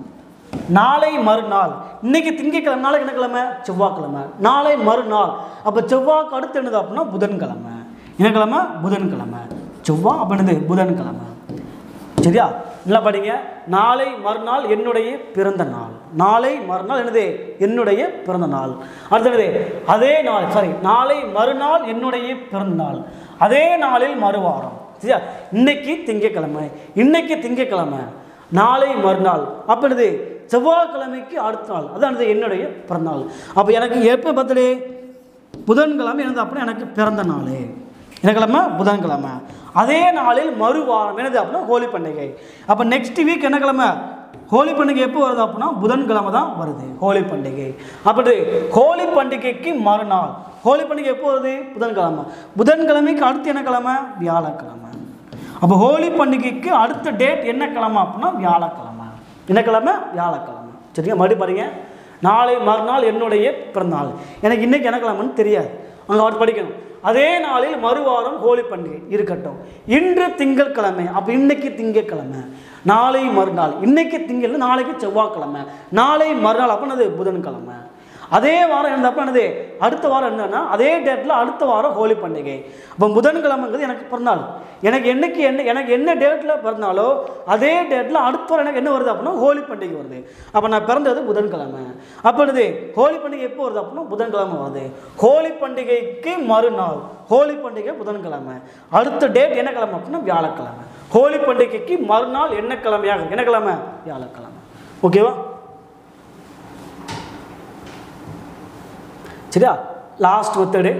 நாளை மறுநாள் இன்னைக்கு திங்கக்கிழமை நாளைக்கு என்ன கிழமை செவ்வாய்க்கிழமை நாளை மறுநாள் அப்போ செவ்வாய்க்கு அடுத்து என்னது அப்படின்னா புதன்கிழமை என்ன கிழமை புதன்கிழமை செவ்வாய் அப்படின்னது புதன்கிழமை சரியா நல்லா படிங்க நாளை மறுநாள் என்னுடைய பிறந்த நாள் நாளை மறுநாள் என்னது என்னுடைய பிறந்த நாள் அடுத்தது அதே நாள் சாரி நாளை மறுநாள் என்னுடைய பிறந்த நாள் அதே நாளில் மறுவாரம் சரியா இன்னைக்கு திங்கக்கிழமை இன்னைக்கு திங்கக்கிழமை நாளை மறுநாள் அப்போ என்னது செவ்வாய்க்கிழமைக்கு அடுத்த நாள் அதான் என்னுடைய பிறந்த நாள் அப்போ எனக்கு எப்போ பர்த்டே புதன்கிழமை எனது அப்படின்னா எனக்கு பிறந்த நாள் என்ன கிழமை புதன்கிழமை அதே நாளில் மறுவாரம் என்னது அப்படின்னா ஹோலி பண்டிகை அப்போ நெக்ஸ்ட் வீக் என்ன கிழமை ஹோலி பண்டிகை எப்போ வருது அப்படின்னா புதன்கிழமை தான் வருது ஹோலி பண்டிகை அப்படி ஹோலி பண்டிகைக்கு மறுநாள் ஹோலி பண்டிகை எப்போ வருது புதன்கிழமை புதன்கிழமைக்கு அடுத்து என்ன கிழமை வியாழக்கிழமை அப்போ ஹோலி பண்டிகைக்கு அடுத்த டேட் என்ன கிழமை அப்படின்னா வியாழக்கிழமை என்ன கிழமை வியாழக்கிழமை சரியா மறுபடியும் பாருங்க நாளை மறுநாள் என்னுடைய பிறந்தநாள் எனக்கு இன்னைக்கு என்ன கிழமைன்னு தெரியாது அங்கே அவர் படிக்கணும் அதே நாளில் மறுவாரம் ஹோலி பண்டிகை இருக்கட்டும் இன்று திங்கட்கிழமை அப்போ இன்னைக்கு திங்கட்கிழமை நாளை மறுநாள் இன்னைக்கு திங்கள் நாளைக்கு செவ்வாய்க்கிழமை நாளை மறுநாள் அப்போ என்னது புதன்கிழமை அதே வாரம் என்ன அப்போ என்னது அடுத்த வாரம் என்னன்னா அதே டேட்டில் அடுத்த வாரம் ஹோலி பண்டிகை அப்போ புதன்கிழமைங்கிறது எனக்கு பிறந்தநாள் எனக்கு என்னைக்கு என்ன எனக்கு என்ன டேட்டில் பிறந்தாலோ அதே டேட்டில் அடுத்த வாரம் எனக்கு என்ன வருது அப்படின்னா ஹோலி பண்டிகை வருது அப்போ நான் பிறந்தது புதன்கிழமை அப்போ என்னது ஹோலி பண்டிகை எப்போ வருது அப்படின்னா புதன்கிழமை வருது ஹோலி பண்டிகைக்கு மறுநாள் ஹோலி பண்டிகை புதன்கிழமை அடுத்த டேட் என்ன கிழமை அப்படின்னா வியாழக்கிழமை ஹோலி பண்டிகைக்கு மறுநாள் என்ன கிழமையாக என்ன கிழமை வியாழக்கிழமை ஓகேவா சரியா லாஸ்ட் மெத்தடு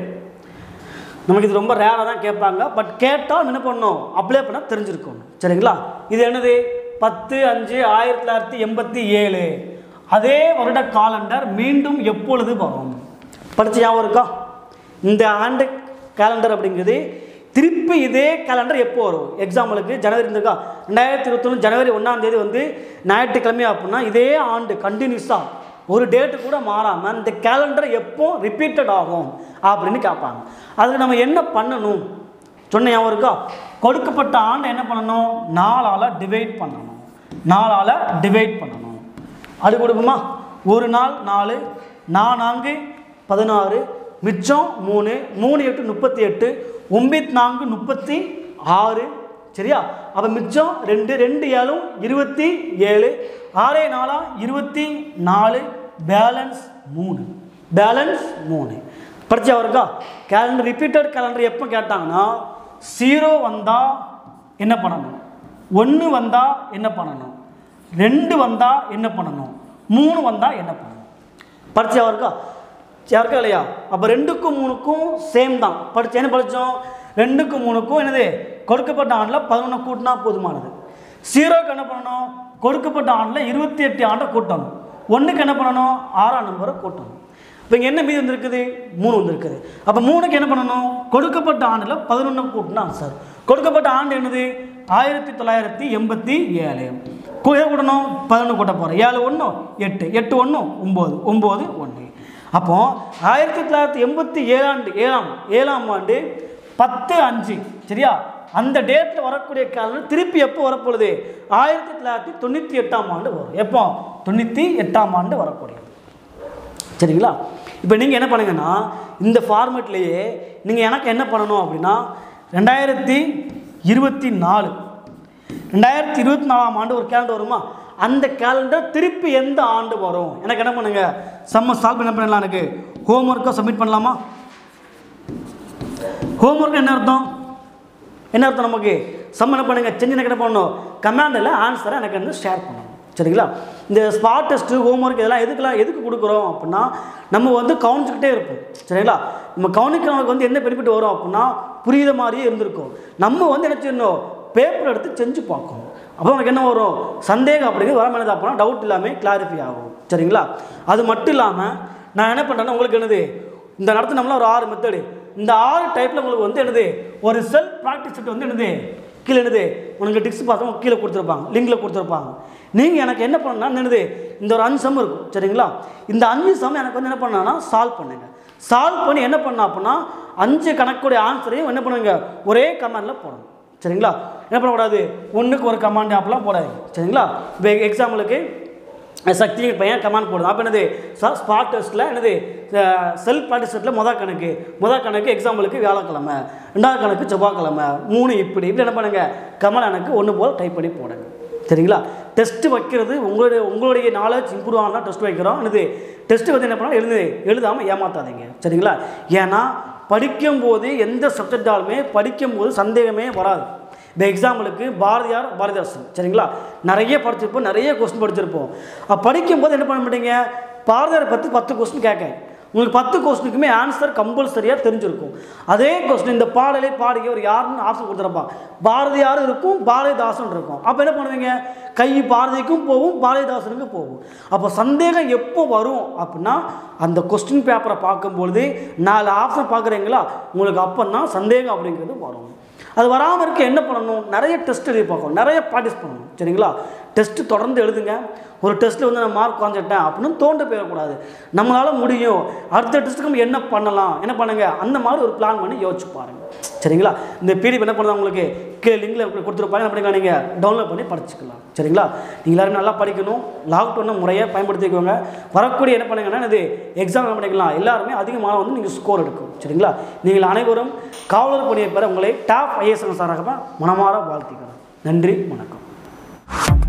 நமக்கு இது ரொம்ப ரேராக தான் கேட்பாங்க பட் கேட்டால் என்ன பண்ணணும் அப்ளை பண்ண தெரிஞ்சிருக்கணும் சரிங்களா இது என்னது பத்து அஞ்சு ஆயிரத்தி தொள்ளாயிரத்தி எண்பத்தி ஏழு அதே வருட காலண்டர் மீண்டும் எப்பொழுது வரும் படிச்சு ஞாபகம் இருக்கா இந்த ஆண்டு கேலண்டர் அப்படிங்கிறது திருப்பி இதே கேலண்டர் எப்போ வரும் எக்ஸாம்பிளுக்கு ஜனவரி இருந்திருக்கா ரெண்டாயிரத்தி இருபத்தொன்று ஜனவரி ஒன்றாம் தேதி வந்து ஞாயிற்றுக்கிழமை அப்படின்னா இதே ஆண்டு கண்டினியூஸாக ஒரு டேட்டு கூட மாறாமல் இந்த கேலண்டர் எப்போ ரிப்பீட்டட் ஆகும் அப்படின்னு கேட்பாங்க அதுக்கு நம்ம என்ன பண்ணணும் சொன்ன ஞாபகம் இருக்கா கொடுக்கப்பட்ட ஆண்டை என்ன பண்ணணும் நாலால் டிவைட் பண்ணணும் நாலால் டிவைட் பண்ணணும் அது கொடுக்குமா ஒரு நாள் நாலு நான் நான்கு பதினாறு மிச்சம் மூணு மூணு எட்டு முப்பத்தி எட்டு ஒம்பத்தி நான்கு முப்பத்தி ஆறு சரியா அப்போ மிச்சம் ரெண்டு ரெண்டு ஏழும் இருபத்தி ஏழு ஆறே நாலா இருபத்தி நாலு பேலன்ஸ் மூணு பேலன்ஸ் மூணு படிச்சா இருக்கா கேலண்டர் ரிப்பீட்டட் கேலண்டர் எப்போ கேட்டாங்கன்னா ஜீரோ வந்தால் என்ன பண்ணணும் ஒன்று வந்தால் என்ன பண்ணணும் ரெண்டு வந்தால் என்ன பண்ணணும் மூணு வந்தால் என்ன பண்ணணும் படிச்சா இருக்கா யாருக்கா இல்லையா அப்போ ரெண்டுக்கும் மூணுக்கும் சேம் தான் படிச்சு என்ன படித்தோம் ரெண்டுக்கும் மூணுக்கும் என்னது கொடுக்கப்பட்ட ஆண்டில் பதினொன்று கூட்டினா போதுமானது ஜீரோக்கு என்ன பண்ணணும் கொடுக்கப்பட்ட ஆண்டில் இருபத்தி எட்டு ஆண்டை கூட்டணும் ஒன்றுக்கு என்ன பண்ணணும் ஆறாம் நம்பரை கூட்டணும் இப்போ இங்கே என்ன மீதி வந்திருக்குது மூணு வந்திருக்குது அப்போ மூணுக்கு என்ன பண்ணணும் கொடுக்கப்பட்ட ஆண்டில் பதினொன்று கூட்டினா ஆன்சர் கொடுக்கப்பட்ட ஆண்டு என்னது ஆயிரத்தி தொள்ளாயிரத்தி எண்பத்தி ஏழு கு- எதை கூட்டணும் பதினொன்று கூட்ட போகிறோம் ஏழு ஒன்று எட்டு எட்டு ஒன்று ஒம்பது ஒம்பது ஒன்று அப்போ ஆயிரத்தி தொள்ளாயிரத்தி எண்பத்தி ஏழாண்டு ஏழாம் ஏழாம் ஆண்டு பத்து அஞ்சு சரியா அந்த டேட்டில் வரக்கூடிய காலம் திருப்பி எப்போ வரப்போகுது ஆயிரத்தி தொள்ளாயிரத்தி தொண்ணூற்றி எட்டாம் ஆண்டு வரும் எப்போ தொண்ணூற்றி எட்டாம் ஆண்டு வரக்கூடியது சரிங்களா இப்போ நீங்கள் என்ன பண்ணுங்கன்னா இந்த ஃபார்மேட்லேயே நீங்கள் எனக்கு என்ன பண்ணணும் அப்படின்னா ரெண்டாயிரத்தி இருபத்தி நாலு ரெண்டாயிரத்தி இருபத்தி நாலாம் ஆண்டு ஒரு கேலண்டர் வருமா அந்த கேலண்டர் திருப்பி எந்த ஆண்டு வரும் எனக்கு என்ன பண்ணுங்க செம்ம சால்வ் என்ன பண்ணலாம் எனக்கு ஹோம்ஒர்க்கை சப்மிட் பண்ணலாமா ஹோம்ஒர்க் என்ன அர்த்தம் என்ன அர்த்தம் நமக்கு சம் என்ன பண்ணுங்க செஞ்சு எனக்கு என்ன பண்ணணும் கமாண்டில் ஆன்சரை எனக்கு வந்து ஷேர் பண்ணணும் சரிங்களா இந்த ஸ்பாட் டெஸ்ட்டு ஹோம்ஒர்க் இதெல்லாம் எதுக்கெல்லாம் எதுக்கு கொடுக்குறோம் அப்படின்னா நம்ம வந்து கவனிச்சுக்கிட்டே இருப்போம் சரிங்களா நம்ம கவனிக்கிறவங்களுக்கு வந்து என்ன பெனிஃபிட் வரும் அப்படின்னா புரியுத மாதிரியே இருந்திருக்கும் நம்ம வந்து என்ன செய்யணும் பேப்பர் எடுத்து செஞ்சு பார்க்கணும் அப்போ உனக்கு என்ன வரும் சந்தேகம் அப்படிங்கிறது வர மேலே அப்படின்னா டவுட் இல்லாமல் கிளாரிஃபை ஆகும் சரிங்களா அது மட்டும் இல்லாமல் நான் என்ன பண்ணுறேன்னா உங்களுக்கு என்னது இந்த நடத்து நம்மள ஒரு ஆறு மெத்தடு இந்த ஆறு டைப்பில் உங்களுக்கு வந்து என்னது ஒரு செல்ஃப் ப்ராக்டிஸ் செட் வந்து என்னது கீழே என்னது உனக்கு டிக்ஸ் பார்த்தா கீழே கொடுத்துருப்பாங்க லிங்கில் கொடுத்துருப்பாங்க நீங்கள் எனக்கு என்ன பண்ணணும்னா என்னது இந்த ஒரு அஞ்சு சம் இருக்கும் சரிங்களா இந்த அஞ்சு சம் எனக்கு வந்து என்ன பண்ணான்னா சால்வ் பண்ணுங்க சால்வ் பண்ணி என்ன பண்ண அப்படின்னா அஞ்சு கணக்குடைய ஆன்சரையும் என்ன பண்ணுவீங்க ஒரே கமெண்டில் போடணும் சரிங்களா என்ன பண்ணக்கூடாது ஒன்றுக்கு ஒரு கமாண்ட் அப்படிலாம் போடாது சரிங்களா இப்போ எக்ஸாம்பிளுக்கு சக்தி பையன் கமாண்ட் போடுது அப்போ என்னது ஸ்பாட் டெஸ்ட்டில் என்னது செல்ஃப் ப்ராக்டிஸ் மொதல் கணக்கு மொதல் கணக்கு எக்ஸாம்பிளுக்கு வியாழக்கிழமை ரெண்டாவது கணக்கு செவ்வாய்க்கிழமை மூணு இப்படி இப்படி என்ன பண்ணுங்க கமல் எனக்கு ஒன்று போல் டைப் பண்ணி போடுங்க சரிங்களா டெஸ்ட் வைக்கிறது உங்களுடைய உங்களுடைய நாலேஜ் இம்ப்ரூவ் ஆனால் டெஸ்ட் வைக்கிறோம் என்னது டெஸ்ட்டு வந்து என்ன பண்ணாலும் எழுது எழுதாமல் ஏமாத்தாதீங்க சரிங்களா ஏன்னா படிக்கும்போது எந்த சப்ஜெக்டாலுமே படிக்கும்போது சந்தேகமே வராது இப்போ எக்ஸாம்பிளுக்கு பாரதியார் பாரதிதாசன் சரிங்களா நிறைய படிச்சிருப்போம் நிறைய கொஸ்டின் படிச்சிருப்போம் அப்போ படிக்கும்போது என்ன பண்ண மாட்டீங்க பாரதியார் பற்றி பத்து கொஸ்டின் கேட்க உங்களுக்கு பத்து கொஸ்டினுக்குமே ஆன்சர் கம்பல்சரியாக தெரிஞ்சிருக்கும் அதே கொஸ்டின் இந்த பாடலை பாடிய ஒரு யாருன்னு ஆப்ஷன் கொடுத்துருப்பான் பாரதியார் இருக்கும் பாரதிதாசன் இருக்கும் அப்போ என்ன பண்ணுவீங்க கை பாரதிக்கும் போகும் பாரதிதாசனுக்கும் போகும் அப்போ சந்தேகம் எப்போ வரும் அப்படின்னா அந்த கொஸ்டின் பேப்பரை பார்க்கும்பொழுது நாலு ஆப்ஷன் பார்க்குறீங்களா உங்களுக்கு அப்போ தான் சந்தேகம் அப்படிங்கிறது வரும் அது வராமல் இருக்க என்ன பண்ணணும் நிறைய டெஸ்ட் எழுதி பார்க்கணும் நிறைய ப்ராக்டிஸ் பண்ணணும் சரிங்களா டெஸ்ட்டு தொடர்ந்து எழுதுங்க ஒரு டெஸ்ட்டில் வந்து நான் மார்க் குறைஞ்சிட்டேன் அப்படின்னு தோண்டு போயிடக்கூடாது நம்மளால் முடியும் அடுத்த டெஸ்ட்டுக்கு நம்ம என்ன பண்ணலாம் என்ன பண்ணுங்க அந்த மாதிரி ஒரு பிளான் பண்ணி யோசிச்சு பாருங்க சரிங்களா இந்த பிடிஎஃப் என்ன பண்ணுறது உங்களுக்கு கீழே லிங்கில் கொடுத்துருப்பாங்க என்ன பண்ணிக்கலாம் நீங்கள் டவுன்லோட் பண்ணி படிச்சுக்கலாம் சரிங்களா நீங்கள் எல்லாரும் நல்லா படிக்கணும் லாக்டவுனை முறையாக பயன்படுத்திக்கோங்க வரக்கூடிய என்ன பண்ணுங்கன்னா இது எக்ஸாம் என்ன பண்ணிக்கலாம் எல்லாருமே அதிகமாக வந்து நீங்கள் ஸ்கோர் எடுக்கும் சரிங்களா நீங்கள் அனைவரும் காவலர் பணியை பெற உங்களை டாப் ஐஎஸ்என் சாராக மனமாற வாழ்த்திக்கிறோம் நன்றி வணக்கம்